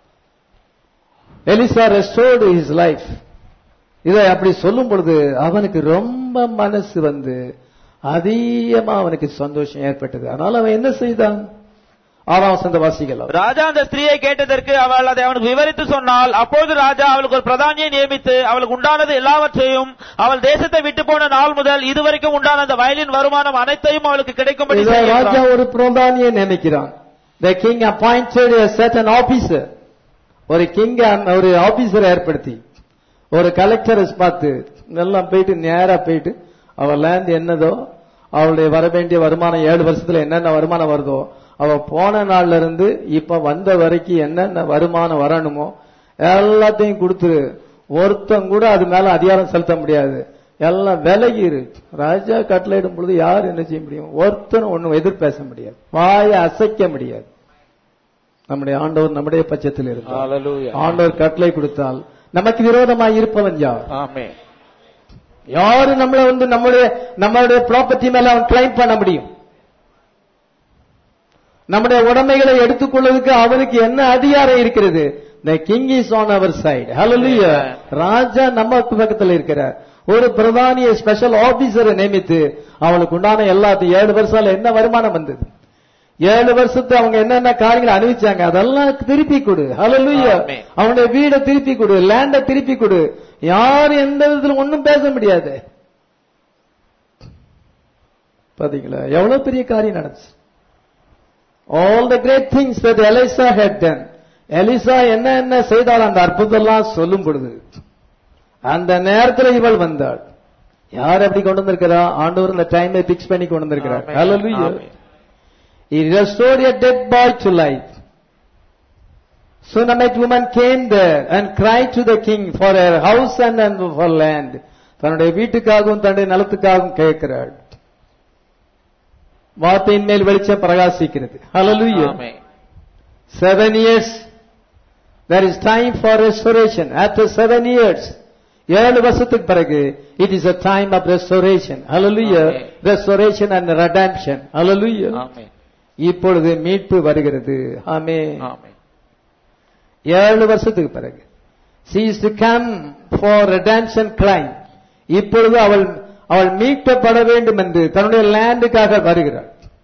எலிசா ரெஸ்டோர்டு ஹிஸ் லைஃப் இதை அப்படி சொல்லும் பொழுது அவனுக்கு ரொம்ப மனசு வந்து அதிகமா அவனுக்கு சந்தோஷம் ஏற்பட்டது அதனால அவன் என்ன செய்தான் ஆறாம் வசந்த வாசிக்கலாம் ராஜா அந்த ஸ்திரீயை கேட்டதற்கு அவள் அதை அவனுக்கு விவரித்து சொன்னால் அப்பொழுது ராஜா அவளுக்கு ஒரு பிரதானியை நியமித்து அவளுக்கு உண்டானது எல்லாவற்றையும் அவள் தேசத்தை விட்டு போன நாள் முதல் இதுவரைக்கும் உண்டான அந்த வயலின் வருமானம் அனைத்தையும் அவளுக்கு கிடைக்கும்படி இதை செய்ய ராஜா என்றான். ஒரு பிரதானியை நினைக்கிறான் the king appointed a certain officer ஒரு கிங் ஒரு ஆபீசரை ஏற்படுத்தி ஒரு கலெக்டரை பார்த்து எல்லாம் போயிட்டு நேரா போயிட்டு அவ லேண்ட் என்னதோ அவளுடைய வர வேண்டிய வருமானம் ஏழு வருஷத்துல என்னென்ன வருமானம் வருதோ அவ போன நாள்ல இருந்து இப்ப வந்த வரைக்கும் என்னென்ன வருமானம் வரணுமோ எல்லாத்தையும் கொடுத்துரு ஒருத்தன் கூட அது மேல அதிகாரம் செலுத்த முடியாது எல்லாம் விலகி இரு ராஜா கட்டளையிடும் பொழுது யார் என்ன செய்ய முடியும் ஒருத்தனும் ஒண்ணும் எதிர் பேச முடியாது வாயை அசைக்க முடியாது நம்முடைய ஆண்டவர் நம்முடைய பட்சத்தில் இருந்தார் Hallelujah. ஆண்டவர் கட்டளை கொடுத்தால் நமக்கு விரோதமாய் இருப்பவன் யார் Amen. யாரு நம்மள வந்து நம்மளுடைய நம்மளுடைய ப்ராப்பர்ட்டி மேல அவன் கிளைம் பண்ண முடியும் நம்முடைய உடைமைகளை எடுத்துக்கொள்வதற்கு அவனுக்கு என்ன அதிகாரம் இருக்கிறது the king is on our side hallelujah ராஜா நம்ம பக்கத்துல இருக்கிறார் ஒரு பிரதானிய ஸ்பெஷல் ஆபீசரை நியமித்து அவளுக்கு உண்டான எல்லாத்தையும் ஏழு வருஷம் என்ன வருமானம் வந்தது ஏழு வருஷத்து அவங்க என்னென்ன காரியங்களை அனுபவிச்சாங்க அதெல்லாம் திருப்பி கொடு ஹalleluya ஆமென். அவனுடைய வீடை திருப்பி கொடு லேண்ட திருப்பி கொடு யாரும் எந்த விதத்துல ஒண்ணும் பேச முடியாது பாத்தீங்களா எவ்வளவு பெரிய காரியம் நடந்துச்சு all the great things that Elisha had done Elisha என்ன என்ன செய்தால் அந்த அற்புதம்லாம் சொல்லும் பொழுது அந்த நேரத்துல இவள் வந்தாள் யார் அப்படி கொண்டு வந்திருக்கிறா ஆண்டவர் இந்த டைமை பிக்ஸ் பண்ணி கொண்டு வந்திருக்கிறார் Amen. Hallelujah. Amen. He restored a dead boy to life. Sunamite woman came there and cried to the king for her house and, and for land. தன்னுடைய வீட்டுக்காகவும் தன்னுடைய நிலத்துக்காகவும் கேட்கிறாள் வார்த்தையின் மேல் வெளிச்சம் பிரகாசிக்கிறது Hallelujah. Amen. Seven years. There is time for restoration. After seven years. ஏழு வருஷத்துக்கு பிறகு it is a time of restoration. Hallelujah. Amen. Restoration and redemption. Hallelujah. Amen. இப்பொழுது மீட்பு வருகிறது ஆமே Amen. ஏழு வருஷத்துக்கு பிறகு she is to come for redemption crime இப்பொழுது அவள் அவள் மீட்கப்பட வேண்டும் என்று தன்னுடைய லேண்டுக்காக வருகிறாள்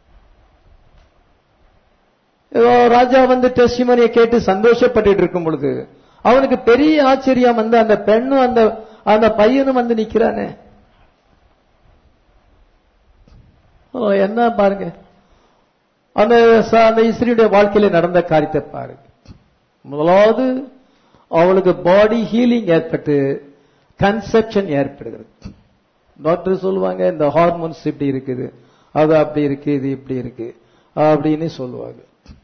ஏதோ ராஜா வந்து டெஸ்டிமோனியை கேட்டு சந்தோஷப்பட்டுட்டு இருக்கும் பொழுது அவனுக்கு பெரிய ஆச்சரியம் வந்து அந்த பெண்ணும் அந்த அந்த பையனும் வந்து நிக்கிறானே ஓ என்ன பாருங்க அந்த ச- அந்த இஸ்ரீயுடைய வாழ்க்கையில நடந்த காரியத்தை பாருங்க முதலாவது அவளுக்கு பாடி ஹீலிங் ஏற்பட்டு கன்செப்ஷன் ஏற்படுகிறது டாக்டர் சொல்லுவாங்க இந்த ஹார்மோன்ஸ் இப்படி இருக்குது அது அப்படி இருக்கு இது இப்படி இருக்கு அப்படின்னு சொல்லுவாங்க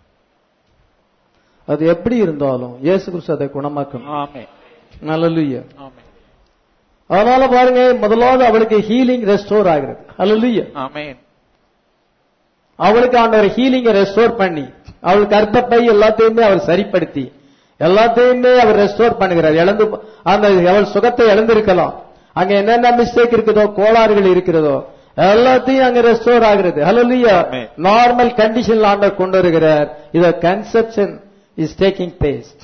அது எப்படி இருந்தாலும் இயேசு கிறிஸ்து அதை குணமாக்கணும் Amen. நல்லலுயா Amen. அதனால பாருங்க முதலாவது அவளுக்கு ஹீலிங் ரெஸ்டோர் ஆகிறது அல்லலுயா Amen. அவளுக்கு ஆண்டவர் ஹீலிங்கை ரெஸ்டோர் பண்ணி அவளுக்கு கர்ப்பப்பை எல்லாத்தையுமே அவர் சரிப்படுத்தி எல்லாத்தையுமே அவர் ரெஸ்டோர் பண்ணுகிறார் இழந்து அந்த அவள் சுகத்தை இழந்திருக்கலாம் அங்க என்னென்ன மிஸ்டேக் இருக்குதோ கோளாறுகள் இருக்கிறதோ எல்லாத்தையும் அங்க ரெஸ்டோர் ஆகிறது ஹalleluya Amen. நார்மல் கண்டிஷன்ல ஆண்டவர் கொண்டு வருகிறார் இத கன்செப்ஷன் இஸ் டேக்கிங் பிளேஸ்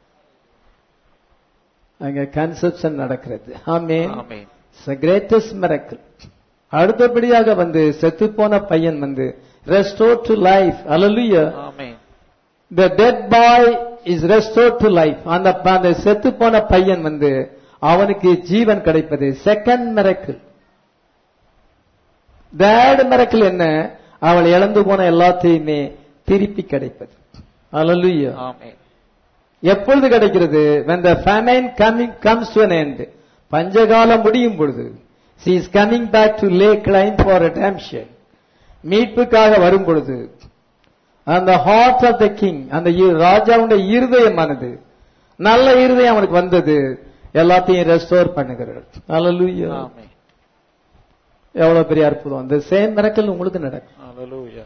அங்க கன்செப்ஷன் நடக்கிறது ஆமென் ஆமென் கிரேட்டஸ்ட் மிரக்கல் அடுத்தபடியாக வந்து செத்து போன பையன் வந்து ரெஸ்டோர் டு லைஃப் ஹalleluya ஆமென் the dead boy is restored to life அந்த அந்த செத்து போன பையன் வந்து அவனுக்கு ஜீவன் கிடைப்பது செகண்ட் மிரக்கிள் தேர்ட் மிரக்கிள் என்ன அவள் இழந்து போன எல்லாத்தையுமே திருப்பி கிடைப்பது Hallelujah. ஆமென் எப்பொழுது கிடைக்கிறது when the famine coming comes to an end பஞ்சகாலம் முடியும் பொழுது she is coming back to lay claim for redemption மீட்புக்காக வரும் பொழுது அந்த ஹார்ட் ஆஃப் த கிங் அந்த இ- ராஜாவுடைய இருதயமானது நல்ல இருதயம் அவனுக்கு வந்தது எல்லாத்தையும் ரெஸ்டோர் பண்ணுகிறார் Hallelujah. ஆமென் எவ்வளவு பெரிய அற்புதம் அந்த சேம் மிரக்கல் உங்களுக்கு நடக்கும் ஹalleluya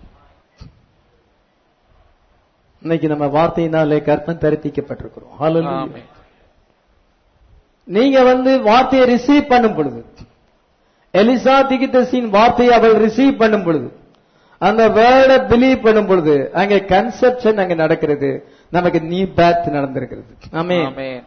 இன்னைக்கு நம்ம வார்த்தையினாலே கற்பன் தரிப்பிக்கப்பட்டிருக்கிறோம் Hallelujah. ஆமென் நீங்க வந்து வார்த்தையை ரிசீவ் பண்ணும் பொழுது எலிசா திகிதசின் வார்த்தையை அவள் ரிசீவ் பண்ணும் பொழுது அந்த வேர்டை பிலீவ் பண்ணும் பொழுது அங்க கன்செப்ஷன் அங்க நடக்கிறது நமக்கு நீ பேத் நடந்திருக்கிறது ஆமே ஆமென்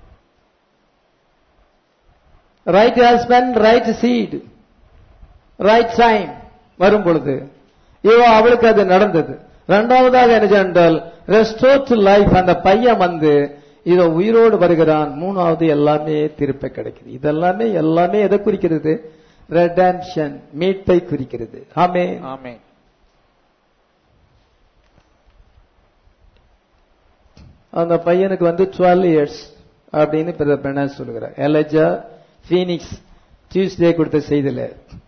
right husband right seat right time வரும் பொழுது இவ அவளுக்கு அது நடந்தது இரண்டாவதாக என்ன என்றால் ரெஸ்டோர் டு லைஃப் அந்த பையன் வந்து இத உயிரோடு வருகிறான் மூணாவது எல்லாமே திருப்ப கிடைக்குது இதெல்லாமே எல்லாமே எதை குறிக்கிறது ரெடம்ஷன் மீட்பை குறிக்கிறது ஆமே ஆமென் அந்த பையனுக்கு வந்து டுவெல் இயர்ஸ் அப்படின்னு பிரதர் பெர்னாஸ் சொல்லுகிறார் எலஜா ஃபீனிக்ஸ் டியூஸ்டே கொடுத்த செய்தியில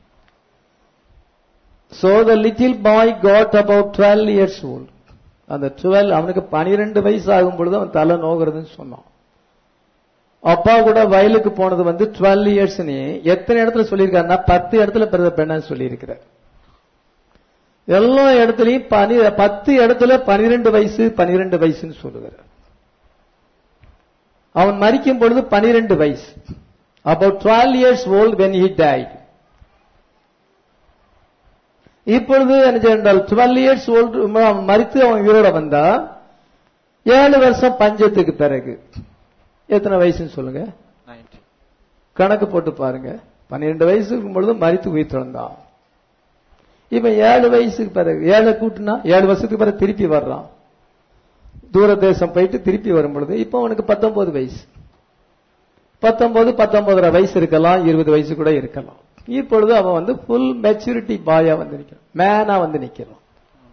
so the little boy got about twelve years old அந்த டுவெல் அவனுக்கு பனிரெண்டு வயசு ஆகும் பொழுது அவன் தலை நோகிறதுன்னு சொன்னான் அப்பா கூட வயலுக்கு போனது வந்து டுவெல் இயர்ஸ் எத்தனை இடத்துல சொல்லியிருக்காருன்னா பத்து இடத்துல பிரதர் பெர்னாஸ் சொல்லியிருக்கிறார் எல்லா இடத்துலயும் பனி பத்து இடத்துல பனிரெண்டு வயசு பனிரெண்டு வயசுன்னு சொல்லுகிறார் அவன் மரிக்கும் பொழுது பனிரெண்டு வயசு about 12 years old when he died இப்பொழுது என்ன என்றால் டுவெல் இயர்ஸ் ஓல்டு அவன் மரித்து அவன் உயிரோட வந்தா ஏழு வருஷம் பஞ்சத்துக்கு பிறகு எத்தனை வயசுன்னு சொல்லுங்க 90 கணக்கு போட்டு பாருங்க பன்னிரெண்டு வயசு இருக்கும் பொழுது மரித்து உயிர் திறந்தான் இப்ப ஏழு வயசுக்கு பிறகு ஏழை கூட்டுனா ஏழு வருஷத்துக்கு பிறகு திருப்பி வர்றான் தூர தேசம் போயிட்டு திருப்பி வரும் பொழுது இப்ப அவனுக்கு பத்தொன்பது வயசு பத்தொன்பது பத்தொன்பதரை வயசு இருக்கலாம் இருபது வயசு கூட இருக்கலாம் இப்பொழுது அவன் வந்து ஃபுல் மெச்சூரிட்டி பாயா வந்து நிக்கிறான் மேனா வந்து நிக்கிறான்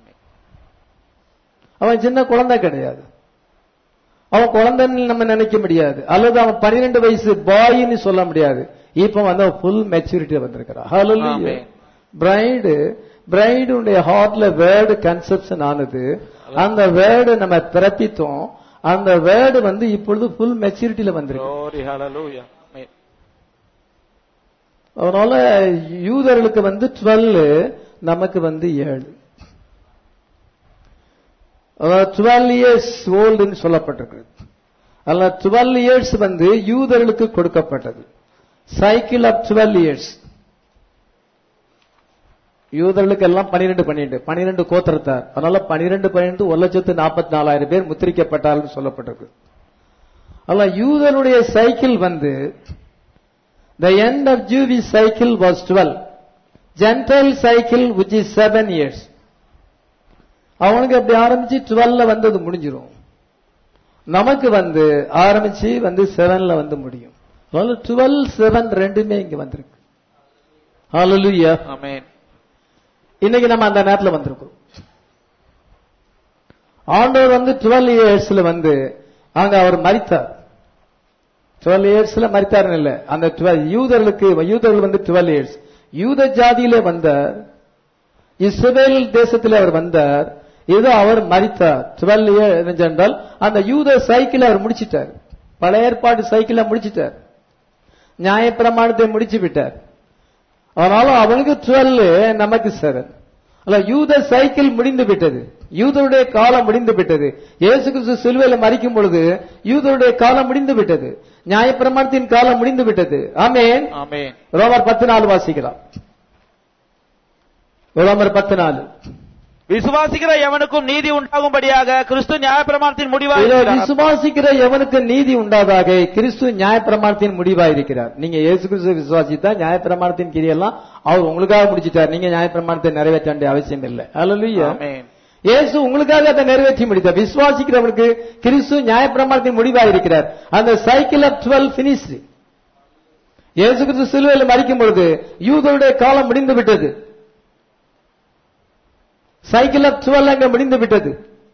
அவன் சின்ன குழந்தை கிடையாது அவன் குழந்தைன்னு நம்ம நினைக்க முடியாது அல்லது அவன் பன்னிரெண்டு வயசு பாயின்னு சொல்ல முடியாது இப்ப வந்து அவன் ஃபுல் மெச்சூரிட்டி வந்திருக்கிறான் Amen. பிரைடு பிரைடுடைய ஹார்ட்ல வேர்டு கன்செப்ஷன் ஆனது அந்த வேர்டு நம்ம பிறப்பித்தோம் அந்த வேர்டு வந்து இப்பொழுது ஃபுல் மெச்சூரிட்டியில வந்திருக்கு glory hallelujah ஆமென் அதனால யூதர்களுக்கு வந்து டுவெல் நமக்கு வந்து ஏழு டுவெல் இயர்ஸ் ஓல்டுன்னு சொல்லப்பட்டிருக்கு அதில் டுவெல் இயர்ஸ் வந்து யூதர்களுக்கு கொடுக்கப்பட்டது சைக்கிள் ஆஃப் டுவெல் இயர்ஸ் யூதர்களுக்கு எல்லாம் பனிரெண்டு பன்னிரெண்டு பனிரெண்டு கோத்திரத்தார் அதனால பனிரெண்டு பன்னிரெண்டு ஒரு லட்சத்து நாற்பத்தி நாலாயிரம் பேர் முத்திரிக்கப்பட்டார்கள் சொல்லப்பட்டிருக்கு அல்ல யூதருடைய சைக்கிள் வந்து the end of Jewish cycle was twelve Gentile cycle which is seven years அவனுக்கு அப்படி ஆரம்பிச்சு டுவெல்ல வந்து அது முடிஞ்சிரும் நமக்கு வந்து ஆரம்பிச்சு வந்து செவன்ல வந்து முடியும் அதனால டுவெல் செவன் ரெண்டுமே இங்க வந்திருக்கு ஹalleluya ஆமென் இன்னைக்கு நம்ம அந்த நேரத்துல வந்திருக்கோம் ஆண்டவர் வந்து டுவெல் இயர்ஸ்ல வந்து அங்க அவர் மரித்தார் டுவெல் இயர்ஸ்ல மரித்தார் இல்ல அந்த 12 யூதர்களுக்கு யூதர்கள் வந்து டுவெல் இயர்ஸ் யூத ஜாதியில வந்தார் இஸ்ரேல் தேசத்தில் அவர் வந்தார் ஏதோ அவர் மரித்தார் டுவெல் இயர் என்றால் அந்த யூத சைக்கிள் அவர் முடிச்சிட்டார் பழைய ஏற்பாடு சைக்கிள முடிச்சிட்டார் நியாயப்பிரமாணத்தை முடிச்சு விட்டார் அதனால அவனுக்கு டுவெல் நமக்கு செவன் அல்ல யூத சைக்கிள் முடிந்து விட்டது யூதருடைய காலம் முடிந்து விட்டது இயேசு கிறிஸ்து சிலுவையில் மறிக்கும் பொழுது யூதருடைய காலம் முடிந்து விட்டது நியாயப்பிரமாணத்தின் காலம் முடிந்து விட்டது ஆமென் ஆமென் ரோமர் பத்து நாலு வாசிக்கலாம் ரோமர் பத்து நாலு விசுவாசிக்கிற எவனுக்கும் நீதி உண்டாகும்படியாக கிறிஸ்து நியாயப்பிரமாணத்தின் இதோ முடிவாக விசுவாசிக்கிற எவனுக்கு நீதி உண்டாதாக கிறிஸ்து நியாயப்பிரமாணத்தின் முடிவா இருக்கிறார் நீங்க இயேசு கிறிஸ்து விசுவாசித்தா நியாயப்பிரமாணத்தின் கிரியெல்லாம் அவர் உங்களுக்காக முடிச்சிட்டார் நீங்க நியாயப்பிரமாணத்தை நிறைவேற்ற வேண்டிய அவசியம் இல்லை அல்லா ஆமென் இயேசு உங்களுக்காக அதை நிறைவேற்றி முடித்தார் விசுவாசிக்கிறவனுக்கு கிறிஸ்து நியாயப்பிரமாணத்தின் முடிவா இருக்கிறார் அந்த சைக்கிள் ஆஃப் டுவெல் பினிஷ் இயேசு கிறிஸ்து சிலுவையில் மறிக்கும் பொழுது யூதருடைய காலம் முடிந்து விட்டது சைக்கிள் ஆஃப் டுவெல் அங்க முடிந்து விட்டது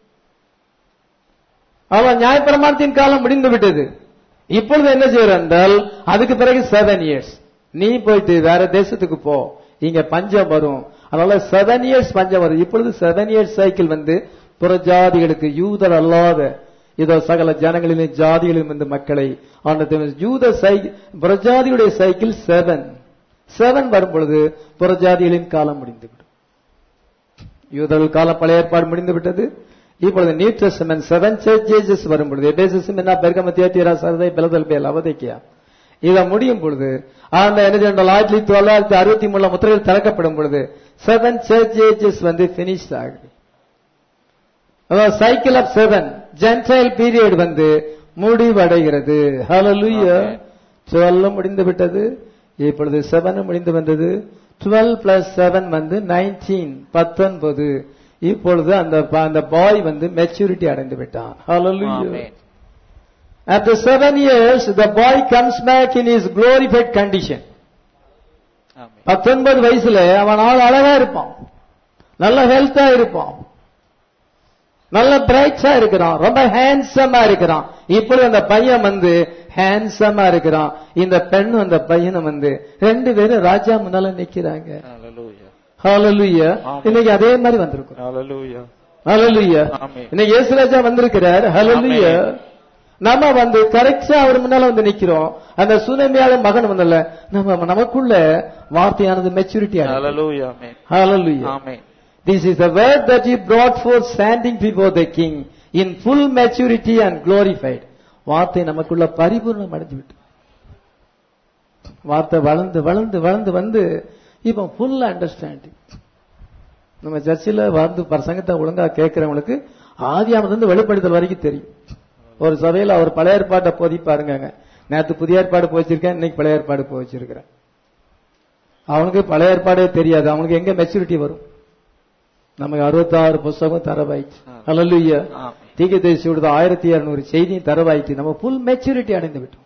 அவன் நியாயப்பிரமாணத்தின் காலம் முடிந்து விட்டது இப்பொழுது என்ன செய்யற என்றால் அதுக்கு பிறகு செவன் இயர்ஸ் நீ போயிட்டு வேற தேசத்துக்கு போ இங்க பஞ்சம் வரும் அதனால செவன் இயர்ஸ் பஞ்சம் வரும் இப்பொழுது செவன் இயர்ஸ் சைக்கிள் வந்து புறஜாதிகளுக்கு யூதர் அல்லாத இதோ சகல ஜனங்களிலும் ஜாதிகளிலும் வந்து மக்களை ஆண்டது யூத சைக்கிள் புறஜாதியுடைய சைக்கிள் செவன் செவன் வரும் பொழுது புறஜாதிகளின் காலம் முடிந்துவிடும் யூதர்கள் காலம் பழைய ஏற்பாடு முடிந்து விட்டது இப்பொழுது நியூ டெஸ்டமென்ட் செவன் சர்ச்சேஜஸ் வரும் பொழுது எபேசஸ் என்ன பெருகம தியேத்தியரா சரதை பிளதல் பேல் அவதைக்கியா இதை முடியும் பொழுது அந்த என்ன சொன்னால் ஆயிரத்தி தொள்ளாயிரத்தி அறுபத்தி மூணுல முத்திரைகள் திறக்கப்படும் பொழுது செவன் சர்ச்சேஜஸ் வந்து பினிஷ் ஆகுது அதாவது cycle of seven Gentile period வந்து முடிவடைகிறது ஹalleluya டுவெல் முடிந்து விட்டது இப்பொழுது செவன் முடிந்து வந்தது டுவெல் பிளஸ் செவன் வந்து நைன்டீன் பத்தொன்பது இப்பொழுது அந்த அந்த பாய் வந்து மெச்சூரிட்டி அடைந்து விட்டான் ஹalleluya ஆமென் After seven years, the boy comes back in his glorified condition. ஆமென் பத்தொன்பது வயசுல அவன் ஆள் அழகா இருப்பான் நல்ல ஹெல்த்தா இருப்பான் நல்ல பிரைட்ஸா இருக்கிறான் ரொம்ப ஹேண்ட்ஸமா இருக்கிறான் இப்பொழுது அந்த பையன் வந்து ஹேண்ட்ஸமா இருக்கிறான் இந்த பெண்ணும் அந்த பையனும் வந்து ரெண்டு பேரும் ராஜா முன்னால நிக்கிறாங்க ஹalleluya ஹalleluya ஆமா. இன்னைக்கு அதே மாதிரி வந்திருக்கும் ஹalleluya ஹalleluya ஆமென் இன்னைக்கு இயேசு ராஜா வந்திருக்கிறார் ஹalleluya ஆமென். நம்ம வந்து கரெக்டா அவர் முன்னால வந்து நிக்கிறோம் அந்த சுனமியால மகன் வந்தல நம்ம நமக்குள்ள வார்த்தையானது மெச்சூரிட்டி ஹalleluya ஆமென் ஹalleluya ஆமென் this is the word that he brought forth standing before the king in full maturity and glorified வார்த்தை நமக்குள்ள பரிபூர்ணம் அடைஞ்சு விட்டு வார்த்தை வளர்ந்து வளர்ந்து வளர்ந்து வந்து இப்போ ஃபுல் அண்டர்ஸ்டாண்டிங் நம்ம சர்ச்சில் வந்து பிரசங்கத்தை ஒழுங்கா கேட்கிறவங்களுக்கு ஆதியாமத்திலிருந்து வெளிப்படுத்தல் வரைக்கும் தெரியும் ஒரு சபையில் அவர் பழைய ஏற்பாட்டை போதிப்பாருங்க நேத்து புதிய ஏற்பாடு போச்சிருக்கேன் இன்னைக்கு பழைய ஏற்பாடு போச்சிருக்கிறேன் அவனுக்கு பழைய ஏற்பாடே தெரியாது அவனுக்கு எங்க மெச்சூரிட்டி வரும் நமக்கு அறுபத்தாறு புஸ்தகம் தரவாயிடுச்சு அல்லல்லுயா ஆமென் தீக தேசியோட ஆயிரத்தி இருநூறு செய்தியும் தரவாயிட்டு நம்ம ஃபுல் மெச்சூரிட்டி அடைந்து விட்டோம்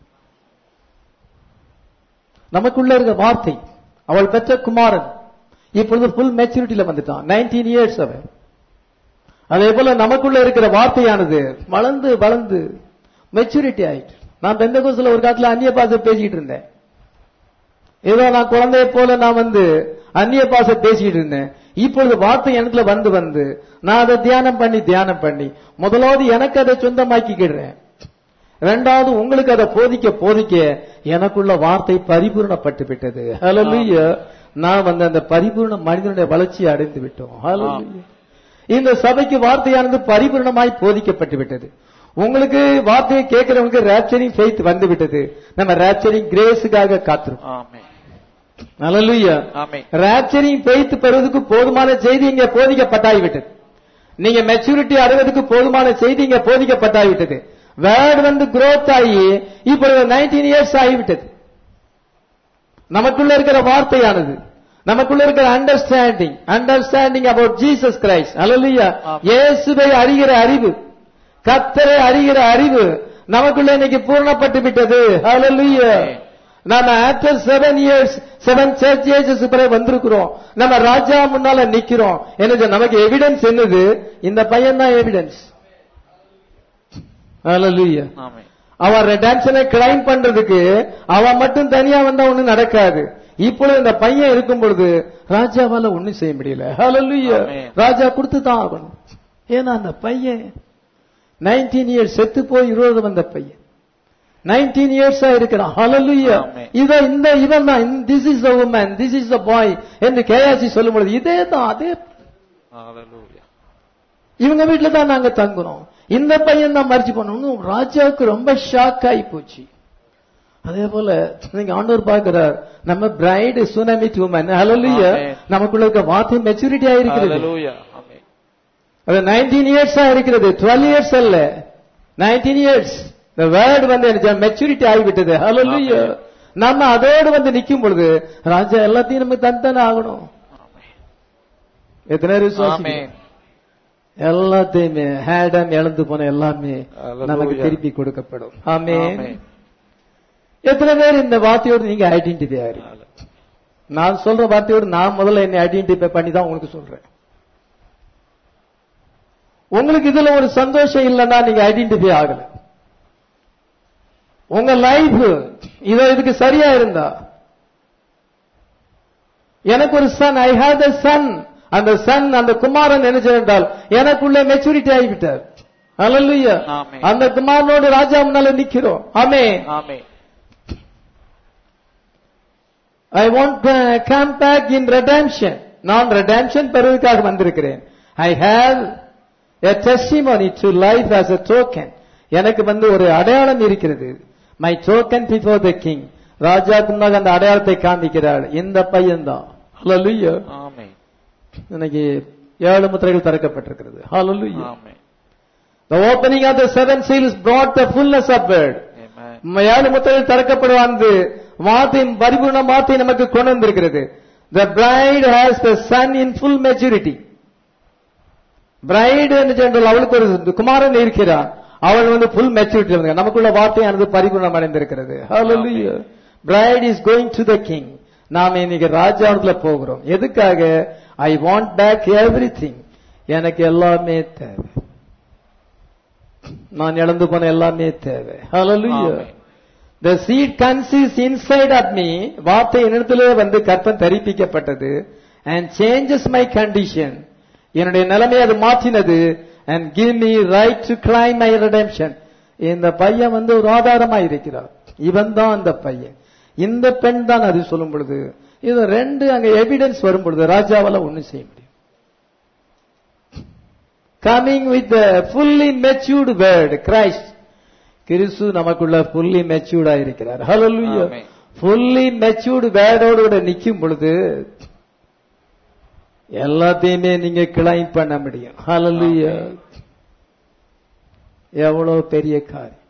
நமக்குள்ள இருக்க வார்த்தை அவள் பெற்ற குமாரன் இப்பொழுது ஃபுல் மெச்சூரிட்டியில வந்துட்டான் நைன்டீன் இயர்ஸ் அவன் அதே போல நமக்குள்ள இருக்கிற வார்த்தையானது வளர்ந்து வளர்ந்து மெச்சூரிட்டி ஆயிட்டு நான் பெந்த கோசில ஒரு காலத்துல அந்நிய பாசை பேசிக்கிட்டு இருந்தேன் ஏதோ நான் குழந்தைய போல நான் வந்து அந்நிய பாசை பேசிக்கிட்டு இருந்தேன் இப்பொழுது வார்த்தை எனக்குள்ள வந்து வந்து நான் அதை தியானம் பண்ணி தியானம் பண்ணி முதலாவது எனக்கு அதை சொந்தமாக்கிக்கிடுறேன் ரெண்டாவது உங்களுக்கு அதை போதிக்க போதிக்க எனக்குள்ள வார்த்தை பரிபூர்ணப்பட்டு விட்டது ஹalleluya நான் வந்து அந்த பரிபூர்ண மனிதனுடைய வளர்ச்சியை அடைந்து விட்டோம் ஹalleluya இந்த சபைக்கு வார்த்தையானது பரிபூர்ணமாய் போதிக்கப்பட்டு விட்டது உங்களுக்கு வார்த்தையை கேட்கிறவங்களுக்கு ரேப்சரிங் ஃபெய்த் வந்து விட்டது நம்ம ரேப்சரிங் கிரேஸுக்காக காத்திருக்கோம் ஆமென் ஹalleluya ஆமென் ராப்சரிங் பெய்த்து பெறுவதற்கு போதுமான செய்தி இங்க போதிக்கப்பட்டாய்விட்டது நீங்க மெச்சூரிட்டி அடைவதற்கு போதுமான செய்தி இங்க போதிக்கப்பட்டாய்விட்டது வேர்டு வந்து growth ஆகி இப்பொழுது நைன்டீன் இயர்ஸ் ஆகிவிட்டது நமக்குள்ள இருக்கிற வார்த்தையானது நமக்குள்ள இருக்கிற understanding understanding about Jesus Christ அல்லையா ஆம். இயேசுவை அறிகிற அறிவு கத்தரை அறிகிற அறிவு நமக்குள்ள இன்னைக்கு பூர்ணப்பட்டு விட்டது ஹalleluya ஆமென். நாம after seven years seven church ages பிறகு வந்திருக்கிறோம் நம்ம ராஜா முன்னால நிக்கிறோம் என்னது நமக்கு எவிடன்ஸ் என்னது இந்த பையன் தான் எவிடன்ஸ் ஹalleluya ஆமென் அவன் ரெடான்ஷனை கிளைம் பண்றதுக்கு அவன் மட்டும் தனியா வந்தா ஒண்ணும் நடக்காது இப்பொழுது இந்த பையன் இருக்கும் பொழுது ராஜாவால ஒண்ணும் செய்ய முடியல ஹalleluya ஆமென். ராஜா கொடுத்து தான் ஆகணும் ஏன்னா அந்த பையன் நைன்டீன் இயர்ஸ் செத்து போய் இருபது வந்த பையன் நைன்டீன் இயர்ஸா இருக்கிறான் ஹalleluya ஆமென். இத இந்த இவன் தான் this is the woman this is the boy என்று கேயாசி சொல்லும் பொழுது இதே தான் அதே Hallelujah. இவங்க வீட்டுல தான் நாங்க தங்குறோம் இந்த பையன் தான் மறைச்சு பண்ணணும் ராஜாவுக்கு ரொம்ப ஷாக் ஆகி போச்சு அதே போல நீங்க ஆண்டவர் பார்க்கிறார் நம்ம பிரைடு சுனமி டூமன் ஹalleluya Amen. நமக்குள்ள இருக்க வார்த்தை மெச்சூரிட்டி ஆயிருக்கிறது Hallelujah. Amen. அது 19 இயர்ஸா இருக்கிறது 12 இயர்ஸ் அல்ல 19 இயர்ஸ் the word வந்து மெச்சூரிட்டி ஆகிவிட்டது ஹalleluya Amen. நம்ம அதோடு வந்து நிக்கும் பொழுது ராஜா எல்லாத்தையும் நமக்கு தந்தானே ஆகணும் Amen. எத்தனை பேர் விசுவாசிக்கிறீங்க? Amen. எல்லாத்தையுமே ஹேடம் இழந்து போன எல்லாமே Hallelujah. நமக்கு திருப்பி கொடுக்கப்படும் ஆமென் Amen. எத்தனை பேர் இந்த வார்த்தையோடு நீங்க ஐடென்டிஃபை ஆகிறீங்க நான் சொல்ற வார்த்தையோடு நான் முதல்ல என்னை ஐடென்டிஃபை பண்ணி தான் உங்களுக்கு சொல்றேன் உங்களுக்கு இதுல ஒரு சந்தோஷம் இல்லைன்னா நீங்க ஐடென்டிஃபை ஆகல உங்க லைஃப் இதோ இதுக்கு சரியா இருந்தா எனக்கு ஒரு son I have the son அந்த சன் அந்த குமாரன் நினைச்சிருந்தால் எனக்குள்ள மெச்சூரிட்டி ஆகிவிட்டார் அல்லல்லுயா ஆமென். அந்த குமாரனோடு ராஜா முன்னால நிக்கிறோம் ஆமே Amen. I want come back in redemption நான் redemption பெறுவதற்காக வந்திருக்கிறேன் I have a testimony to life as a token எனக்கு வந்து ஒரு அடையாளம் இருக்கிறது my token before the king ராஜாக்கு முன்னாக அந்த அடையாளத்தை காண்பிக்கிறாள் இந்த பையன் தான் ஹalleluya Amen. இன்னைக்கு ஏழு முத்திரைகள் திறக்கப்பட்டிருக்கிறது ஹalleluya Amen. the opening of the seven seals brought the fullness of word Amen. ஏழு முத்திரைகள் திறக்கப்படுவாந்து வார்த்தையின் பரிபூர்ண வார்த்தை நமக்கு கொண்டு வந்திருக்கிறது the bride has the son in full maturity bride என்று சொன்னால் அவளுக்கு ஒரு குமாரன் இருக்கிறான் அவள் வந்து full maturity வந்து நமக்குள்ள வார்த்தையானது பரிபூர்ணம் அடைந்திருக்கிறது hallelujah bride is going to the king நாம இன்னைக்கு ராஜாவுல போகிறோம் எதுக்காக ஐ வாண்ட் பேக் எவ்ரிதிங் எனக்கு எல்லாமே தேவை நான் இழந்து போன எல்லாமே தேவை hallelujah Amen. The seed conceives inside of me வார்த்தை என்னிடத்திலே வந்து கற்பம் தரிப்பிக்கப்பட்டது and changes my condition என்னுடைய நிலைமை அது மாற்றினது and give me right to claim my redemption இந்த பையன் வந்து ஒரு ஆதாரமா இருக்கிறார் இவன் தான் அந்த பையன் இந்த பெண் தான் அது சொல்லும் பொழுது இது ரெண்டு அங்க எவிடன்ஸ் வரும் பொழுது ராஜாவால ஒண்ணும் செய்ய முடியும் coming with fully matured word Christ கிறிஸ்து நமக்குள்ள ஃபுல்லி மெச்சூர்டா இருக்கிறார் ஹalleluya Amen. ஃபுல்லி மெச்சூர்டு வேர்டோடு கூட நிக்கும் பொழுது எல்லாத்தையுமே நீங்க கிளைம் பண்ண முடியும் ஹalleluya எவ்வளவு பெரிய காரியம்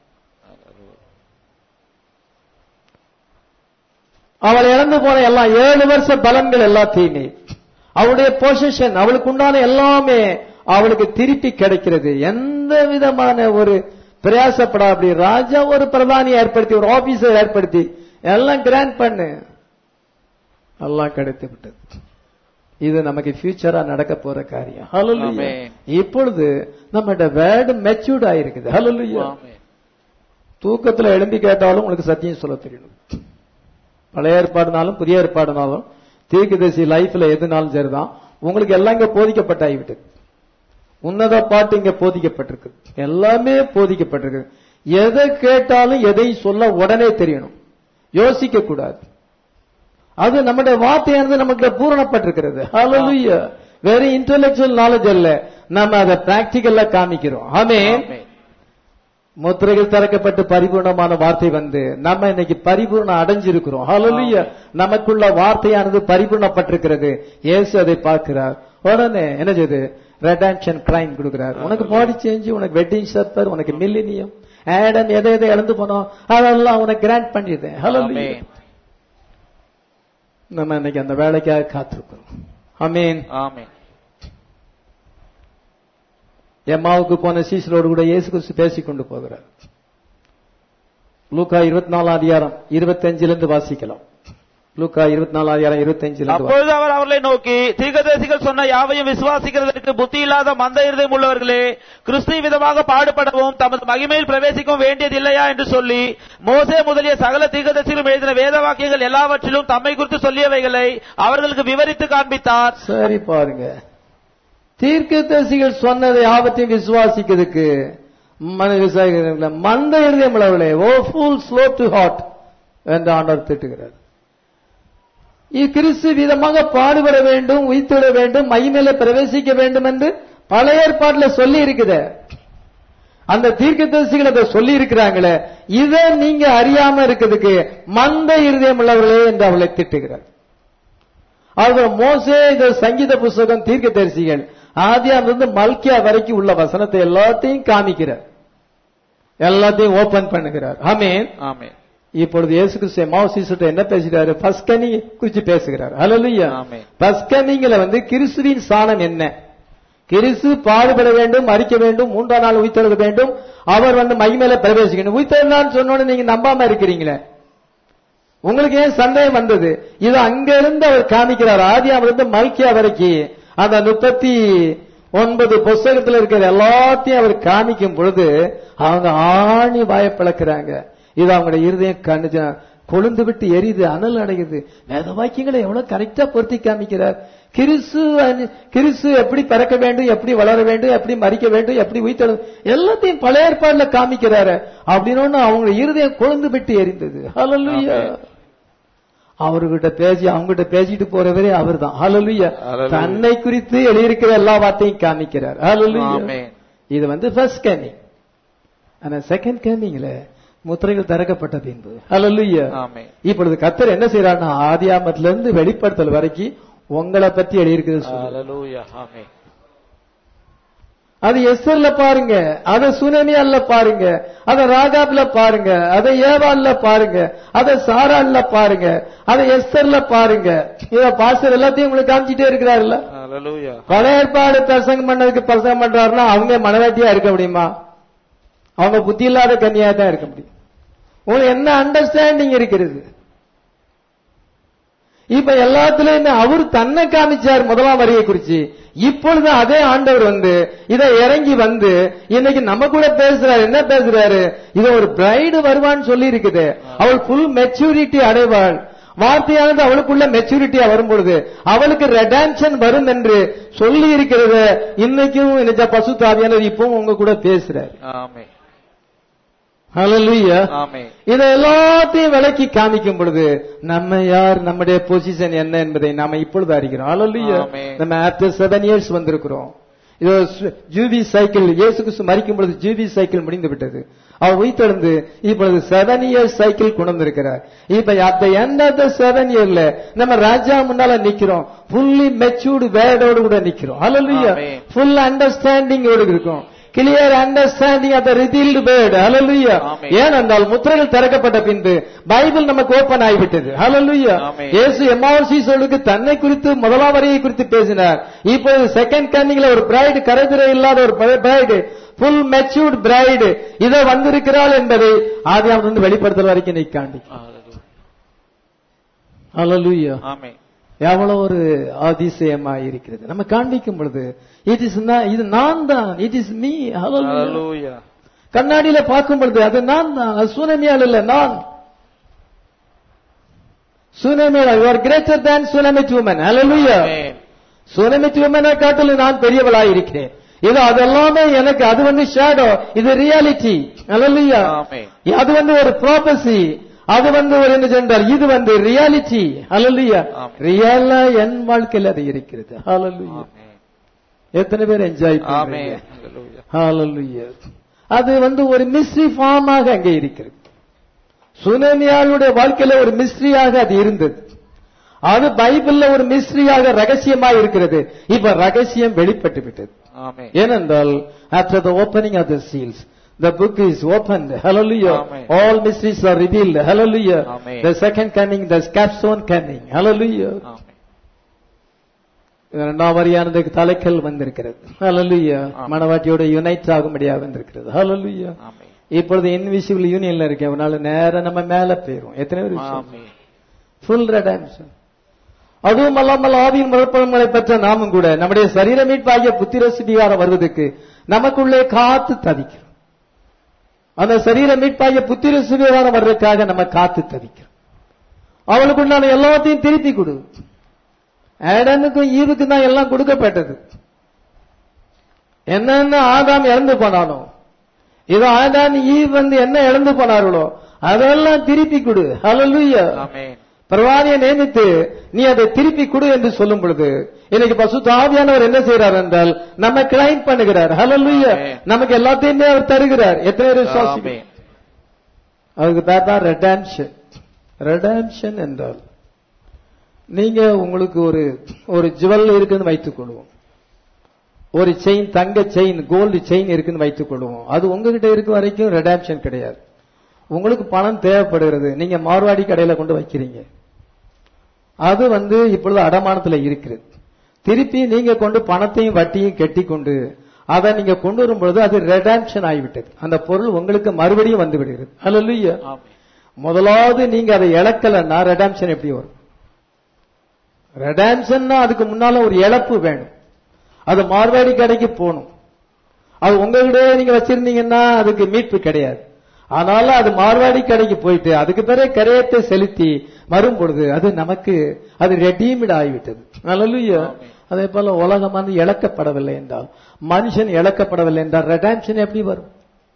அவள் இழந்து போன எல்லாம் ஏழு வருஷ பலன்கள் எல்லாத்தையுமே அவளுடைய பொசிஷன் அவளுக்கு உண்டான எல்லாமே அவளுக்கு திருப்பி கிடைக்கிறது எந்த விதமான ஒரு பிரயாசப்படா அப்படி ராஜா ஒரு பிரதானி ஏற்படுத்தி ஒரு ஆபீசர் ஏற்படுத்தி எல்லாம் கிராண்ட் பண்ணு எல்லாம் கிடைத்து விட்டது இது நமக்கு ஃபியூச்சரா நடக்க போற காரியம் ஹalleluya Amen. இப்பொழுது நம்மட வேர்டு மெச்சூர்ட் ஆயிருக்குது ஹalleluya Amen. தூக்கத்துல எழும்பி கேட்டாலும் உங்களுக்கு சத்தியம் சொல்ல தெரியணும் பழைய ஏற்பாடுனாலும் புதிய ஏற்பாடுனாலும் தீர்க்கதரிசி லைஃப்ல எதுனாலும் சரிதான் உங்களுக்கு எல்லாம் இங்க போதிக்கப்பட்டாகிவிட்டது உன்னத பாட்டு இங்க போதிக்கப்பட்டிருக்கு எல்லாமே போதிக்கப்பட்டிருக்கு எதை கேட்டாலும் எதை சொல்ல உடனே தெரியணும் யோசிக்க கூடாது அது நம்முடைய வார்த்தையானது நமக்கு பூரணப்பட்டிருக்கிறது ஹalleluya வெறும் இன்டெலெக்சுவல் நாலேஜ் அல்ல நம்ம அதை பிராக்டிக்கலா காமிக்கிறோம் ஆமென் Amen. முத்திரைகள் திறக்கப்பட்டு பரிபூர்ணமான வார்த்தை வந்து நம்ம இன்னைக்கு பரிபூர்ணம் அடைஞ்சிருக்கிறோம் ஹalleluya நமக்குள்ள வார்த்தையானது பரிபூர்ணப்பட்டிருக்கிறது இயேசு அதை பார்க்கிறார் உடனே என்ன செய்யுது ரெடான்ஷன் கிரைம் கொடுக்கிறார் உனக்கு பாடி சேஞ்ச் உனக்கு வெட்டிங் சர்பர் உனக்கு மில்லினியம் ஆடம் எதை எதை இழந்து போனோம் அதெல்லாம் உனக்கு கிராண்ட் பண்ணிடுது ஹalleluya Amen. நம்ம இன்னைக்கு அந்த வேலைக்காக காத்திருக்கிறோம் அமீன் Amen. எம்மாவுக்கு போன சீசரோடு கூட இயேசு கிறிஸ்து பேசிக் கொண்டு போகிறார் லூக்கா இருபத்தி நாலாம் அதிகாரம் இருபத்தஞ்சுல இருந்து வாசிக்கலாம் லூக்கா இருபத்தி நாலாம் அதிகாரம் இருபத்தஞ்சுல இருந்து வாசி- அப்பொழுது அவர் அவர்களை நோக்கி தீர்க்கதரிசிகள் சொன்ன யாவையும் விசுவாசிக்கிறதற்கு புத்தி இல்லாத மந்த இருதயம் உள்ளவர்களே கிறிஸ்து விதமாக பாடுபடவும் தமது மகிமையில் பிரவேசிக்கவும் வேண்டியதில்லையா என்று சொல்லி மோசே முதலிய சகல தீர்க்கதரிசிகளும் எழுதின வேத வாக்கியங்கள் எல்லாவற்றிலும் தம்மை குறித்து சொல்லியவைகளை அவர்களுக்கு விவரித்து காண்பித்தார் சரி பாருங்க தீர்க்கதரிசிகள் சொன்னதை ஆபத்தையும் விசுவாசிக்கிறதுக்கு மன விசாரிக்கிறீங்களா மந்த இருதயம் உள்ளவர்களே o fool slow to heart என்று ஆண்டவர் திட்டுகிறார் கிறிஸ்து விதமாக பாடுபட வேண்டும் உயிர்த்திட வேண்டும் மகிமையில பிரவேசிக்க வேண்டும் என்று பழைய ஏற்பாட்டுல சொல்லி இருக்குது அந்த தீர்க்கதரிசிகள் அதை சொல்லி இருக்கிறாங்களே இதை நீங்க அறியாம இருக்கிறதுக்கு மந்த இருதயம் உள்ளவர்களே என்று அவளை திட்டுகிறார் அவர் மோசே இந்த சங்கீத புஸ்தகம் தீர்க்கதரிசிகள் ஆதியாமிலிருந்து மல்கியா வரைக்கும் உள்ள வசனத்தை எல்லாத்தையும் காமிக்கிறார் எல்லாத்தையும் ஓபன் பண்ணுகிறார் ஆமீன் ஆமென் இப்பொழுது இயேசு கிறிஸ்து மாவசிஸ்ட என்ன பேசுகிறாரு பஸ்கனி குறிச்சு பேசுகிறார் ஹalleluya ஆமென். பஸ்கனிங்கள வந்து கிறிஸ்துவின் சாணம் என்ன கிறிஸ்து பாடுபட வேண்டும் மறிக்க வேண்டும் மூன்றாம் நாள் உயிர்த்தெழுத வேண்டும் அவர் வந்து மகிமையில பிரவேசிக்கணும் உயிர்த்தெழுந்தான்னு சொன்னோன்னு நீங்க நம்பாம இருக்கிறீங்களே உங்களுக்கு ஏன் சந்தேகம் வந்தது இது அங்க இருந்து அவர் காமிக்கிறார் ஆதியாமிலிருந்து மல்கியா வரைக்கும் அந்த முப்பத்தி ஒன்பது புஸ்தகத்துல இருக்கிற எல்லாத்தையும் அவர் காமிக்கும் பொழுது அவங்க ஆணி வாயப்பழக்கிறாங்க இது அவங்களுடைய இருதயம் கண்ணு கொழுந்து விட்டு எரியுது அனல் அடையுது வேத வாக்கியங்களை எவ்வளவு கரெக்டா பொருத்தி காமிக்கிறார் கிறிஸ்து அனி- கிறிஸ்து எப்படி பிறக்க வேண்டும் எப்படி வளர வேண்டும் எப்படி மறிக்க வேண்டும் எப்படி உயிர்த்தெழு எல்லாத்தையும் பழைய ஏற்பாடுல காமிக்கிறாரு அப்படின்னு அவங்க இருதயம் கொழுந்து விட்டு எரிந்தது ஹalleluya அவர்கிட்ட பேசி அவங்ககிட்ட பேசிட்டு போறவரே அவர்தான் ஹalleluya Hallelujah. தன்னை குறித்து எழுதியிருக்கிற எல்லா வார்த்தையும் காமிக்கிறார் ஹalleluya ஆமென். இது வந்து ஃபர்ஸ்ட் கமிங் ஆனா செகண்ட் கமிங்ல முத்திரைகள் திறக்கப்பட்ட பின்பு ஹalleluya ஆமென். இப்பொழுது கத்தர் என்ன செய்யறாருன்னா ஆதியாமத்துல இருந்து வெளிப்படுத்தல் வரைக்கும் உங்களை பத்தி எழுதியிருக்கிறது சொல்லுது. ஹalleluya ஆமென் அது எஸ்எல்ல பாருங்க அத சுனமியால பாருங்க அத ராகாப்ல பாருங்க அத ஏவால்ல பாருங்க அத சாரால்ல பாருங்க அத எஸ்தர்ல பாருங்க இத பாஸ்டர் எல்லாத்தையும் உங்களுக்கு காமிச்சிட்டே இருக்கிறாருல்ல ஹalleluya பழைய ஏற்பாடு பிரசங்கம் பண்ணதுக்கு பிரசங்கம் பண்றாருன்னா அவங்க மனவாட்டியா இருக்க முடியுமா அவங்க புத்தி இல்லாத கன்னியா தான் இருக்க முடியும் உங்களுக்கு என்ன அண்டர்ஸ்டாண்டிங் இருக்கிறது இப்ப எல்லாத்துலயுமே அவர் தன்னை காமிச்சார் முதலாம் வரியை குறிச்சு இப்பொழுது அதே ஆண்டவர் வந்து இதை இறங்கி வந்து இன்னைக்கு நம்ம கூட பேசுறாரு என்ன பேசுறாரு இது ஒரு பிரைடு வருவான்னு சொல்லி இருக்குது அவள் ஃபுல் மெச்சூரிட்டி அடைவாள் வார்த்தையானது அவளுக்குள்ள மெச்சூரிட்டியா வரும் பொழுது அவளுக்கு ரெடான்ஷன் வரும் என்று சொல்லி இருக்கிறது இன்னைக்கும் நிஜ பசு தாவியானவர் இப்பவும் உங்க கூட பேசுறாரு ஆமென் ஹalleluya ஆமென் இதை எல்லாத்தையும் விளக்கி காமிக்கும் பொழுது நம்ம யார் நம்முடைய பொசிஷன் என்ன என்பதை நாம இப்பொழுது அறிகிறோம் Hallelujah. ஆமென். நம்ம ஆஃப்டர் செவன் இயர்ஸ் வந்திருக்கிறோம் இது ஜூபி சைக்கிள் இயேசு கிறிஸ்து மறிக்கும் பொழுது ஜூபி சைக்கிள் முடிந்து விட்டது அவர் உயிர்த்தெழுந்து இப்பொழுது செவன் இயர்ஸ் சைக்கிள் கொண்டு இருக்கிறார் இப்ப at the end of the seven இயர்ல நம்ம ராஜா முன்னால நிக்கிறோம் ஃபுல்லி மெச்சூர்டு வேர்டோடு கூட நிக்கிறோம் Hallelujah. ஆமென். ஃபுல் அண்டர்ஸ்டாண்டிங்கோடு இருக்கும் clear understanding of the revealed word ஹalleluya ஆமென். ஏனென்றால் முத்திரைகள் திறக்கப்பட்ட பின்பு பைபிள் நமக்கு ஓபன் ஆகிவிட்டது ஹalleluya ஆமென். இயேசு எம்மாவசி சொல்லுக்கு தன்னை குறித்து முதலாம் வரியை குறித்து பேசினார் இப்போது செகண்ட் கன்னிங்ல ஒரு பிரைடு கரைதிரை இல்லாத ஒரு பிரைடு ஃபுல் மெச்சூர்ட் பிரைடு இதோ வந்திருக்கிறாள் என்பதை ஆதியாம வந்து வெளிப்படுத்தல் வரைக்கும் நீ காண்டி ஹalleluya ஹalleluya ஆமென் எவ்வளவு ஒரு அதிசயமா இருக்கிறது நம்ம காண்பிக்கும் பொழுது இட் இஸ் இது நான் தான் இட் இஸ் மீ ஹalleluya ஹalleluya கண்ணாடியில பார்க்கும் பொழுது அது நான் தான் அது சுனமியால் இல்ல நான் சுனமியால் you are greater than Shunammite woman ஹalleluya ஆமென் சுனமிட் உமனை காட்டிலும் நான் பெரியவளாய் இருக்கிறேன் இது அதெல்லாமே எனக்கு அது வந்து ஷேடோ இது ரியாலிட்டி ஹalleluya ஆமென் அது வந்து ஒரு ப்ராபசி அது வந்து ஒரு என்ன சொன்னால் இது வந்து ரியாலிட்டி ஹalleluya ஆமென். ரியலா என் வாழ்க்கையில் அது இருக்கிறது ஹalleluya ஆமென் எத்தனை பேர் என்ஜாய் ஆமென் பண்றீங்க ஹalleluya Hallelujah. அது வந்து ஒரு மிஸ்ட்ரி ஃபார்மாக அங்கே இருக்கிறது சுனமியாளுடைய வாழ்க்கையில ஒரு மிஸ்ட்ரியாக அது இருந்தது அது பைபிள்ல ஒரு மிஸ்ட்ரியாக ரகசியமாக இருக்கிறது இப்ப ரகசியம் வெளிப்பட்டு விட்டது ஆமென் ஏனென்றால் after the opening of the seals the book is opened hallelujah Amen. all mysteries are revealed hallelujah Amen. the second coming the capstone coming hallelujah ஆமென் இரண்டாம் வரியானதுக்கு தலைக்கல் வந்திருக்கிறது ஹalleluya ஆமென். மனவாட்டியோட யுனைட் ஆகும்படியாக வந்திருக்கிறது ஹalleluya ஆமென் இப்பொழுது இன்விசிபிள் யூனியன்ல இருக்கேன் அதனால நேரா நம்ம மேல போயிரும் எத்தனை பேர் ஆமென் ஃபுல் ரெடாம்ஷன் அதுவும் அல்லாமல் ஆவியின் மறுப்பழங்களை பெற்ற நாமும் கூட நம்முடைய சரீர மீட்பாகிய புத்திர சுத்திகாரம் வருவதற்கு நமக்குள்ளே காத்து தவிக்கிறோம் அந்த சரீர மீட்பாகிய புத்திர சுத்திகாரம் வர்றதுக்காக நம்ம காத்து தவிக்கிறோம் அவளுக்குண்டான எல்லாத்தையும் திருப்பி கொடு ஆடனுக்கும் ஈவுக்கும் தான் எல்லாம் கொடுக்கப்பட்டது என்னென்ன ஆதாம் இறந்து போனானோ இது ஆதான் ஈவ் வந்து என்ன இழந்து போனார்களோ அதெல்லாம் திருப்பி கொடு ஹalleluya ஆமென் பிரவாதியை நியமித்து நீ அதை திருப்பி கொடு என்று சொல்லும் பொழுது இன்னைக்கு பசுத்த ஆவியானவர் என்ன செய்யறார் என்றால் நம்ம கிளைம் பண்ணுகிறார் ஹalleluya ஆமென். நமக்கு எல்லாத்தையுமே அவர் தருகிறார் எத்தனை பேர் விசுவாசிக்கிறீங்க ஆமென். அதுக்கு பேர் தான் ரெடாம்ஷன் ரெடாம்ஷன் என்றால் நீங்க உங்களுக்கு ஒரு ஒரு ஜுவல் இருக்குன்னு வைத்துக் கொள்வோம் ஒரு செயின் தங்க செயின் கோல்டு செயின் இருக்குன்னு வைத்துக் கொள்வோம் அது உங்ககிட்ட இருக்க வரைக்கும் ரெடாம்ஷன் கிடையாது உங்களுக்கு பணம் தேவைப்படுகிறது நீங்க மார்வாடி கடையில கொண்டு வைக்கிறீங்க அது வந்து இப்பொழுது அடமானத்துல இருக்கிறது திருப்பி நீங்க கொண்டு பணத்தையும் வட்டியும் கட்டி கொண்டு அதை நீங்க கொண்டு வரும் பொழுது அது ரெடாம்ஷன் ஆகிவிட்டது அந்த பொருள் உங்களுக்கு மறுபடியும் வந்து விடுகிறது அல்ல ஆமென். முதலாவது நீங்க அதை இழக்கலன்னா ரெடாம்ஷன் எப்படி வரும் ரெடாம்ஷன்னா அதுக்கு முன்னால ஒரு இழப்பு வேணும் அது மார்வாடி கடைக்கு போகணும் அது உங்ககிட்ட நீங்க வச்சிருந்தீங்கன்னா அதுக்கு மீட்பு கிடையாது ஆனால அது மார்வாடி கடைக்கு போயிட்டு அதுக்கு பிறகு கரையத்தை செலுத்தி வரும் பொழுது அது நமக்கு அது ரெடீம்டு ஆகிவிட்டது அல்லேலூயா அதே போல உலகம் வந்து இழக்கப்படவில்லை என்றால் மனுஷன் இழக்கப்படவில்லை என்றால் ரெடாம்ஷன் எப்படி வரும்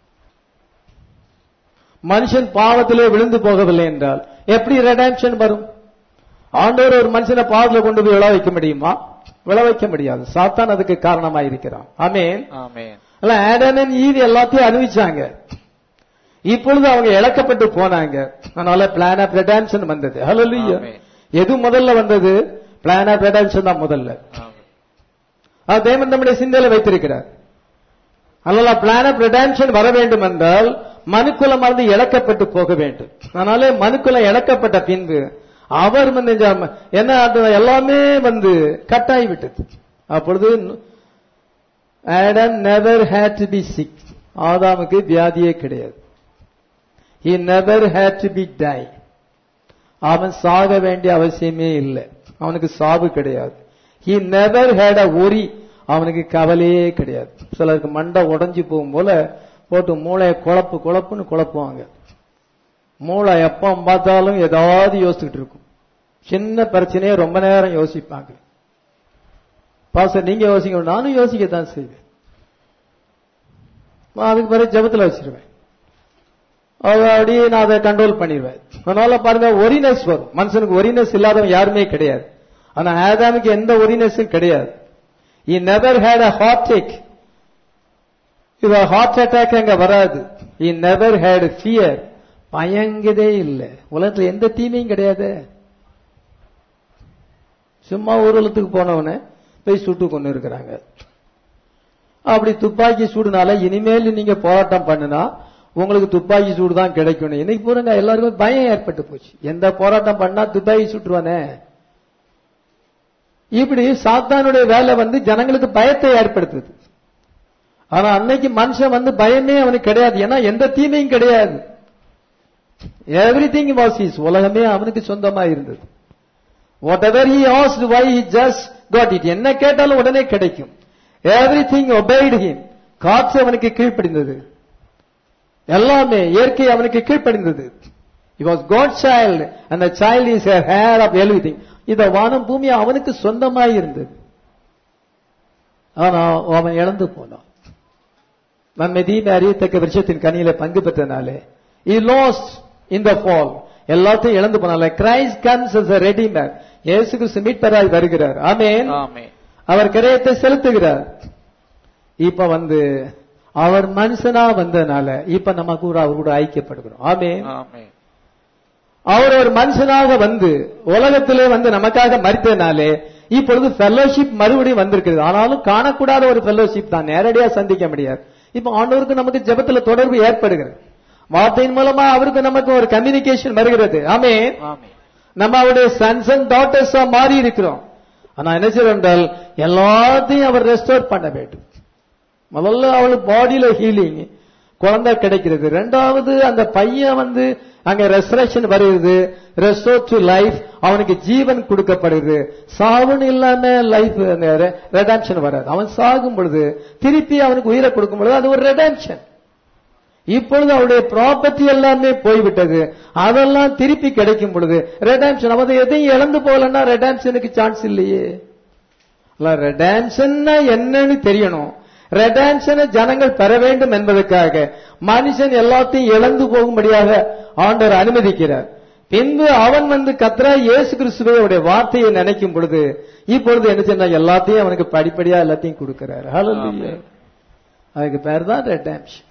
மனுஷன் பாவத்திலே விழுந்து போகவில்லை என்றால் எப்படி ரெடாம்ஷன் வரும் ஆண்டவர் ஒரு மனுஷனை பாவத்துல கொண்டு போய் விழ வைக்க முடியுமா விழ வைக்க முடியாது சாத்தான் அதுக்கு காரணமாக இருக்கிறான் ஆமென் ஆமென். அல்ல ஆடனன் ஈவி எல்லாத்தையும் அறிவிச்சாங்க இப்பொழுது அவங்க இழக்கப்பட்டு போனாங்க அதனால பிளான் ஆஃப் ரெடாம்ஷன் வந்தது ஹலோ ஆமென். எது முதல்ல வந்தது பிளான் ஆஃப் ரெடாம்ஷன் தான் முதல்ல ஆமென். அது தேவன் நம்முடைய சிந்தையில வைத்திருக்கிறார் அதனால பிளான் ஆஃப் ரெடாம்ஷன் வர வேண்டும் என்றால் மனுக்குலம் வந்து இழக்கப்பட்டு போக வேண்டும் அதனால மனுக்குலம் இழக்கப்பட்ட பின்பு அவர் வந்து இந்த- என்ன அது எல்லாமே வந்து கட்டாய் விட்டது அப்பொழுது Adam never had to be sick ஆதாமுக்கு வியாதியே கிடையாது he never had to be die அவன் சாக வேண்டிய அவசியமே இல்லை அவனுக்கு சாவு கிடையாது he never had a worry அவனுக்கு கவலையே கிடையாது சிலருக்கு மண்டை உடைஞ்சு போகும் போல போட்டு மூளையை குழப்பு குழப்புன்னு குழப்புவாங்க மூளை எப்போ பார்த்தாலும் ஏதாவது யோசிச்சுட்டு இருக்கும் சின்ன பிரச்சனையை ரொம்ப நேரம் யோசிப்பாங்க பாச நீங்க யோசிக்க நானும் யோசிக்கத்தான் செய்வேன் நான் அதுக்கு பிறகு ஜெபத்துல வச்சிருவேன் அது அப்படியே நான் அதை கண்ட்ரோல் பண்ணிடுவேன் அதனால பாருங்க ஒரினஸ் வரும் மனுஷனுக்கு ஒரினஸ் இல்லாதவன் யாருமே கிடையாது ஆனா ஆதாமுக்கு எந்த ஒரினஸும் கிடையாது he never had a heart attack இது ஹார்ட் அட்டாக் அங்க வராது இ நெவர் ஹேட் ஃபியர் பயங்கதே இல்லை உலகத்துல எந்த தீமையும் கிடையாது சும்மா ஊர்வலத்துக்கு போனவன போய் சுட்டு கொண்டு இருக்கிறாங்க அப்படி துப்பாக்கி சூடுனால இனிமேல் நீங்க போராட்டம் பண்ணுனா உங்களுக்கு துப்பாக்கி சூடு தான் கிடைக்கணும் இன்னைக்கு பூரங்க எல்லாருக்கும் பயம் ஏற்பட்டு போச்சு எந்த போராட்டம் பண்ணா துப்பாக்கி சுட்டுருவானே இப்படி சாத்தானுடைய வேலை வந்து ஜனங்களுக்கு பயத்தை ஏற்படுத்துது ஆனா அன்னைக்கு மனுஷன் வந்து பயமே அவனுக்கு கிடையாது ஏன்னா எந்த தீமையும் கிடையாது எவ்ரி திங் வாஸ் இஸ் உலகமே அவனுக்கு சொந்தமா இருந்தது whatever he asked why he just got it என்ன கேட்டாலும் உடனே கிடைக்கும் எவ்ரி திங் ஒபைடு ஹிம் காற்று அவனுக்கு கீழ்ப்படிந்தது எல்லாமே இயற்கை அவனுக்கு கீழ்ப்படிந்தது he was god's child and the child is a heir of everything இந்த வானம் பூமி அவனுக்கு சொந்தமாய் இருந்தது ஆனா அவன் இழந்து போனான் நன்மை தீமை அறியத்தக்க விருஷத்தின் கனியில பங்கு பெற்றனாலே he lost in the fall எல்லாத்தையும் இழந்து போனால Christ comes as a redeemer இயேசு கிறிஸ்து மீட்பராய் வருகிறார் ஆமென் ஆமென். அவர் கிரயத்தை செலுத்துகிறார் இப்ப வந்து அவர் மனுஷனா வந்ததுனால இப்ப நம்ம கூட அவர் கூட ஐக்கியப்படுகிறோம் ஆமென் ஆமென். அவர் ஒரு மனுஷனாக வந்து உலகத்திலே வந்து நமக்காக மறித்ததுனாலே இப்பொழுது ஃபெல்லோஷிப் மறுபடியும் வந்திருக்கிறது ஆனாலும் காணக்கூடாத ஒரு ஃபெல்லோஷிப் தான் நேரடியா சந்திக்க முடியாது இப்ப ஆண்டவருக்கு நமக்கு ஜெபத்துல தொடர்பு ஏற்படுகிறது வார்த்தையின் மூலமா அவருக்கு நமக்கு ஒரு கம்யூனிகேஷன் வருகிறது ஆமென் ஆமென். நம்ம அவருடைய சன்ஸ் அண்ட் டாட்டர்ஸா மாறி இருக்கிறோம் ஆனா என்ன செய்யறோம் என்றால் எல்லாத்தையும் அவர் ரெஸ்டோர் பண்ண வேண்டும் முதல்ல அவளுக்கு பாடியில ஹீலிங் குழந்தை கிடைக்கிறது ரெண்டாவது அந்த பையன் வந்து அங்க ரெஸ்ட்ரக்ஷன் வருகிறது ரெஸ்டோர் டு லைஃப் அவனுக்கு ஜீவன் கொடுக்கப்படுகிறது சாவுன்னு இல்லாம லைஃப் ரெடாம்ஷன் வராது அவன் சாகும் பொழுது திருப்பி அவனுக்கு உயிரை கொடுக்கும் பொழுது அது ஒரு ரெடாம்ஷன் இப்பொழுது அவருடைய ப்ராப்பர்ட்டி எல்லாமே போய்விட்டது அதெல்லாம் திருப்பி கிடைக்கும் பொழுது ரெடாம்ஷன் அவன் எதையும் இழந்து போகலன்னா ரெடாம்ஷனுக்கு சான்ஸ் இல்லையே ரெடாம்ஷன் என்னன்னு தெரியணும் ரெடாம்ஷனை ஜனங்கள் பெற வேண்டும் என்பதற்காக மனுஷன் எல்லாத்தையும் இழந்து போகும்படியாக ஆண்டவர் அனுமதிக்கிறார் பின்பு அவன் வந்து கத்ரா இயேசு கிறிஸ்துவை அவருடைய வார்த்தையை நினைக்கும் பொழுது இப்பொழுது என்ன சொன்னா எல்லாத்தையும் அவனுக்கு படிப்படியா எல்லாத்தையும் கொடுக்கிறார் Hallelujah. அதுக்கு பேர் தான் redemption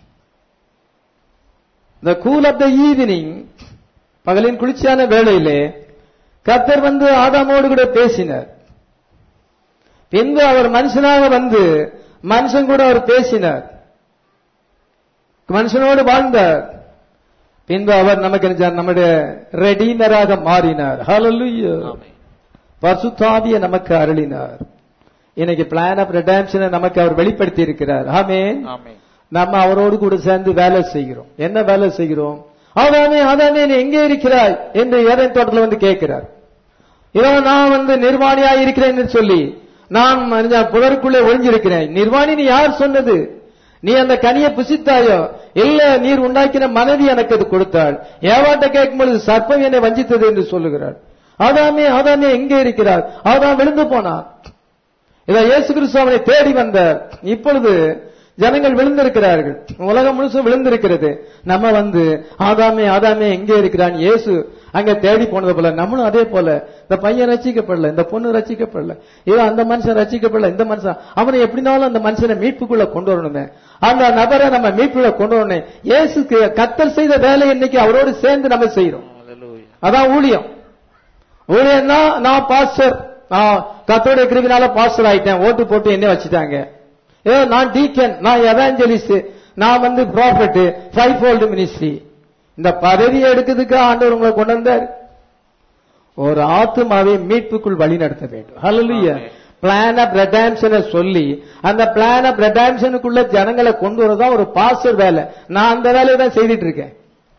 the cool of the evening பகலின் குளிர்ச்சியான வேளையிலே கர்த்தர் வந்து ஆதாமோடு கூட பேசினார் பின்பு அவர் மனுஷனாக வந்து மனுஷன் கூட அவர் பேசினார் மனுஷனோடு வாழ்ந்தார் பின்பு அவர் நமக்கு என்ன செய்தார்? நம்முடைய ரெடீமராக மாறினார் ஹalleluya ஆமென். பரிசுத்தாவியை நமக்கு அருளினார் இன்னைக்கு பிளான் ஆஃப் ரெடாம்ஷனை நமக்கு அவர் வெளிப்படுத்தி இருக்கிறார் ஆமென் ஆமென். நம்ம அவரோடு கூட சேர்ந்து வேலை செய்கிறோம் என்ன வேலை செய்கிறோம் ஆதாமே ஆதாமே நீ எங்கே இருக்கிறாய் என்று ஏதேன் தோட்டத்தில் வந்து கேட்கிறார் இதோ நான் வந்து நிர்வாணியா இருக்கிறேன் என்று சொல்லி நான் மனித- புதருக்குள்ளே ஒளிஞ்சிருக்கிறேன் நிர்வாணி நீ யார் சொன்னது நீ அந்த கனியை புசித்தாயோ இல்ல நீர் உண்டாக்கின மனைவி எனக்கு அது கொடுத்தாள் ஏவாட்ட கேட்கும் பொழுது சர்ப்பம் என்னை வஞ்சித்தது என்று சொல்லுகிறாள் ஆதாமே ஆதாமே எங்கே இருக்கிறார் ஆதாம் விழுந்து போனான் இதை இயேசு கிறிஸ்து அவனை தேடி வந்தார் இப்பொழுது ஜனங்கள் விழுந்திருக்கிறார்கள் உலகம் முழுசும் விழுந்திருக்கிறது நம்ம வந்து ஆதாமே ஆதாமே எங்கே இருக்கிறான் இயேசு அங்க தேடி போனது போல நம்மளும் அதே போல இந்த பையன் ரசிக்கப்படல இந்த பொண்ணு ரசிக்கப்படல இதோ அந்த மனுஷன் ரசிக்கப்படல இந்த மனுஷன் அவனை எப்படினாலும் அந்த மனுஷனை மீட்புக்குள்ள கொண்டு வரணுமே அந்த நபரை நம்ம மீட்புக்குள்ள கொண்டு வரணும் இயேசுக்கு கத்தல் செய்த வேலை இன்னைக்கு அவரோடு சேர்ந்து நம்ம செய்யறோம் Hallelujah. அதான் ஊழியம் ஊழியம்னா நான் பாஸ்டர் நான் கத்தோடைய கிருபினால பாஸ்டர் ஆயிட்டேன் ஓட்டு போட்டு என்ன வச்சுட்டாங்க ஏ நான் டீக்கன் நான் எவாஞ்சலிஸ்ட் நான் வந்து ப்ராஃபிட் ஃபைவ் ஃபோல்டு மினிஸ்ட்ரி இந்த பதவியை எடுக்கிறதுக்கு ஆண்டவர் உங்களை கொண்டு வந்தார் ஒரு ஆத்துமாவை மீட்புக்குள் வழி நடத்த வேண்டும் ஹalleluya ஆமென். பிளான் ஆஃப் ரெடாம்ஷனை சொல்லி அந்த பிளான் ஆஃப் ரெடாம்ஷனுக்குள்ள ஜனங்களை கொண்டு வரதான் ஒரு பாஸ்டர் வேலை நான் அந்த வேலையை தான் செய்துட்டு இருக்கேன்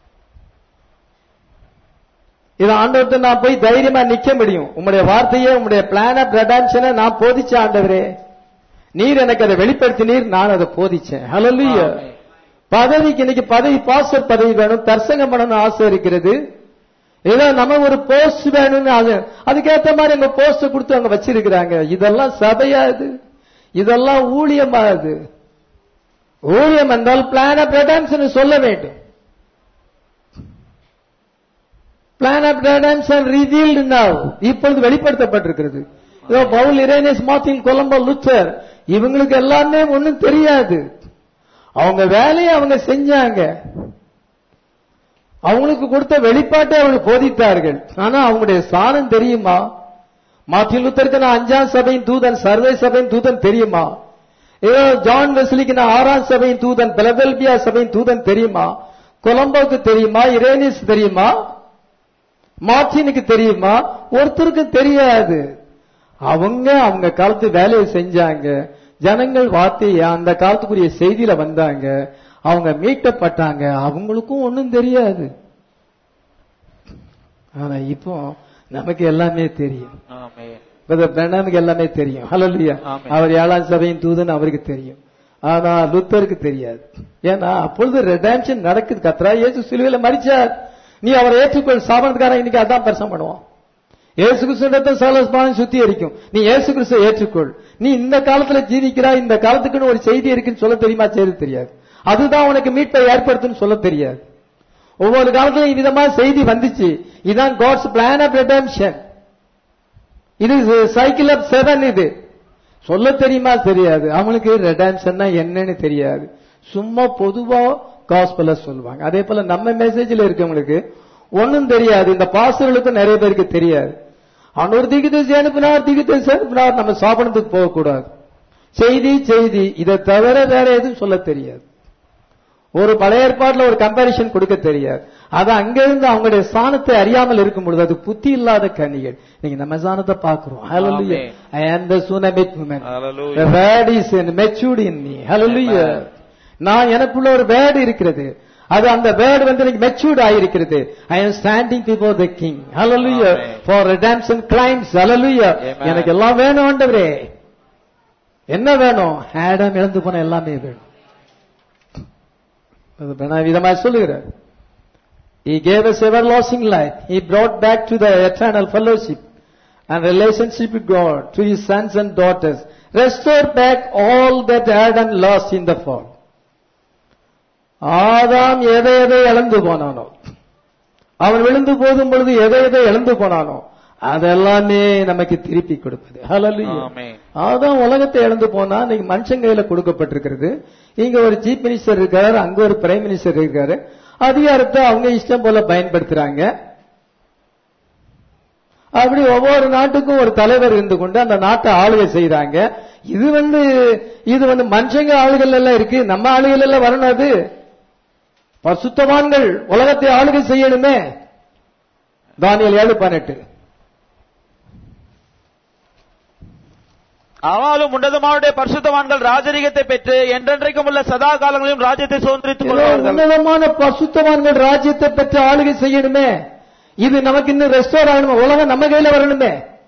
இது ஆண்டவர்கிட்ட நான் போய் தைரியமா நிக்க முடியும் உம்முடைய வார்த்தையே உம்முடைய பிளான் ஆஃப் ரெடாம்ஷனை நான் போதிச்ச ஆண்டவரே நீர் எனக்கு அதை வெளிப்படுத்தினீர் நான் அதை போதிச்சேன் ஹalleluya ஆமென். பதவிக்கு இன்னைக்கு பதவி பாஸ்டர் பதவி வேணும் தர்சங்கம் பண்ணணும்னு ஆசை இருக்கிறது ஏதோ நம்ம ஒரு போஸ்ட் வேணும்னு ஆசை அதுக்கேத்த மாதிரி அங்க போஸ்ட் கொடுத்து அங்க வச்சிருக்கிறாங்க இதெல்லாம் சபையா இது இதெல்லாம் ஊழியமா இது ஊழியம் என்றால் பிளான் ஆஃப் ரெடாம்ஷன் சொல்ல வேண்டும் plan of redemption revealed now இப்பொழுது வெளிப்படுத்தப்பட்டிருக்கிறது இதோ பவுல் இரேனியஸ் மார்ட்டின் கொலம்போ லுத்தர் இவங்களுக்கு எல்லாமே ஒண்ணும் தெரியாது அவங்க வேலையை அவங்க செஞ்சாங்க அவங்களுக்கு கொடுத்த வெளிப்பாட்டை அவங்க போதித்தார்கள் ஆனா அவங்களுடைய சாணம் தெரியுமா மார்ட்டின் லுத்தருக்கு நான் அஞ்சாம் சபையின் தூதன் சர்வே சபையின் தூதன் தெரியுமா ஏதோ ஜான் வெஸ்லிக்கு நான் ஆறாம் சபையின் தூதன் பிலதெல்பியா சபையின் தூதன் தெரியுமா கொலம்போக்கு தெரியுமா இரேனிஸ் தெரியுமா மார்ட்டினுக்கு தெரியுமா ஒருத்தருக்கு தெரியாது அவங்க அவங்க காலத்து வேலையை செஞ்சாங்க ஜனங்கள் வார்த்தையை அந்த காலத்துக்குரிய செய்தியில வந்தாங்க அவங்க மீட்டப்பட்டாங்க அவங்களுக்கும் ஒண்ணும் தெரியாது ஆனா இப்போ நமக்கு எல்லாமே தெரியும் ஆமென். பிரதர் பிரணாமுக்கு எல்லாமே தெரியும் ஹalleluya ஆமென். அவர் ஏழாம் சபையின் தூதன் அவருக்கு தெரியும் ஆனா லுத்தருக்கு தெரியாது ஏன்னா அப்பொழுது ரெடாம்ஷன் நடக்குது கத்ரா இயேசு சிலுவையில மரிச்சார் நீ அவரை ஏற்றுக்கொள் சாபனத்துக்காரன் இன்னைக்கு அதான் பிரசம் பண்ணுவான் இயேசு கிறிஸ்துவத்தை சலஸ்மானம் சுத்தி அடிக்கும் நீ இயேசு கிறிஸ்துவை ஏற்றுக்கொள் நீ இந்த காலத்துல ஜீவிக்கிறாய் இந்த காலத்துக்குன்னு ஒரு செய்தி இருக்குன்னு சொல்ல தெரியுமா செய்து தெரியாது அதுதான் உனக்கு மீட்பை ஏற்படுத்துன்னு சொல்ல தெரியாது ஒவ்வொரு காலத்திலும் விதமா செய்தி வந்துச்சு இதான் காட்ஸ் பிளான் ஆஃப் ரெடம்ஷன் இது சைக்கிள் ஆஃப் செவன் இது சொல்ல தெரியுமா தெரியாது அவனுக்கு ரெடாம்ஷன்னா என்னன்னு தெரியாது சும்மா பொதுவா காஸ்பல சொல்லுவாங்க அதே போல நம்ம மெசேஜ்ல இருக்கவங்களுக்கு ஒண்ணும் தெரியாது இந்த பாஸ்டர்களுக்கும் நிறைய பேருக்கு தெரியாது அவன் ஒரு திகிதசி அனுப்பினார் திகிதசி அனுப்பினார் நம்ம சாப்பிடத்துக்கு போகக்கூடாது செய்தி செய்தி இதை தவிர வேற எதுவும் சொல்ல தெரியாது ஒரு பழைய ஏற்பாட்டுல ஒரு கம்பாரிசன் கொடுக்க தெரியாது அது அங்கிருந்து அவங்களுடைய சாணத்தை அறியாமல் இருக்கும் பொழுது அது புத்தி இல்லாத கனிகள் நீங்க நம்ம சாணத்தை பாக்குறோம் ஹalleluya Amen. i am the sunamit woman Hallelujah. the word is in matured in me hallelujah Amen. நான் எனக்குள்ள ஒரு வேர்டு இருக்கிறது அது அந்த வேர்டு வந்து எனக்கு மெச்சூர்ட் ஆயிருக்கிறது I am standing before the king hallelujah Amen. for redemption claims hallelujah Amen. எனக்கு எல்லாம் வேணும் ஆண்டவரே என்ன வேணும் ஆடம் இழந்து போன எல்லாமே வேணும் அது நான் விதமா சொல்லுகிறார் He gave us everlasting life. He brought back to the eternal fellowship and relationship with God to his sons and daughters. Restore back all that Adam lost in the fall. ஆதாம் எதை எதை இழந்து போனானோ அவன் விழுந்து போகும் பொழுது எதை எதை இழந்து போனானோ அதெல்லாமே நமக்கு திருப்பி கொடுப்பது ஹalleluya ஆமென். அதான் உலகத்தை இழந்து போனா இன்னைக்கு மனுஷன் கையில கொடுக்கப்பட்டிருக்கிறது இங்க ஒரு சீஃப் மினிஸ்டர் இருக்காரு அங்க ஒரு பிரைம் மினிஸ்டர் இருக்காரு அதிகாரத்தை அவங்க இஷ்டம் போல பயன்படுத்துறாங்க அப்படி ஒவ்வொரு நாட்டுக்கும் ஒரு தலைவர் இருந்து கொண்டு அந்த நாட்டை ஆளுகை செய்றாங்க இது வந்து இது வந்து மனுஷங்க ஆளுகள் எல்லாம் இருக்கு நம்ம ஆளுகள் எல்லாம் வரணும் அது பசுத்தவான்கள் உலகத்தை ஆளுகை செய்யணுமே தானியல் ஏழு பதினெட்டு ஆனாலும் உன்னதமாவுடைய பரிசுத்தவான்கள் ராஜரிகத்தை பெற்று என்றென்றைக்கும் உள்ள சதா காலங்களிலும் ராஜ்யத்தை சுதந்திரித்துக் இதோ கொள்வார்கள் உன்னதமான பசுத்தவான்கள் ராஜ்யத்தை பெற்று ஆளுகை செய்யணுமே இது நமக்கு இன்னும் ரெஸ்டோர் ஆகணுமே உலகம் நம்ம கையில வரணுமே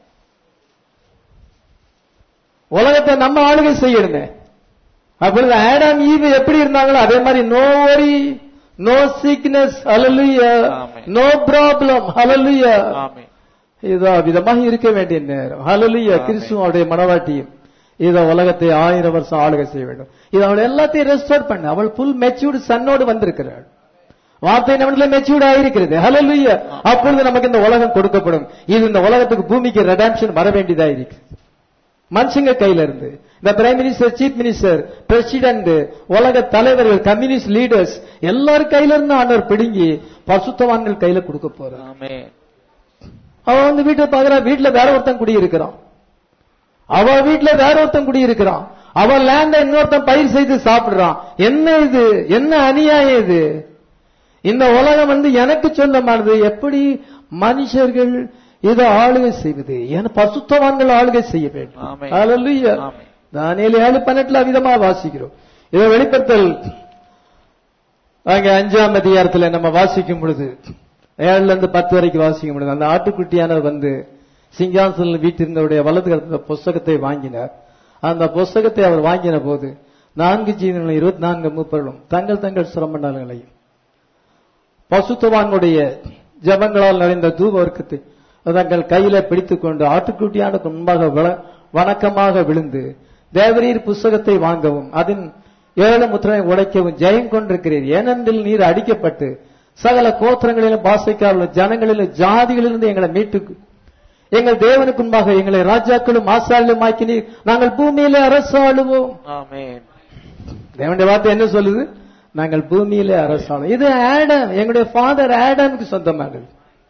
உலகத்தை நம்ம ஆளுகை செய்யணுமே அப்பொழுது ஆடாம் ஈவு எப்படி இருந்தாங்களோ அதே மாதிரி நோ வரி நோ சீக்னஸ் ஹalleluya ஆமென். நோ ப்ராப்ளம் ஹalleluya ஆமென். இதோ விதமாக இருக்க வேண்டிய நேரம் ஹalleluya ஆமென். கிறிஸ்துவோடைய மனவாட்டியும் இத உலகத்தை ஆயிரம் வருஷம் ஆளுகை செய்ய வேண்டும் இது அவள் எல்லாத்தையும் ரெஸ்டோர் பண்ண அவள் புல் மெச்சூர்டு சன்னோடு வந்திருக்கிறாள் வார்த்தை நம்மள மெச்சூர்ட் ஆயிருக்கிறது ஹalleluya அப்பொழுது நமக்கு இந்த உலகம் கொடுக்கப்படும் இது இந்த உலகத்துக்கு பூமிக்கு ரெடாம்ஷன் வர வேண்டியதா இருக்கு மனுஷங்க கையில இருந்து இந்த prime minister chief minister president உலக தலைவர்கள் கம்யூனிஸ்ட் லீடர்ஸ் எல்லாரும் கையில இருந்து ஆண்டவர் பிடுங்கி பசுத்தவான்கள் கையில கொடுக்க போறார் ஆமென். அவன் வந்து வீட்டை பாக்குறா வீட்டுல வேற ஒருத்தன் குடியிருக்கிறான் அவ வீட்டுல வேற ஒருத்தன் குடியிருக்கிறான் அவன் லேண்ட இன்னொருத்தன் பயிர் செய்து சாப்பிடுறான் என்ன இது என்ன அநியாயம் இது இந்த உலகம் வந்து எனக்கு சொந்தமானது எப்படி மனுஷர்கள் இதை ஆளுகை செய்வது என பசுத்தவான்கள் ஆளுகை செய்ய வேண்டும் ஆமென். ஹalleluya. ஆமென். தானியேல் ஏழு பன்னெண்டுல விதமா வாசிக்கிறோம் இதை வெளிப்படுத்தல் அங்க அஞ்சாம் அதிகாரத்துல நம்ம வாசிக்கும் பொழுது ஏழுல இருந்து பத்து வரைக்கும் வாசிக்கும் பொழுது அந்த ஆட்டுக்குட்டியானவர் வந்து சிங்காசன வீட்டிருந்தவருடைய வலது கரத்துல புஸ்தகத்தை வாங்கினார் அந்த புஸ்தகத்தை அவர் வாங்கின போது நான்கு ஜீவன்களும் இருபத்தி நான்கு மூப்பர்களும் தங்கள் தங்கள் சிரம நலங்களையும் பசுத்தவானுடைய ஜபங்களால் நிறைந்த தூப வர்க்கத்தை தங்கள் கையில பிடித்துக் கொண்டு ஆட்டுக்குட்டியான முன்பாக விள- வணக்கமாக விழுந்து தேவரீர் புஸ்தகத்தை வாங்கவும் அதன் ஏழு முத்திரை உடைக்கவும் ஜெயம் கொண்டிருக்கிறீர் ஏனென்றில் நீர் அடிக்கப்பட்டு சகல கோத்திரங்களிலும் பாசைக்காரர்களும் ஜனங்களிலும் ஜாதிகளிலிருந்து எங்களை மீட்டு எங்கள் தேவனுக்கு முன்பாக எங்களை ராஜாக்களும் ஆசாரிலும் ஆக்கினீர் நாங்கள் பூமியிலே அரசாளுவோம் ஆமென். தேவனுடைய வார்த்தை என்ன சொல்லுது நாங்கள் பூமியிலே அரசாளும் இது ஆடம் எங்களுடைய ஃபாதர் ஆடம்க்கு சொந்தமானது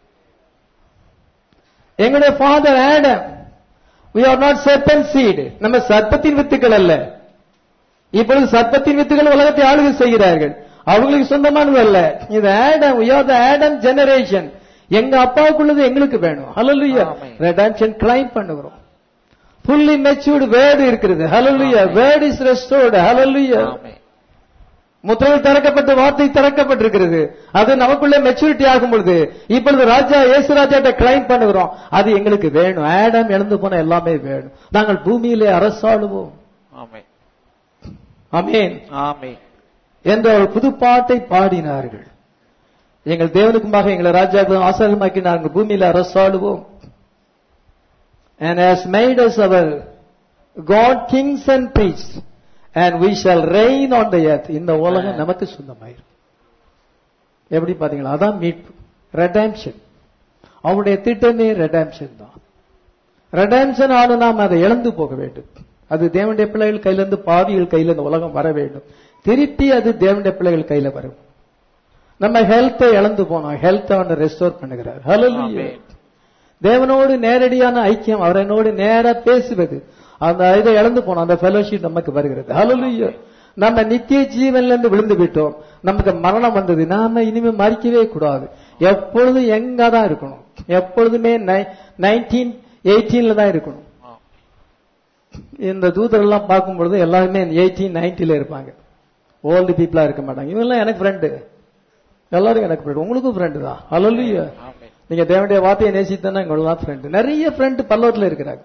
எங்களுடைய father Adam we are not serpent seed நம்ம சர்ப்பத்தின் வித்துக்கள் அல்ல இப்பொழுது சர்ப்பத்தின் வித்துக்கள் உலகத்தை ஆளுகை செய்கிறார்கள் அவங்களுக்கு சொந்தமானது அல்ல இது Adam we are the Adam generation எங்க அப்பாவுக்குள்ளது எங்களுக்கு வேணும் ஹalleluya ஆமென். redemption claim பண்ணுகிறோம் fully matured word இருக்கிறது hallelujah amen. word is restored hallelujah ஆமென். முத்திரை திறக்கப்பட்ட வார்த்தை திறக்கப்பட்டிருக்கிறது அது நமக்குள்ள மெச்சூரிட்டி ஆகும் பொழுது இப்பொழுது ராஜா இயேசு ராஜாட்ட கிளைம் பண்ணுகிறோம் அது எங்களுக்கு வேணும் ஆடம் இழந்து போன எல்லாமே வேணும் நாங்கள் பூமியிலே அரசாளுவோம் ஆமென். அமேன் ஆமென். என்ற ஒரு புது பாட்டை பாடினார்கள் எங்கள் தேவனுக்குமாக எங்களை ராஜாக்களும் ஆசாரமாக்கி நாங்கள் பூமியில அரசாளுவோம் and has made us our God kings and priests and we shall reign on the earth இந்த உலகம் நமக்கு சொந்தமாயிரும் எப்படி பாத்தீங்களா அதான் மீட்பு ரெடாம்ஷன் அவருடைய திட்டமே ரெடாம்ஷன் தான் ரெடாம்ஷன் ஆனும் நாம் அதை இழந்து போக வேண்டும் அது தேவனுடைய பிள்ளைகள் கையிலிருந்து பாவிகள் கையில இந்த உலகம் வர வேண்டும் திருப்பி அது தேவனுடைய பிள்ளைகள் கையில வரும் நம்ம ஹெல்த்தை இழந்து போனோம் ஹெல்த்தை அவன் ரெஸ்டோர் பண்ணுகிறார் ஹalleluya ஆமென். தேவனோடு நேரடியான ஐக்கியம் அவரனோடு நேரா பேசுவது அந்த இதை இழந்து போனோம் அந்த ஃபெலோஷிப் நமக்கு வருகிறது ஹalleluya நம்ம நித்திய ஜீவன்ல இருந்து விழுந்து விட்டோம் நமக்கு மரணம் வந்தது நாம இனிமே மறிக்கவே கூடாது எப்பொழுதும் எங்க தான் இருக்கணும் எப்பொழுதுமே நைன்டீன் எயிட்டீன்ல தான் இருக்கணும் ஆ. இந்த தூதரெல்லாம் பார்க்கும் பொழுது எல்லாருமே எயிட்டீன் நைன்டில இருப்பாங்க ஓல்டு பீப்புளா இருக்க மாட்டாங்க இவங்கெல்லாம் எனக்கு ஃப்ரெண்டு எல்லாரும் எனக்கு ஃப்ரெண்டு உங்களுக்கும் ஃப்ரெண்டு தான் ஹalleluya ஆமென். நீங்க தேவனுடைய வார்த்தையை நேசித்தனா உங்களுக்கு தான் ஃப்ரெண்டு நிறைய ஃப்ரெண்டு பல்லவத்துல இருக்கிறாங்க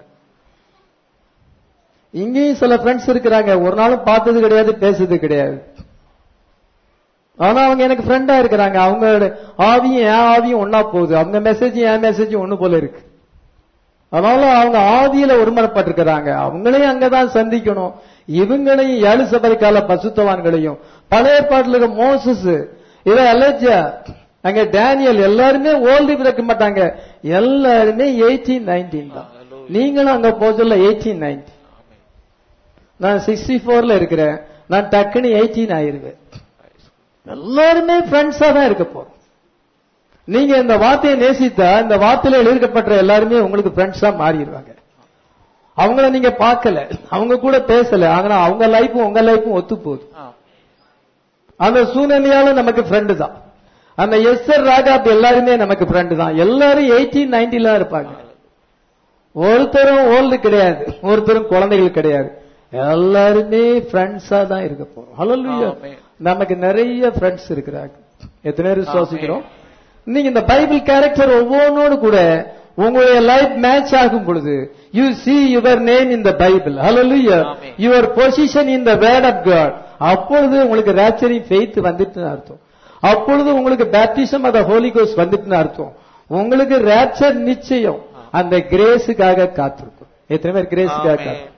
இங்கேயும் சில ஃப்ரெண்ட்ஸ் இருக்கிறாங்க ஒரு நாளும் பார்த்தது கிடையாது பேசுறது கிடையாது ஆனா அவங்க எனக்கு ஃப்ரெண்டா இருக்கிறாங்க அவங்களோட ஆவியும் என் ஆவியும் ஒன்னா போகுது அவங்க மெசேஜும் என் மெசேஜும் ஒண்ணு போல இருக்கு அதனால அவங்க ஆதியில ஒருமரப்பட்டிருக்கிறாங்க அவங்களையும் அங்கதான் சந்திக்கணும் இவங்களையும் ஏழு சபை கால பசுத்தவான்களையும் பழைய பாட்டில் இருக்க மோசஸ் இதை அலஜா அங்க டேனியல் எல்லாருமே ஓல்டு இருக்க மாட்டாங்க எல்லாருமே எயிட்டீன் நைன்டீன் தான் நீங்களும் அங்க போக சொல்ல எயிட்டீன் நைன்டீன் நான் சிக்ஸ்டி ஃபோர்ல இருக்கிறேன் நான் டக்குன்னு எயிட்டீன் ஆயிருவேன் எல்லாருமே ஃப்ரெண்ட்ஸா தான் இருக்க போறோம் நீங்க இந்த வார்த்தையை நேசித்தா இந்த வார்த்தையில எழுதப்பட்ட எல்லாருமே உங்களுக்கு ஃப்ரெண்ட்ஸா மாறிடுவாங்க அவங்கள நீங்க பார்க்கல அவங்க கூட பேசல ஆனா அவங்க லைஃப்பும் உங்க லைஃப்பும் ஒத்து போகுது அந்த சூழ்நிலையால நமக்கு ஃப்ரெண்டு தான் அந்த எஸ்ஆர் ராகாப் எல்லாருமே நமக்கு ஃப்ரெண்டு தான் எல்லாரும் எயிட்டீன் நைன்டில இருப்பாங்க ஒருத்தரும் ஓல்டு கிடையாது ஒருத்தரும் குழந்தைகள் கிடையாது எல்லாருமே ஃப்ரெண்ட்ஸா தான் இருக்க போறோம் ஹalleluya ஆமென். நமக்கு நிறைய ஃப்ரெண்ட்ஸ் இருக்கிறாங்க எத்தனை பேர் விசுவாசிக்கிறோம் நீங்க இந்த பைபிள் கேரக்டர் ஒவ்வொன்னோடு கூட உங்களுடைய லைஃப் மேட்ச் ஆகும் பொழுது you see your name in the Bible ஹalleluya ஆமென். Your position in the word of god அப்பொழுது உங்களுக்கு ரேச்சரிங் ஃபெய்த் வந்துட்டுன்னு அர்த்தம் அப்பொழுது உங்களுக்கு பேப்டிசம் ஆஃப் ஹோலி கோஸ்ட் வந்துட்டுன்னு அர்த்தம் உங்களுக்கு ரேச்சர் நிச்சயம் அந்த கிரேஸுக்காக காத்திருக்கும் எத்தனை பேர் கிரேஸுக்காக ஆமென். காத்திருக்கும்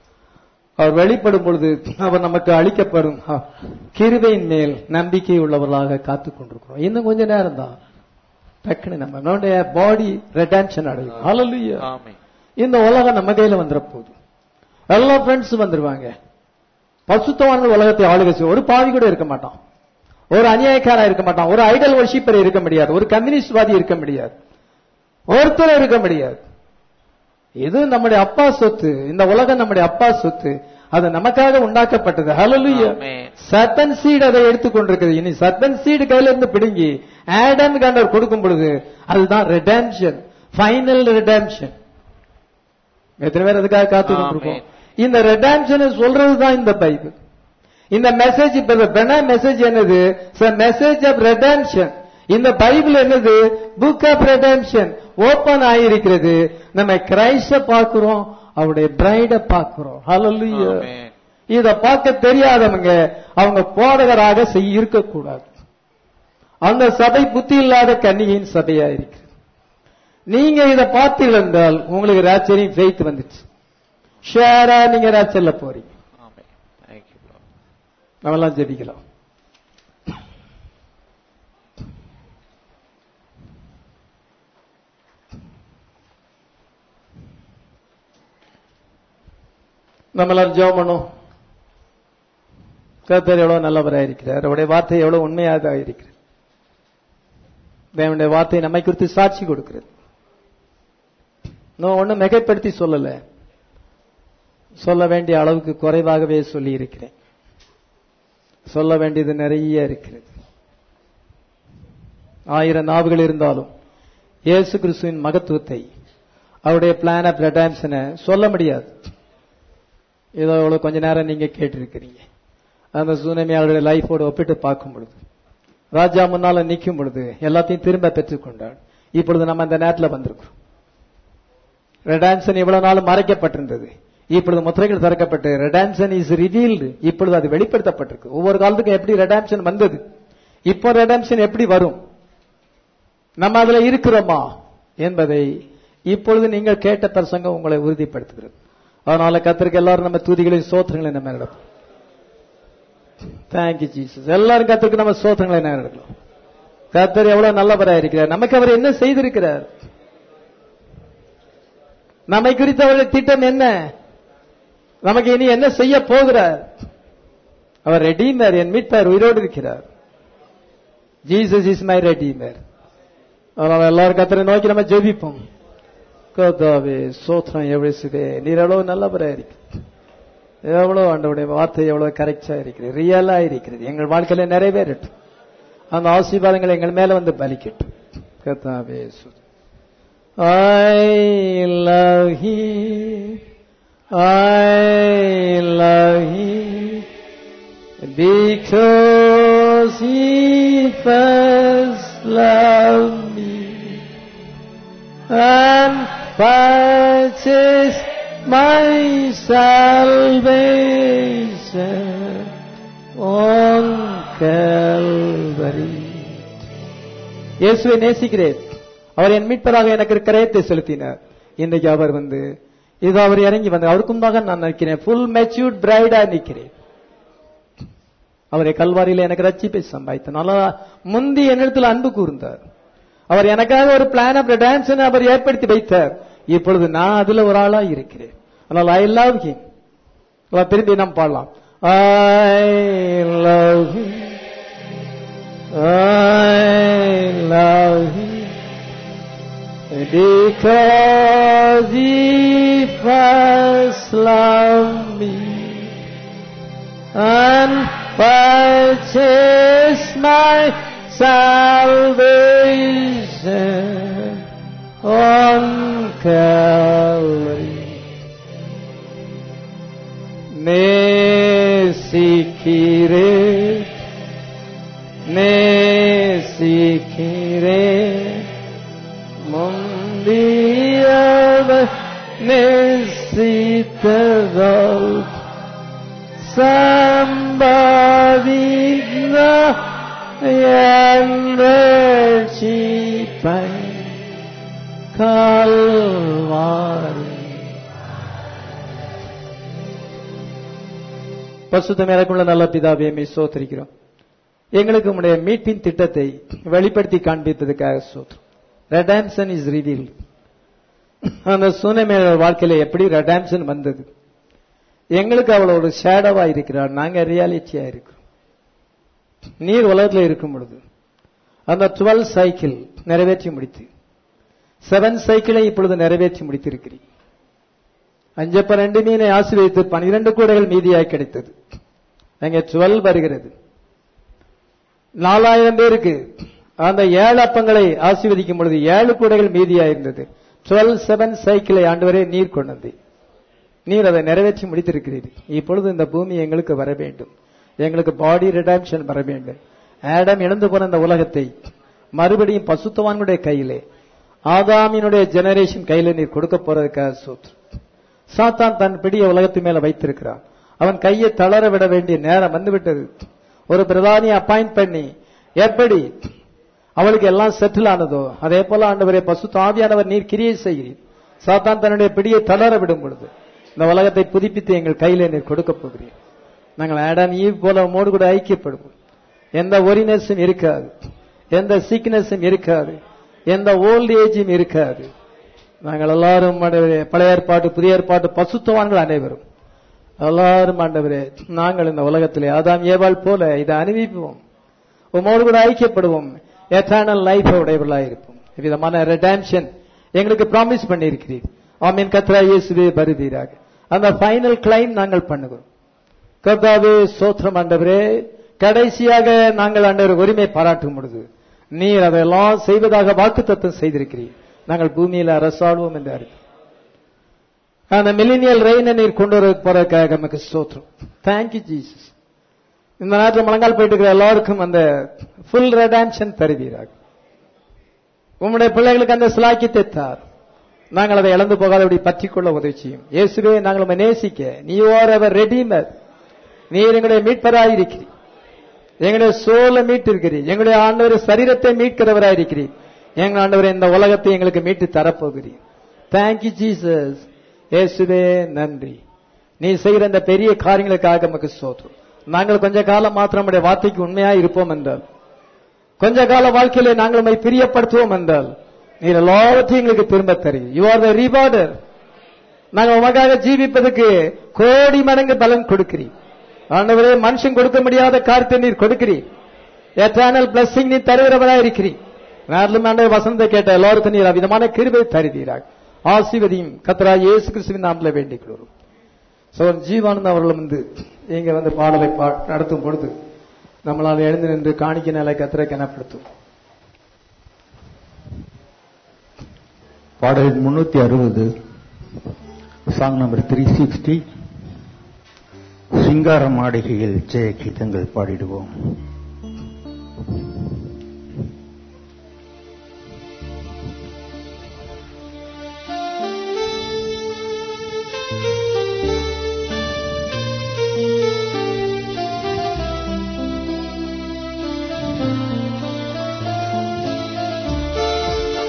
அவர் வெளிப்படும் பொழுது அவர் நமக்கு அளிக்கப்படும் ஆ, கிருபையின் மேல் நம்பிக்கை உள்ளவர்களாக காத்துக் கொண்டிருக்கிறோம் இன்னும் கொஞ்ச நேரம் தான் டக்குன்னு நம்ம நம்முடைய பாடி ரெடான்ஷன் அடையும் ஹalleluya ஆமென். இந்த உலகம் நம்ம கையில வந்துற போகுது எல்லா ஃப்ரெண்ட்ஸ் வந்துருவாங்க பசுத்தவான்கள் உலகத்தை ஆளுகை செய்யும் ஒரு பாவி கூட இருக்க மாட்டான் ஒரு அநியாயக்காரா இருக்க மாட்டான் ஒரு ஐடல் வர்ஷிப்பர் இருக்க முடியாது ஒரு கம்யூனிஸ்ட்வாதி இருக்க முடியாது ஒருத்தர் இருக்க முடியாது இது நம்முடைய அப்பா சொத்து இந்த உலகம் நம்முடைய அப்பா சொத்து அது நமக்காக உண்டாக்கப்பட்டது ஹalleluya ஆமென். சர்பன் சீடு அதை எடுத்துக்கொண்டிருக்கிறது இனி சர்பன் சீடு கையில இருந்து பிடுங்கி ஆடம் காண்டர் கொடுக்கும் பொழுது அதுதான் ரெடம்ஷன் ஃபைனல் ரெடம்ஷன் எத்தனை பேர் அதுக்காக காத்து கொண்டிருக்கோம் ஆமென். இந்த ரெடம்ஷனை சொல்றது தான் இந்த பைபிள் இந்த மெசேஜ் இப்ப பென மெசேஜ் என்னது மெசேஜ் ஆஃப் ரெடம்ஷன் இந்த பைபிள் என்னது புக் ஆஃப் ரெடம்ஷன் ஓபன் ஆயிருக்கிறது நம்ம கிரைஸ்ட பார்க்கிறோம் அவருடைய பிரைட பார்க்கிறோம் ஹalleluya ஆமென். இத பார்க்க தெரியாதவங்க அவங்க போதகராக செய்ய இருக்கக்கூடாது அந்த சபை புத்தி இல்லாத கன்னிகையின் சபையா இருக்கு நீங்க இத பார்த்தீர்கள் என்றால் உங்களுக்கு ராச்சரியம் ஃபெய்த் வந்துச்சு ஷேரா நீங்க ராச்சல்ல போறீங்க ஆமென். Thank you, Lord. நம்ம எல்லாம் ஜெபிக்கலாம் நம்ம எல்லாரும் ஜெபம் பண்ணோம் கர்த்தர் எவ்வளவு நல்லவராக இருக்கிறார் அவருடைய வார்த்தை எவ்வளவு உண்மையாக இருக்கிறது தேவனுடைய வார்த்தை நம்மை குறித்து சாட்சி கொடுக்கிறது நான் ஒன்னும் மிகைப்படுத்தி சொல்லல சொல்ல வேண்டிய அளவுக்கு குறைவாகவே சொல்லி இருக்கிறேன் சொல்ல வேண்டியது நிறைய இருக்கிறது ஆயிரம் நாவுகள் இருந்தாலும் இயேசு கிறிஸ்துவின் மகத்துவத்தை அவருடைய பிளான் ஆஃப் ரெடாம்ஷனை சொல்ல முடியாது ஏதோ எவ்வளவு கொஞ்ச நேரம் நீங்க கேட்டிருக்கிறீங்க அந்த சூனமியாளுடைய லைஃபோட ஒப்பிட்டு பார்க்கும் பொழுது ராஜா முன்னால நிற்கும் பொழுது எல்லாத்தையும் திரும்ப பெற்றுக்கொண்டாள் இப்பொழுது நம்ம அந்த நேரத்தில் வந்திருக்கிறோம் ரெடான்சன் இவ்வளவு நாள் மறைக்கப்பட்டிருந்தது இப்பொழுது முத்திரைகள் திறக்கப்பட்டு ரெடான்சன் இஸ் ரிவீல்டு இப்பொழுது அது வெளிப்படுத்தப்பட்டிருக்கு ஒவ்வொரு காலத்துக்கும் எப்படி ரெடான்சன் வந்தது இப்போ ரெடான்சன் எப்படி வரும் நம்ம அதுல இருக்கிறோமா என்பதை இப்பொழுது நீங்கள் கேட்ட பிரசங்கம் உங்களை உறுதிப்படுத்துகிறது அதனால கத்திரிக்க எல்லாரும் நம்ம துதிகளையும் சோத்திரங்களையும் நம்ம நடப்போம் தேங்க்யூ ஜீசஸ் எல்லாரும் கத்திரிக்கு நம்ம சோத்திரங்களை என்ன நடக்கலாம் கத்தர் எவ்வளவு நல்லவரா இருக்கிறார் நமக்கு அவர் என்ன செய்திருக்கிறார் நம்மை குறித்த அவருடைய திட்டம் என்ன நமக்கு இனி என்ன செய்ய போகிறார் அவர் ரெடீமர் என் மீட்பர் உயிரோடு இருக்கிறார் ஜீசஸ் இஸ் மை ரெடீமர் அதனால எல்லாரும் கத்தரை நோக்கி நம்ம ஜெபிப்போம் கர்த்தாவே சோத்திரம் எவ்வளவு நீர் எவ்வளவு நல்லவரா இருக்கு எவ்வளவு ஆண்டவுடைய வார்த்தை எவ்வளவு கரெக்டா இருக்கிறது ரியலா இருக்கிறது எங்கள் வாழ்க்கையில நிறைவேறட்டும் அந்த ஆசீர்வாதங்கள் எங்கள் மேல வந்து பலிக்கட்டும் கர்த்தாவே சு- I love him. I love him. Because he first loved me and purchased my salvation on Calvary. இயேசுவை நேசிக்கிறேன் அவர் என் மீட்பராக எனக்கு ஒரு கரையத்தை செலுத்தினார் இன்றைக்கு அவர் வந்து இது அவர் இறங்கி வந்து அவருக்கும் தான் நான் நிற்கிறேன் ஃபுல் மெச்சூர்ட் பிரைடா நிற்கிறேன் அவரை கல்வாரியில எனக்கு ரட்சிப்பை சம்பாதித்தார் நல்லா முந்தி என்னிடத்தில் அன்பு கூர்ந்தார் அவர் எனக்காக ஒரு பிளான் ஆஃப் டான்ஸ் அவர் ஏற்படுத்தி வைத்தார் இப்பொழுது நான் அதுல ஒரு ஆளா இருக்கிறேன் அதனால் ஐ லவ் ஹிம் திரும்பி நாம் பாடலாம் I love him I love him because he first loved me and purchased my salvation on Calvary. நேசிக்கிறேன் நேசிக்கிறே முந்தியவர் நேசித்ததால் சம்பாதித்த என்றிப்பை கால்வாரி பசுத்தம் எனக்குள்ள நல்ல பிதாவே மெய் சோத்தரிக்கிறோம் எங்களுக்கு உடைய மீட்பின் திட்டத்தை வெளிப்படுத்தி காண்பித்ததுக்காக சோத்ரம் ரெடாம்சன் இஸ் ரிவீல் அந்த சூனமேல வாழ்க்கையில எப்படி ரெடாம்சன் வந்தது எங்களுக்கு அவள ஒரு ஷேடோவா இருக்கிறார் நாங்க ரியாலிட்டியா இருக்கிறோம் நீர் உலகத்தில் இருக்கும் பொழுது அந்த டுவெல் சைக்கிள் நிறைவேற்றி முடித்து செவன் சைக்கிளை இப்பொழுது நிறைவேற்றி முடித்திருக்கிறீர் அஞ்சப்ப ரெண்டு மீனை ஆசீர்வதித்து பனிரெண்டு கூடைகள் மீதியாய் கிடைத்தது அங்கே டுவெல் வருகிறது நாலாயிரம் பேருக்கு அந்த ஏழு அப்பங்களை ஆசீர்வதிக்கும் பொழுது ஏழு கூடைகள் மீதியா இருந்தது டுவெல் செவன் சைக்கிளை ஆண்டவரே நீர் கொண்டது நீர் அதை நிறைவேற்றி முடித்திருக்கிறீர்கள் இப்பொழுது இந்த பூமி எங்களுக்கு வர வேண்டும் எங்களுக்கு பாடி ரிடாம்ஷன் வர வேண்டும் ஆடம் இழந்து போன இந்த உலகத்தை மறுபடியும் பசுத்தவான்களுடைய கையிலே ஆதாமினுடைய ஜெனரேஷன் கையில நீர் கொடுக்க போறதுக்காக சூத்ரு சாத்தான் தன் பிடிய உலகத்து மேல வைத்திருக்கிறான் அவன் கையை தளர விட வேண்டிய நேரம் வந்துவிட்டது ஒரு பிரதானியை அப்பாயிண்ட் பண்ணி எப்படி அவளுக்கு எல்லாம் செட்டில் ஆனதோ அதே போல ஆண்டவரே பசு தாவியானவர் நீர் கிரியை செய்கிறீர் சாத்தான் தன்னுடைய பிடியை தளர விடும் பொழுது இந்த உலகத்தை புதுப்பித்து எங்கள் கையில நீர் கொடுக்க போகிறீர் நாங்கள் ஆடான் ஈவ் போல உமோடு கூட ஐக்கியப்படுவோம் எந்த ஒரினஸும் இருக்காது எந்த சீக்னஸும் இருக்காது எந்த ஓல்ட் ஏஜும் இருக்காது நாங்கள் எல்லாரும் ஆண்டவரே பழைய ஏற்பாட்டு புதிய ஏற்பாட்டு பசுத்தவான்கள் அனைவரும் எல்லாரும் ஆண்டவரே நாங்கள் இந்த உலகத்திலே ஆதாம் ஏவாள் போல இதை அனுபவிப்போம் உமோடு கூட ஐக்கியப்படுவோம் எட்டர்னல் லைஃப் உடையவர்களாக இருப்போம் விதமான ரெடாம்ஷன் எங்களுக்கு ப்ராமிஸ் பண்ணியிருக்கிறீர் ஆமீன் கத்ரா இயேசுவே வருவீராக அந்த ஃபைனல் கிளைம் நாங்கள் பண்ணுகிறோம் கர்த்தாவே சோத்திரம் ஆண்டவரே கடைசியாக நாங்கள் ஆண்டவர் உரிமை பாராட்டும் பொழுது நீர் அதையெல்லாம் செய்வதாக வாக்குத்தத்தம் செய்திருக்கிறீர் நாங்கள் பூமியில் அரசாடுவோம் என்று அறிக்கை அந்த மில்லினியல் ரெயினை நீர் கொண்டு வர போறதுக்காக நமக்கு சோத்திரம் தேங்க்யூ ஜீசஸ் இந்த நேரத்தில் முழங்கால் போயிட்டு இருக்கிற எல்லாருக்கும் அந்த ஃபுல் ரெடான்ஷன் தருவீராக உம்முடைய பிள்ளைகளுக்கு அந்த சிலாக்கியத்தை தார் நாங்கள் அதை இழந்து போகாதபடி பற்றிக்கொள்ள உதவி செய்யும் இயேசுவே நாங்கள் உம்மை நேசிக்க நீ ஓர் அவர் ரெடீமர் நீர் எங்களுடைய மீட்பராயிருக்கிறீர் எங்களுடைய சோலை மீட்டிருக்கிறீர் எங்களுடைய ஆண்டவர் சரீரத்தை மீட்கிறவராயிருக்கிறீர் எங்கள் ஆண்டவர் இந்த உலகத்தை எங்களுக்கு மீட்டு தரப்போகிறீர் தேங்க்யூ ஜீசஸ் இயேசுவே நன்றி நீ செய்கிற இந்த பெரிய காரியங்களுக்காக நமக்கு சோதரும் நாங்கள் கொஞ்ச காலம் மாத்திரம் நம்முடைய வார்த்தைக்கு உண்மையா இருப்போம் என்றால் கொஞ்ச கால வாழ்க்கையிலே நாங்கள் உண்மை பிரியப்படுத்துவோம் என்றால் நீர் எல்லாவற்றையும் எங்களுக்கு திரும்ப தருவி யூ ஆர் த ரிவார்டர் நாங்கள் உமக்காக ஜீவிப்பதற்கு கோடி மடங்கு பலன் கொடுக்கிறீர் ஆண்டவரே மனுஷன் கொடுக்க முடியாத காரியத்தை நீர் கொடுக்கிறீர் எட்டர்னல் பிளஸிங் நீ தருகிறவரா இருக்கிறீர் நேரிலும் ஆண்டவர் வசனத்தை கேட்ட எல்லாருக்கும் நீர் விதமான கிருபை தருவீராக ஆசீர்வதியும் கத்தரா இயேசு கிறிஸ்துவின் நாமல வேண்டிக் கொள்கிறோம் சோ ஜீவானந்த் அவர்கள் வந்து இங்க வந்து பாடலை பா- நடத்தும் பொழுது நம்மளால் எழுந்து நின்று காணிக்க நிலை கத்திர கனப்படுத்தும் பாடல் முன்னூத்தி அறுபது சாங் நம்பர் த்ரீ சிக்ஸ்டி சிங்கார மாளிகையில் ஜெய கீதங்கள் பாடிடுவோம்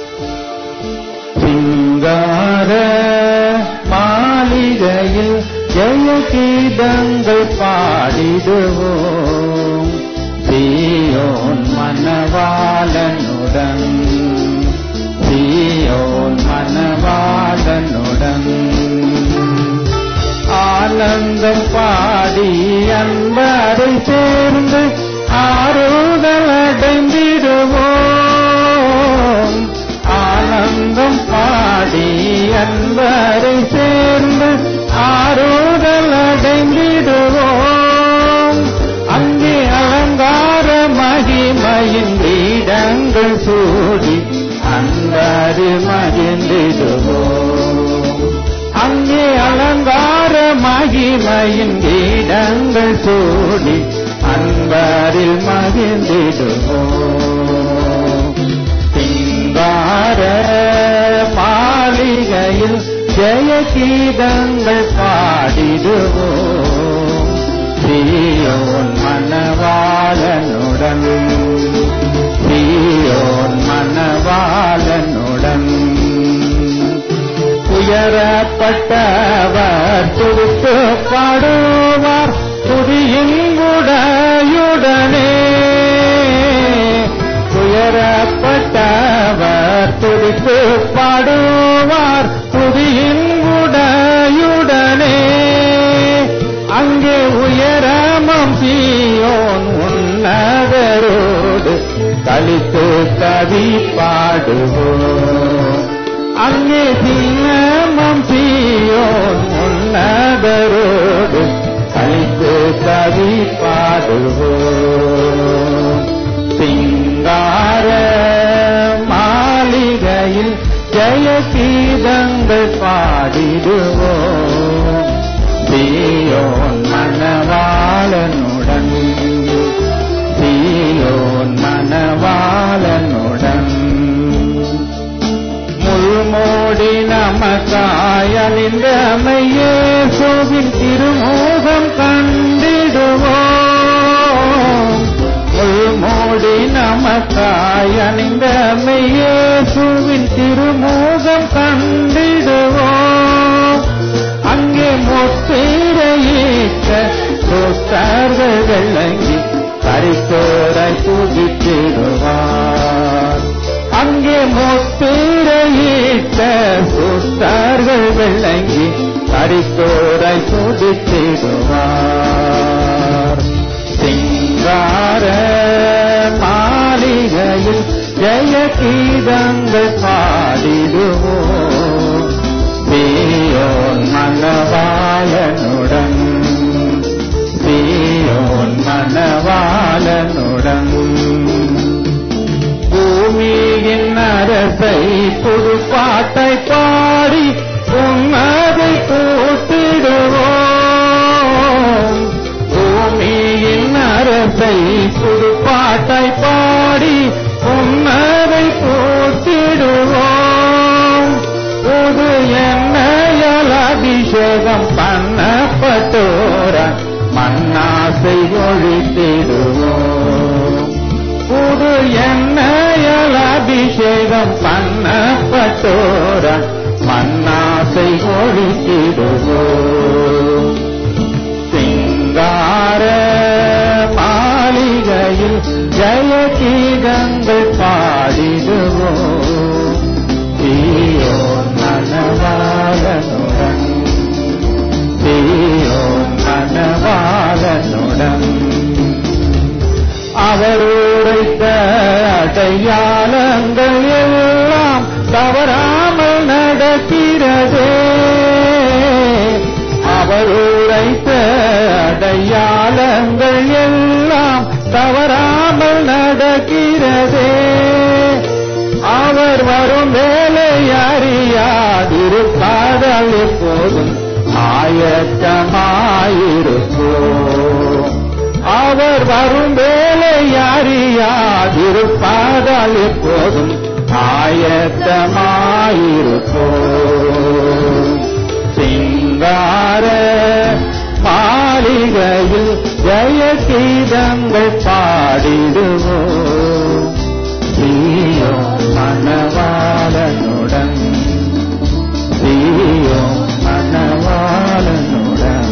சிங்கார மாளிகையில் ஜெய கீதங்கள் பாடிடுவோம் சீயோன் மனவாளனுடன் சீயோன் மனவாளனுடன் ஆனந்தம் பாடி அன்பரை சேர்ந்து ஆறுதல் அடைந்திடுவோம் ஆனந்தம் பாடி அன்பரை சேர்ந்து ஆறுதல் அடைந்திடுவோம் அங்கே அலங்கார மகிமையின் வீடங்கள் சூடி அன்பரு மகிழ்ந்திடுவோம் அங்கே அலங்கார மகிமையின் வீடங்கள் சூடி அன்பரில் மகிழ்ந்திடுவோம் சிங்கார மாளிகையில் ஜெய கீதங்கள் பாடிடுவோம் சீயோன் மணவாளனுடன் சீயோன் மணவாளனுடன் உயரப்பட்டவர் துடித்து பாடுவார் துதியின் உடையுடனே உயரப்பட்டவர் துடித்து பாடுவார் துதியின் உடையுடனே அங்கே உயரமம் சீயோன் உன்னதரோடு கழித்து கவி பாடுவோம் அங்கே சின்னமம் சீயோன் உன்னதரோடு கழித்து கவி பாடுவோம் சிங்கார மாளிகையில் ஜெய கீதங்கள் பாடிடுவோம் சீயோன் மணவாளனுடன் சீயோன் மணவாளனுடன் முள்மோடி நமக்காய் அணிந்தமையே சோவின் திருமோகம் கண்டிடுவோம் முள்மோடி நமக்காய் அணிந்தமையே சோவின் திருமோகம் கண்டிடுவோம் அங்கே மொத்தீரையிட்ட சொத்தார்கள் விளங்கி கரித்தோரை துதித்திடுவார் அங்கே மொத்தீரையிட்ட சொத்தார்கள் விளங்கி கரித்தோரை துதித்திடுவார் சிங்கார மாளிகையில் ஜெய கீதங்கள் பாடிடுவோம் சீயோன் மணவாளனுடன் சீயோன் மணவாளனுடன் பூமியின் அரசை புதுப்பாட்டை பாடி உன்னதை கூட்டிடுவோம் பூமியின் அரசை புதுப்பாட்டை பாடி உன்னதை கூட்டிடுவோம் புது எண்ணெயால் அபிஷேகம் பண்ணப்பட்டோர மண்ணாசை ஒழித்திடுவோம் புது எண்ணெயால் அபிஷேகம் பண்ணப்பட்டோர மண்ணாசை ஒழித்திடுவோம் சிங்கார மாளிகையில் ஜெய கீதங்கள் பாடிடுவோம் தீயோன் மனவாளனுடன் தீயோன் மனவாளனுடன் அவர் உரைத்த அடையாளங்கள் எல்லாம் தவறாமல் நடக்கிறதே அவர் உரைத்த அடையாளங்கள் எல்லாம் தவறாமல் நடக்கிறதே அவர் வரும் வேலை அறியாதிருப்பாதால் எப்போதும் ஆயத்தமாயிருப்போம் அவர் வரும் வேலை அறியாதிருப்பாதால் எப்போதும் ஆயத்தமாயிருப்போம் சிங்கார மாளிகையில் ஜெய கீதங்கள் பாடிடுவோம் சீயோ மணவாளனுடன் சீயோ மணவாளனுடன்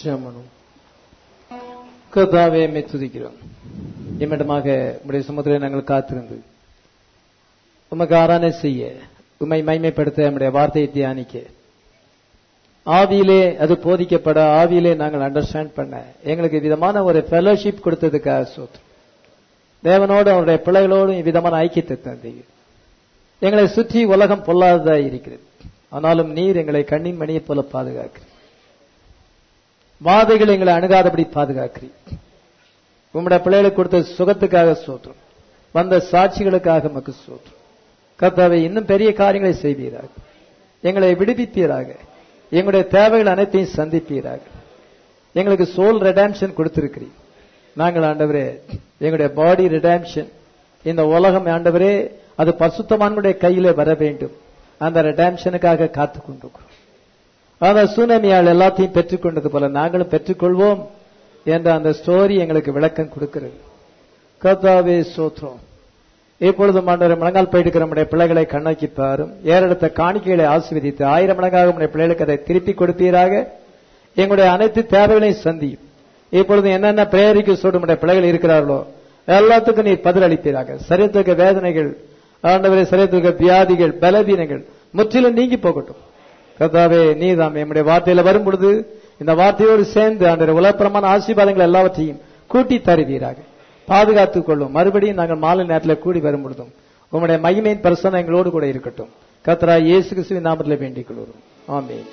ஜெபம் கர்த்தாவே மெய் துதிக்கிறோம் இம்மிடமாக உடைய சமுத்திரம் நாங்கள் காத்திருந்து உமக்கு ஆராதனை செய்ய உம்மை மைமைப்படுத்த நம்முடைய வார்த்தையை தியானிக்க ஆவியிலே அது போதிக்கப்பட ஆவியிலே நாங்கள் அண்டர்ஸ்டாண்ட் பண்ண எங்களுக்கு விதமான ஒரு ஃபெலோஷிப் கொடுத்ததுக்காக சோத்திரம் தேவனோடு அவருடைய பிள்ளைகளோடும் விதமான ஐக்கியத்தை தந்தீங்க எங்களை சுற்றி உலகம் பொல்லாததா இருக்கிறது ஆனாலும் நீர் எங்களை கண்ணின் மணியைப் போல பாதுகாக்கிறீர் வாதைகள் எங்களை அணுகாதபடி பாதுகாக்கிறீர் உம்முடைய பிள்ளைகளுக்கு கொடுத்த சுகத்துக்காக சோத்திரம் வந்த சாட்சிகளுக்காக மக்கு சோத்திரம் கர்த்தாவை இன்னும் பெரிய காரியங்களை செய்வீராக எங்களை விடுவிப்பீராக எங்களுடைய தேவைகள் அனைத்தையும் சந்திப்பீராக எங்களுக்கு சோல் ரெடாம்ஷன் கொடுத்திருக்கிறீர் நாங்கள் ஆண்டவரே எங்களுடைய பாடி ரெடாம்ஷன் இந்த உலகம் ஆண்டவரே அது பசுத்தமானுடைய கையிலே வர வேண்டும் அந்த ரெடாம்ஷனுக்காக காத்து கொண்டிருக்கிறோம் அந்த சூனமியால் எல்லாத்தையும் பெற்றுக்கொண்டது போல நாங்களும் பெற்றுக்கொள்வோம் என்ற அந்த ஸ்டோரி எங்களுக்கு விளக்கம் கொடுக்கிறது கர்த்தாவே சோத்ரம் இப்பொழுது ஆண்டவர் முழங்கால் போயிட்டு நம்முடைய பிள்ளைகளை கண்ணோக்கி பாரும் ஏறெடுத்த காணிக்கைகளை ஆசீர்வதித்து ஆயிரம் மடங்காக நம்முடைய பிள்ளைகளுக்கு அதை திருப்பி கொடுப்பீராக எங்களுடைய அனைத்து தேவைகளையும் சந்தியும் இப்பொழுது என்னென்ன பிரேரிக்கு நம்முடைய பிள்ளைகள் இருக்கிறார்களோ எல்லாத்துக்கும் நீர் பதில் அளிப்பீராக சரியத்துக்கு வேதனைகள் ஆண்டவரே சரியத்துக்கு வியாதிகள் பலவீனங்கள் முற்றிலும் நீங்கி போகட்டும் கர்த்தாவே நீதாம் என்னுடைய வார்த்தையில வரும் பொழுது இந்த வார்த்தையோடு சேர்ந்து ஆண்டவர் உலகப்பிரமான ஆசீர்வாதங்கள் எல்லாவற்றையும் கூட்டி தருவீராக பாதுகாத்துக் கொள்ளும் மறுபடியும் நாங்கள் மாலை நேரத்தில் கூடி வரும் பொழுதும் உங்களுடைய மகிமையின் பிரசனம் எங்களோடு கூட இருக்கட்டும் கத்ரா இயேசு கிறிஸ்துவின் நாமத்தில் வேண்டிக் கொள்வோம் ஆமென்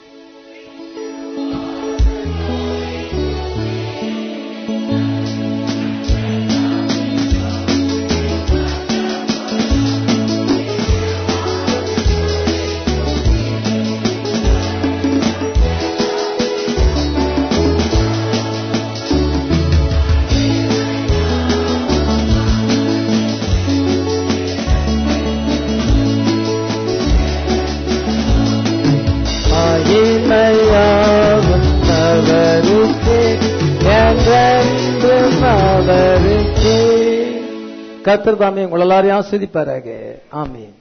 மகிமையாவும் அவருக்கே என்றென்றும் அவருக்கே கத்தர் தாமே உங்கள் எல்லாரையும் ஆஸ்வதிப்பாராக ஆமீன்